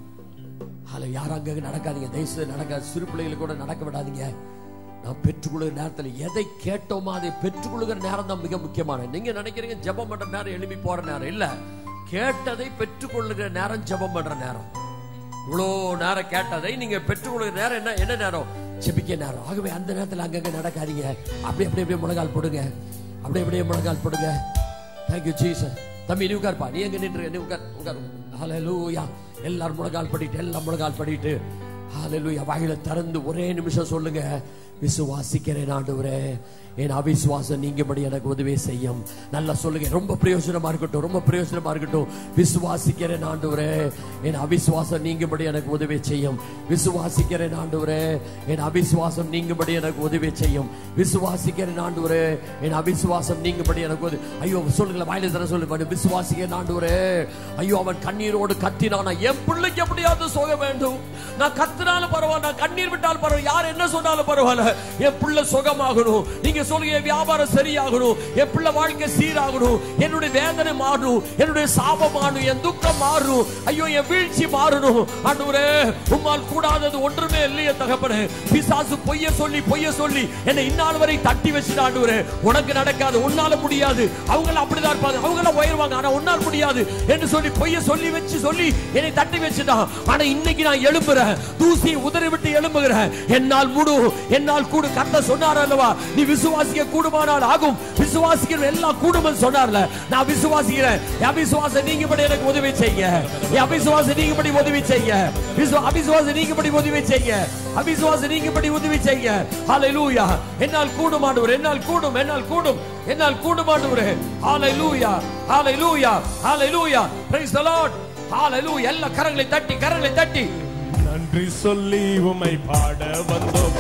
அதில் யாரும் அங்க நடக்காதீங்க தயவுசெய்து நடக்காது சிறு பிள்ளைகளை கூட நடக்க விடாதீங்க நான் பெற்றுக்கொள்கிற நேரத்தில் எதை கேட்டோமோ அதை பெற்றுக்கொள்கிற நேரம் தான் மிக முக்கியமான நீங்க நினைக்கிறீங்க ஜெபம் பண்ற நேரம் எழுப்பி போற நேரம் இல்ல கேட்டதை பெற்றுக்கொள்ளுகிற நேரம் ஜெபம் பண்ற நேரம் இவ்வளோ நேரம் கேட்டதை நீங்க பெற்றுக்கொள்கிற நேரம் என்ன என்ன நேரம் ஜெபிக்க நேரம் ஆகவே அந்த நேரத்தில் அங்கங்க நடக்காதீங்க அப்படி அப்படி அப்படியே முழங்கால் போடுங்க அப்படியே அப்படியே முழங்கால் போடுங்க தேங்க்யூ ஜீசஸ் தம்பி நீ உட்கார்ப்பா நீ எங்க நின்று நீ உட்கார் உட்கார் ஹalleluya எல்லாரும் முழங்கால் படிட்டு எல்லாம் முழங்கால் படிட்டு ஹalleluya வாயில திறந்து ஒரே நிமிஷம் சொல்லுங்க விசுவாசிக்கிறேன் ஆண்டவரே என் அவிசுவாசம் நீங்கபடி எனக்கு உதவி செய்யும் நல்லா சொல்லுங்க ரொம்ப பிரயோஜனமா இருக்கட்டும் ரொம்ப பிரயோஜனமா இருக்கட்டும் விசுவாசிக்கிறேன் ஆண்டவரே என் அவிசுவாசம் நீங்கபடி எனக்கு உதவி செய்யும் விசுவாசிக்கிறேன் ஆண்டவரே என் அவிசுவாசம் நீங்கபடி எனக்கு உதவி செய்யும் விசுவாசிக்கிறேன் ஆண்டவரே என் அவிசுவாசம் நீங்கபடி எனக்கு உதவி ஐயோ சொல்லுங்களேன் வாயில தர சொல்லுங்க விசுவாசிக்கிறேன் ஆண்டவரே ஐயோ அவன் கண்ணீரோடு கத்தினானா என் பிள்ளைக்கு எப்படியாவது சுக வேண்டும் நான் கத்தினாலும் பரவாயில்ல நான் கண்ணீர் விட்டாலும் பரவாயில்ல யார் என்ன சொன்னாலும் பரவாயில்ல என் பிள்ளை சுகமாகணும் நீங்க சொல்லுங்க என் வியாபாரம் சரியாகணும் என் பிள்ளை வாழ்க்கை சீராகணும் என்னுடைய வேதனை மாறணும் என்னுடைய சாபம் மாறணும் என் துக்கம் மாறணும் ஐயோ என் வீழ்ச்சி மாறணும் ஆண்டவரே உம்மால் கூடாதது ஒன்றுமே இல்லையே தகப்பனே பிசாசு பொய்ய சொல்லி பொய்ய சொல்லி என்னை இந்நாள் வரை தட்டி வச்சுட்டு ஆண்டவரே உனக்கு நடக்காது உன்னால முடியாது அவங்கள அப்படிதான் இருப்பாங்க அவங்கள உயர்வாங்க ஆனா உன்னால் முடியாது என்று சொல்லி பொய்ய சொல்லி வச்சு சொல்லி என்னை தட்டி வச்சுட்டான் ஆனா இன்னைக்கு நான் எழும்புறேன் தூசியை உதறி விட்டு எழும்புகிறேன் என்னால் முடு என்னால் கூடு கத்த சொன்னார் அல்லவா நீ விசுவாசிக்க கூடுமானால் ஆகும் விசுவாசிக்கிற எல்லாம் கூடுமன் சொன்னார்ல நான் விசுவாசிக்கிறேன் என் அவிசுவாசம் நீங்கபடி எனக்கு உதவி செய்ய என் அவிசுவாசம் நீங்கபடி உதவி செய்ய விசு அவிசுவாசம் நீங்கபடி உதவி செய்ய அவிசுவாசம் நீங்கபடி உதவி செய்ய ஹalleluya என்னால் கூடும் ஆண்டவர் என்னால் கூடும் என்னால் கூடும் என்னால் கூடும் ஆண்டவரே ஹalleluya ஹalleluya ஹalleluya praise the lord ஹalleluya எல்லா கரங்களை தட்டி கரங்களை தட்டி நன்றி சொல்லி உமை பாட வந்தோம்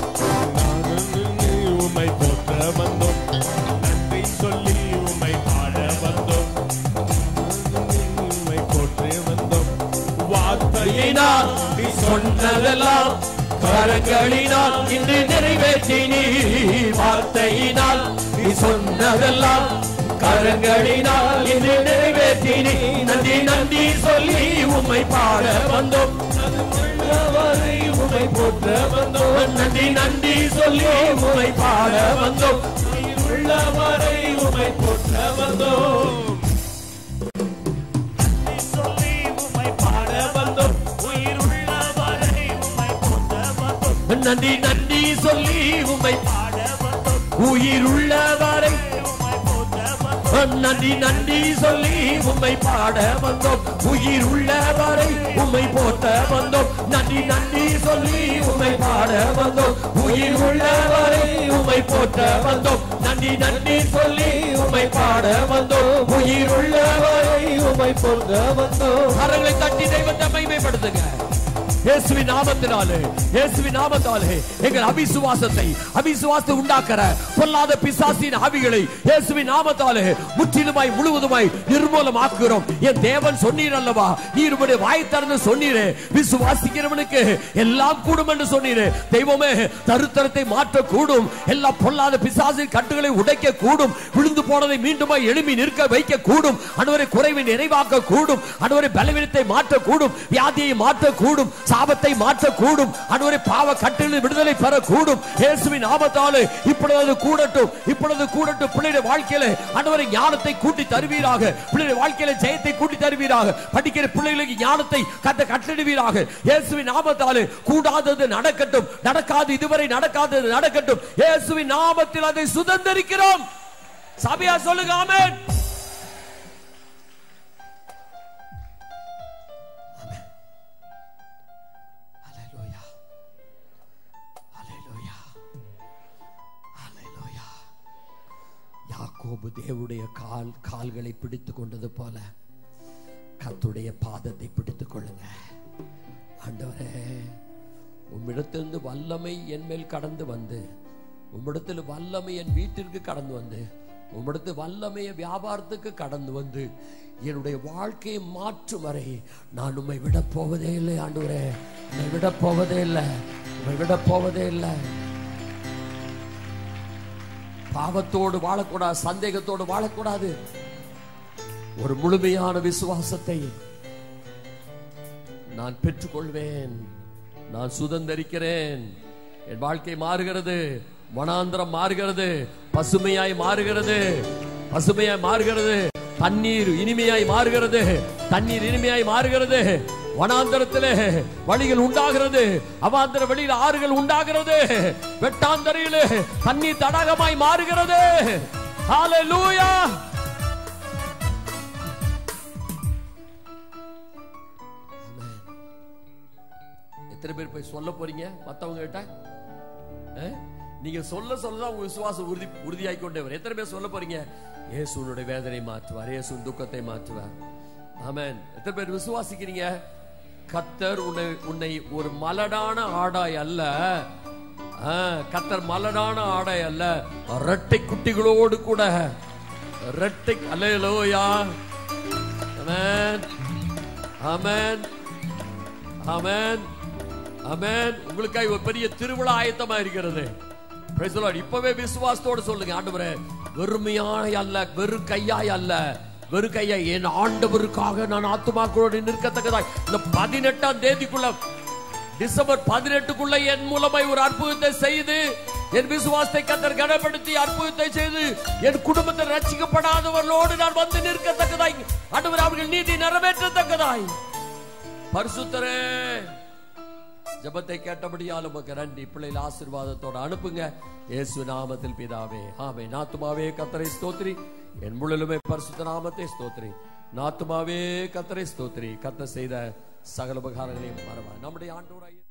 நாங்கள் உமை போற்ற வந்தோம் நன்றி சொல்லி உமை பாட வந்தோம் உமை போற்ற வந்தோம் வார்த்தையினால் நீ சொன்னதெல்லாம் கரங்களினால் இன்று நிறைவேற்றி நீ வார்த்தையினால் நீ சொன்னதெல்லாம் கரங்களினால் இன்று நிறைவேற்றி நீ நன்றி நன்றி சொல்லி உம்மை பாட வந்தோம் உள்ளவரை உமை போற்ற வந்தோம் நன்றி நன்றி சொல்லி உம்மை பாட வந்தோம் உள்ளவரை உமை போற்ற வந்தோம் சொல்லி உமை பாட வந்தோம் உயிர் உள்ளவரை உமை போற்ற வந்தோம் நன்றி நன்றி சொல்லி உம்மை பாட வந்தோம் உயிர் உள்ளவரை உமை போற்ற வந்தோம் நன்றி நன்றி சொல்லி உம்மை பாட வந்தோம் உயிர் உள்ளவரை உம்மை போற்ற வந்தோம் நன்றி நன்றி சொல்லி உம்மை பாட வந்தோம் உயிர் உள்ளவரை உம்மை போற்ற வந்தோம் நன்றி நன்றி சொல்லி உம்மை பாட வந்தோம் உயிர் உள்ளவரை உம்மை போற்ற வந்தோம் கரங்களை தட்டி தெய்வத்தை மகிமைப்படுத்துங்க இயேசுவின் நாமத்தினாலே இயேசுவின் நாமத்தாலே எங்கள் அபிசுவாசத்தை அபிசுவாசத்தை உண்டாக்குற பொல்லாத பிசாசின் ஆவிகளை இயேசுவின் நாமத்தாலே முற்றிலுமாய் முழுவதுமாய் நிர்மூலமாக்குகிறோம் என் தேவன் சொன்னீர் அல்லவா நீர் உடைய வாய் திறந்து சொன்னீரே விசுவாசிக்கிறவனுக்கு எல்லாம் கூடும் என்று சொன்னீரே தெய்வமே தருத்தரத்தை மாற்ற கூடும் எல்லா பொல்லாத பிசாசின் கட்டுகளை உடைக்க கூடும் விழுந்து போனதை மீண்டுமாய் எழுப்பி நிற்க வைக்க கூடும் அனுவரை குறைவை நிறைவாக்க கூடும் அனுவரை பலவீனத்தை மாற்ற கூடும் வியாதியை மாற்ற கூடும் சாபத்தை மாற்றக்கூடும் ஆண்டவரே பாவ கட்டில் விடுதலை பெறக்கூடும் இயேசுவின் நாமத்தாலே இப்பொழுது கூடட்டும் இப்பொழுது கூடட்டும் பிள்ளைடைய வாழ்க்கையில ஆண்டவரை ஞானத்தை கூட்டி தருவீராக பிள்ளைடைய வாழ்க்கையில ஜெயத்தை கூட்டி தருவீராக படிக்கிற பிள்ளைகளுக்கு ஞானத்தை கத்த கட்டளிடுவீராக இயேசுவின் நாமத்தாலே கூடாதது நடக்கட்டும் நடக்காது இதுவரை நடக்காதது நடக்கட்டும் இயேசுவின் நாமத்தில் அதை சுதந்திரிக்கிறோம் சபையா சொல்லுங்க ஆமென் Hallelujah. Hallelujah. Hallelujah. யாக்கோபு தேவனுடைய கால் கால்களை பிடித்துக் கொண்டது போல கத்துடைய பாதத்தை பிடித்துக் கொள்ளுங்க ஆண்டவரே உம்மிடத்திலிருந்து வல்லமை என் மேல் கடந்து வந்து உம்மிடத்தில் வல்லமை என் வீட்டிற்கு கடந்து வந்து உம்மிடத்து வல்லமைய வியாபாரத்துக்கு கடந்து வந்து என்னுடைய வாழ்க்கையை மாற்றும் வரை நான் உம்மை விட போவதே இல்லை ஆண்டவரே உம்மை விட போவதே இல்லை உம்மை விட போவதே இல்லை பாவத்தோடு வாழக்கூடாது சந்தேகத்தோடு வாழக்கூடாது ஒரு முழுமையான விசுவாசத்தை நான் பெற்றுக்கொள்வேன் நான் சுதந்தரிக்கிறேன் என் வாழ்க்கை மாறுகிறது வனாந்திரம் மாறுகிறது பசுமையாய் மாறுகிறது பசுமையாய் மாறுகிறது தண்ணீர் இனிமையாய் மாறுகிறது தண்ணீர் இனிமையாய் மாறுகிறது வனாந்தரத்திலே வழிகள் உண்டாகிறது அவாந்தர வெளியில் ஆறுகள் உண்டாகிறது வெட்டாந்தரையிலே தண்ணீர் தடாகமாய் மாறுகிறது ஹalleluya எத்தனை பேர் போய் சொல்ல போறீங்க மத்தவங்க கிட்ட அஹ்? நீங்க சொல்ல சொல்லதான் உங்க விசுவாசம் உறுதி உறுதியாகி கொண்டே வரும் எத்தனை பேர் சொல்ல போறீங்க இயேசு உன்னுடைய வேதனை மாற்றுவார் இயேசு உன் துக்கத்தை மாற்றுவார் ஆமென் எத்தனை பேர் விசுவாசிக்கிறீங்க கத்தர் உன்னை உன்னை ஒரு மலடான ஆடாய் அல்ல ஆ, கத்தர் மலடான ஆடாய் அல்ல ரெட்டை குட்டிகளோடு கூட ரெட்டை அல்லேலூயா ஆமென் ஆமென் ஆமென் ஆமென் உங்களுக்காக ஒரு பெரிய திருவிழா ஆயத்தமா இருக்கிறது Praise the Lord. இப்பவே விசுவாசத்தோட சொல்லுங்க ஆண்டவரே வெறுமையாய் அல்ல வெறு கையாய் அல்ல வெறு கையா என் ஆண்டவருக்காக நான் ஆத்துமாக்களோடு நிற்கத்தக்கதாய் இந்த பதினெட்டாம் தேதிக்குள்ள டிசம்பர் பதினெட்டுக்குள்ள என் மூலமாய் ஒரு அற்புதத்தை செய்து என் விசுவாசத்தை கத்தர் கனப்படுத்தி அற்புதத்தை செய்து என் குடும்பத்தை ரட்சிக்கப்படாதவர்களோடு நான் வந்து நிற்கத்தக்கதாய் ஆண்டவர் அவர்கள் நீதி நிறைவேற்றத்தக்கதாய் பரிசுத்தரே ஜெபத்தை கேட்டபடியால் உமக்கு நன்றி பிள்ளைகள் ஆசீர்வாதத்தோட அனுப்புங்க இயேசு நாமத்தில் பிதாவே ஆமே நாத்துமாவே கத்தரை ஸ்தோத்ரி என் முழுலுமே பரிசுத்த நாமத்தை ஸ்தோத்ரி நாத்துமாவே கத்தரை ஸ்தோத்ரி கத்த செய்த சகல உபகாரங்களையும் மறவா நம்முடைய ஆண்டோராய்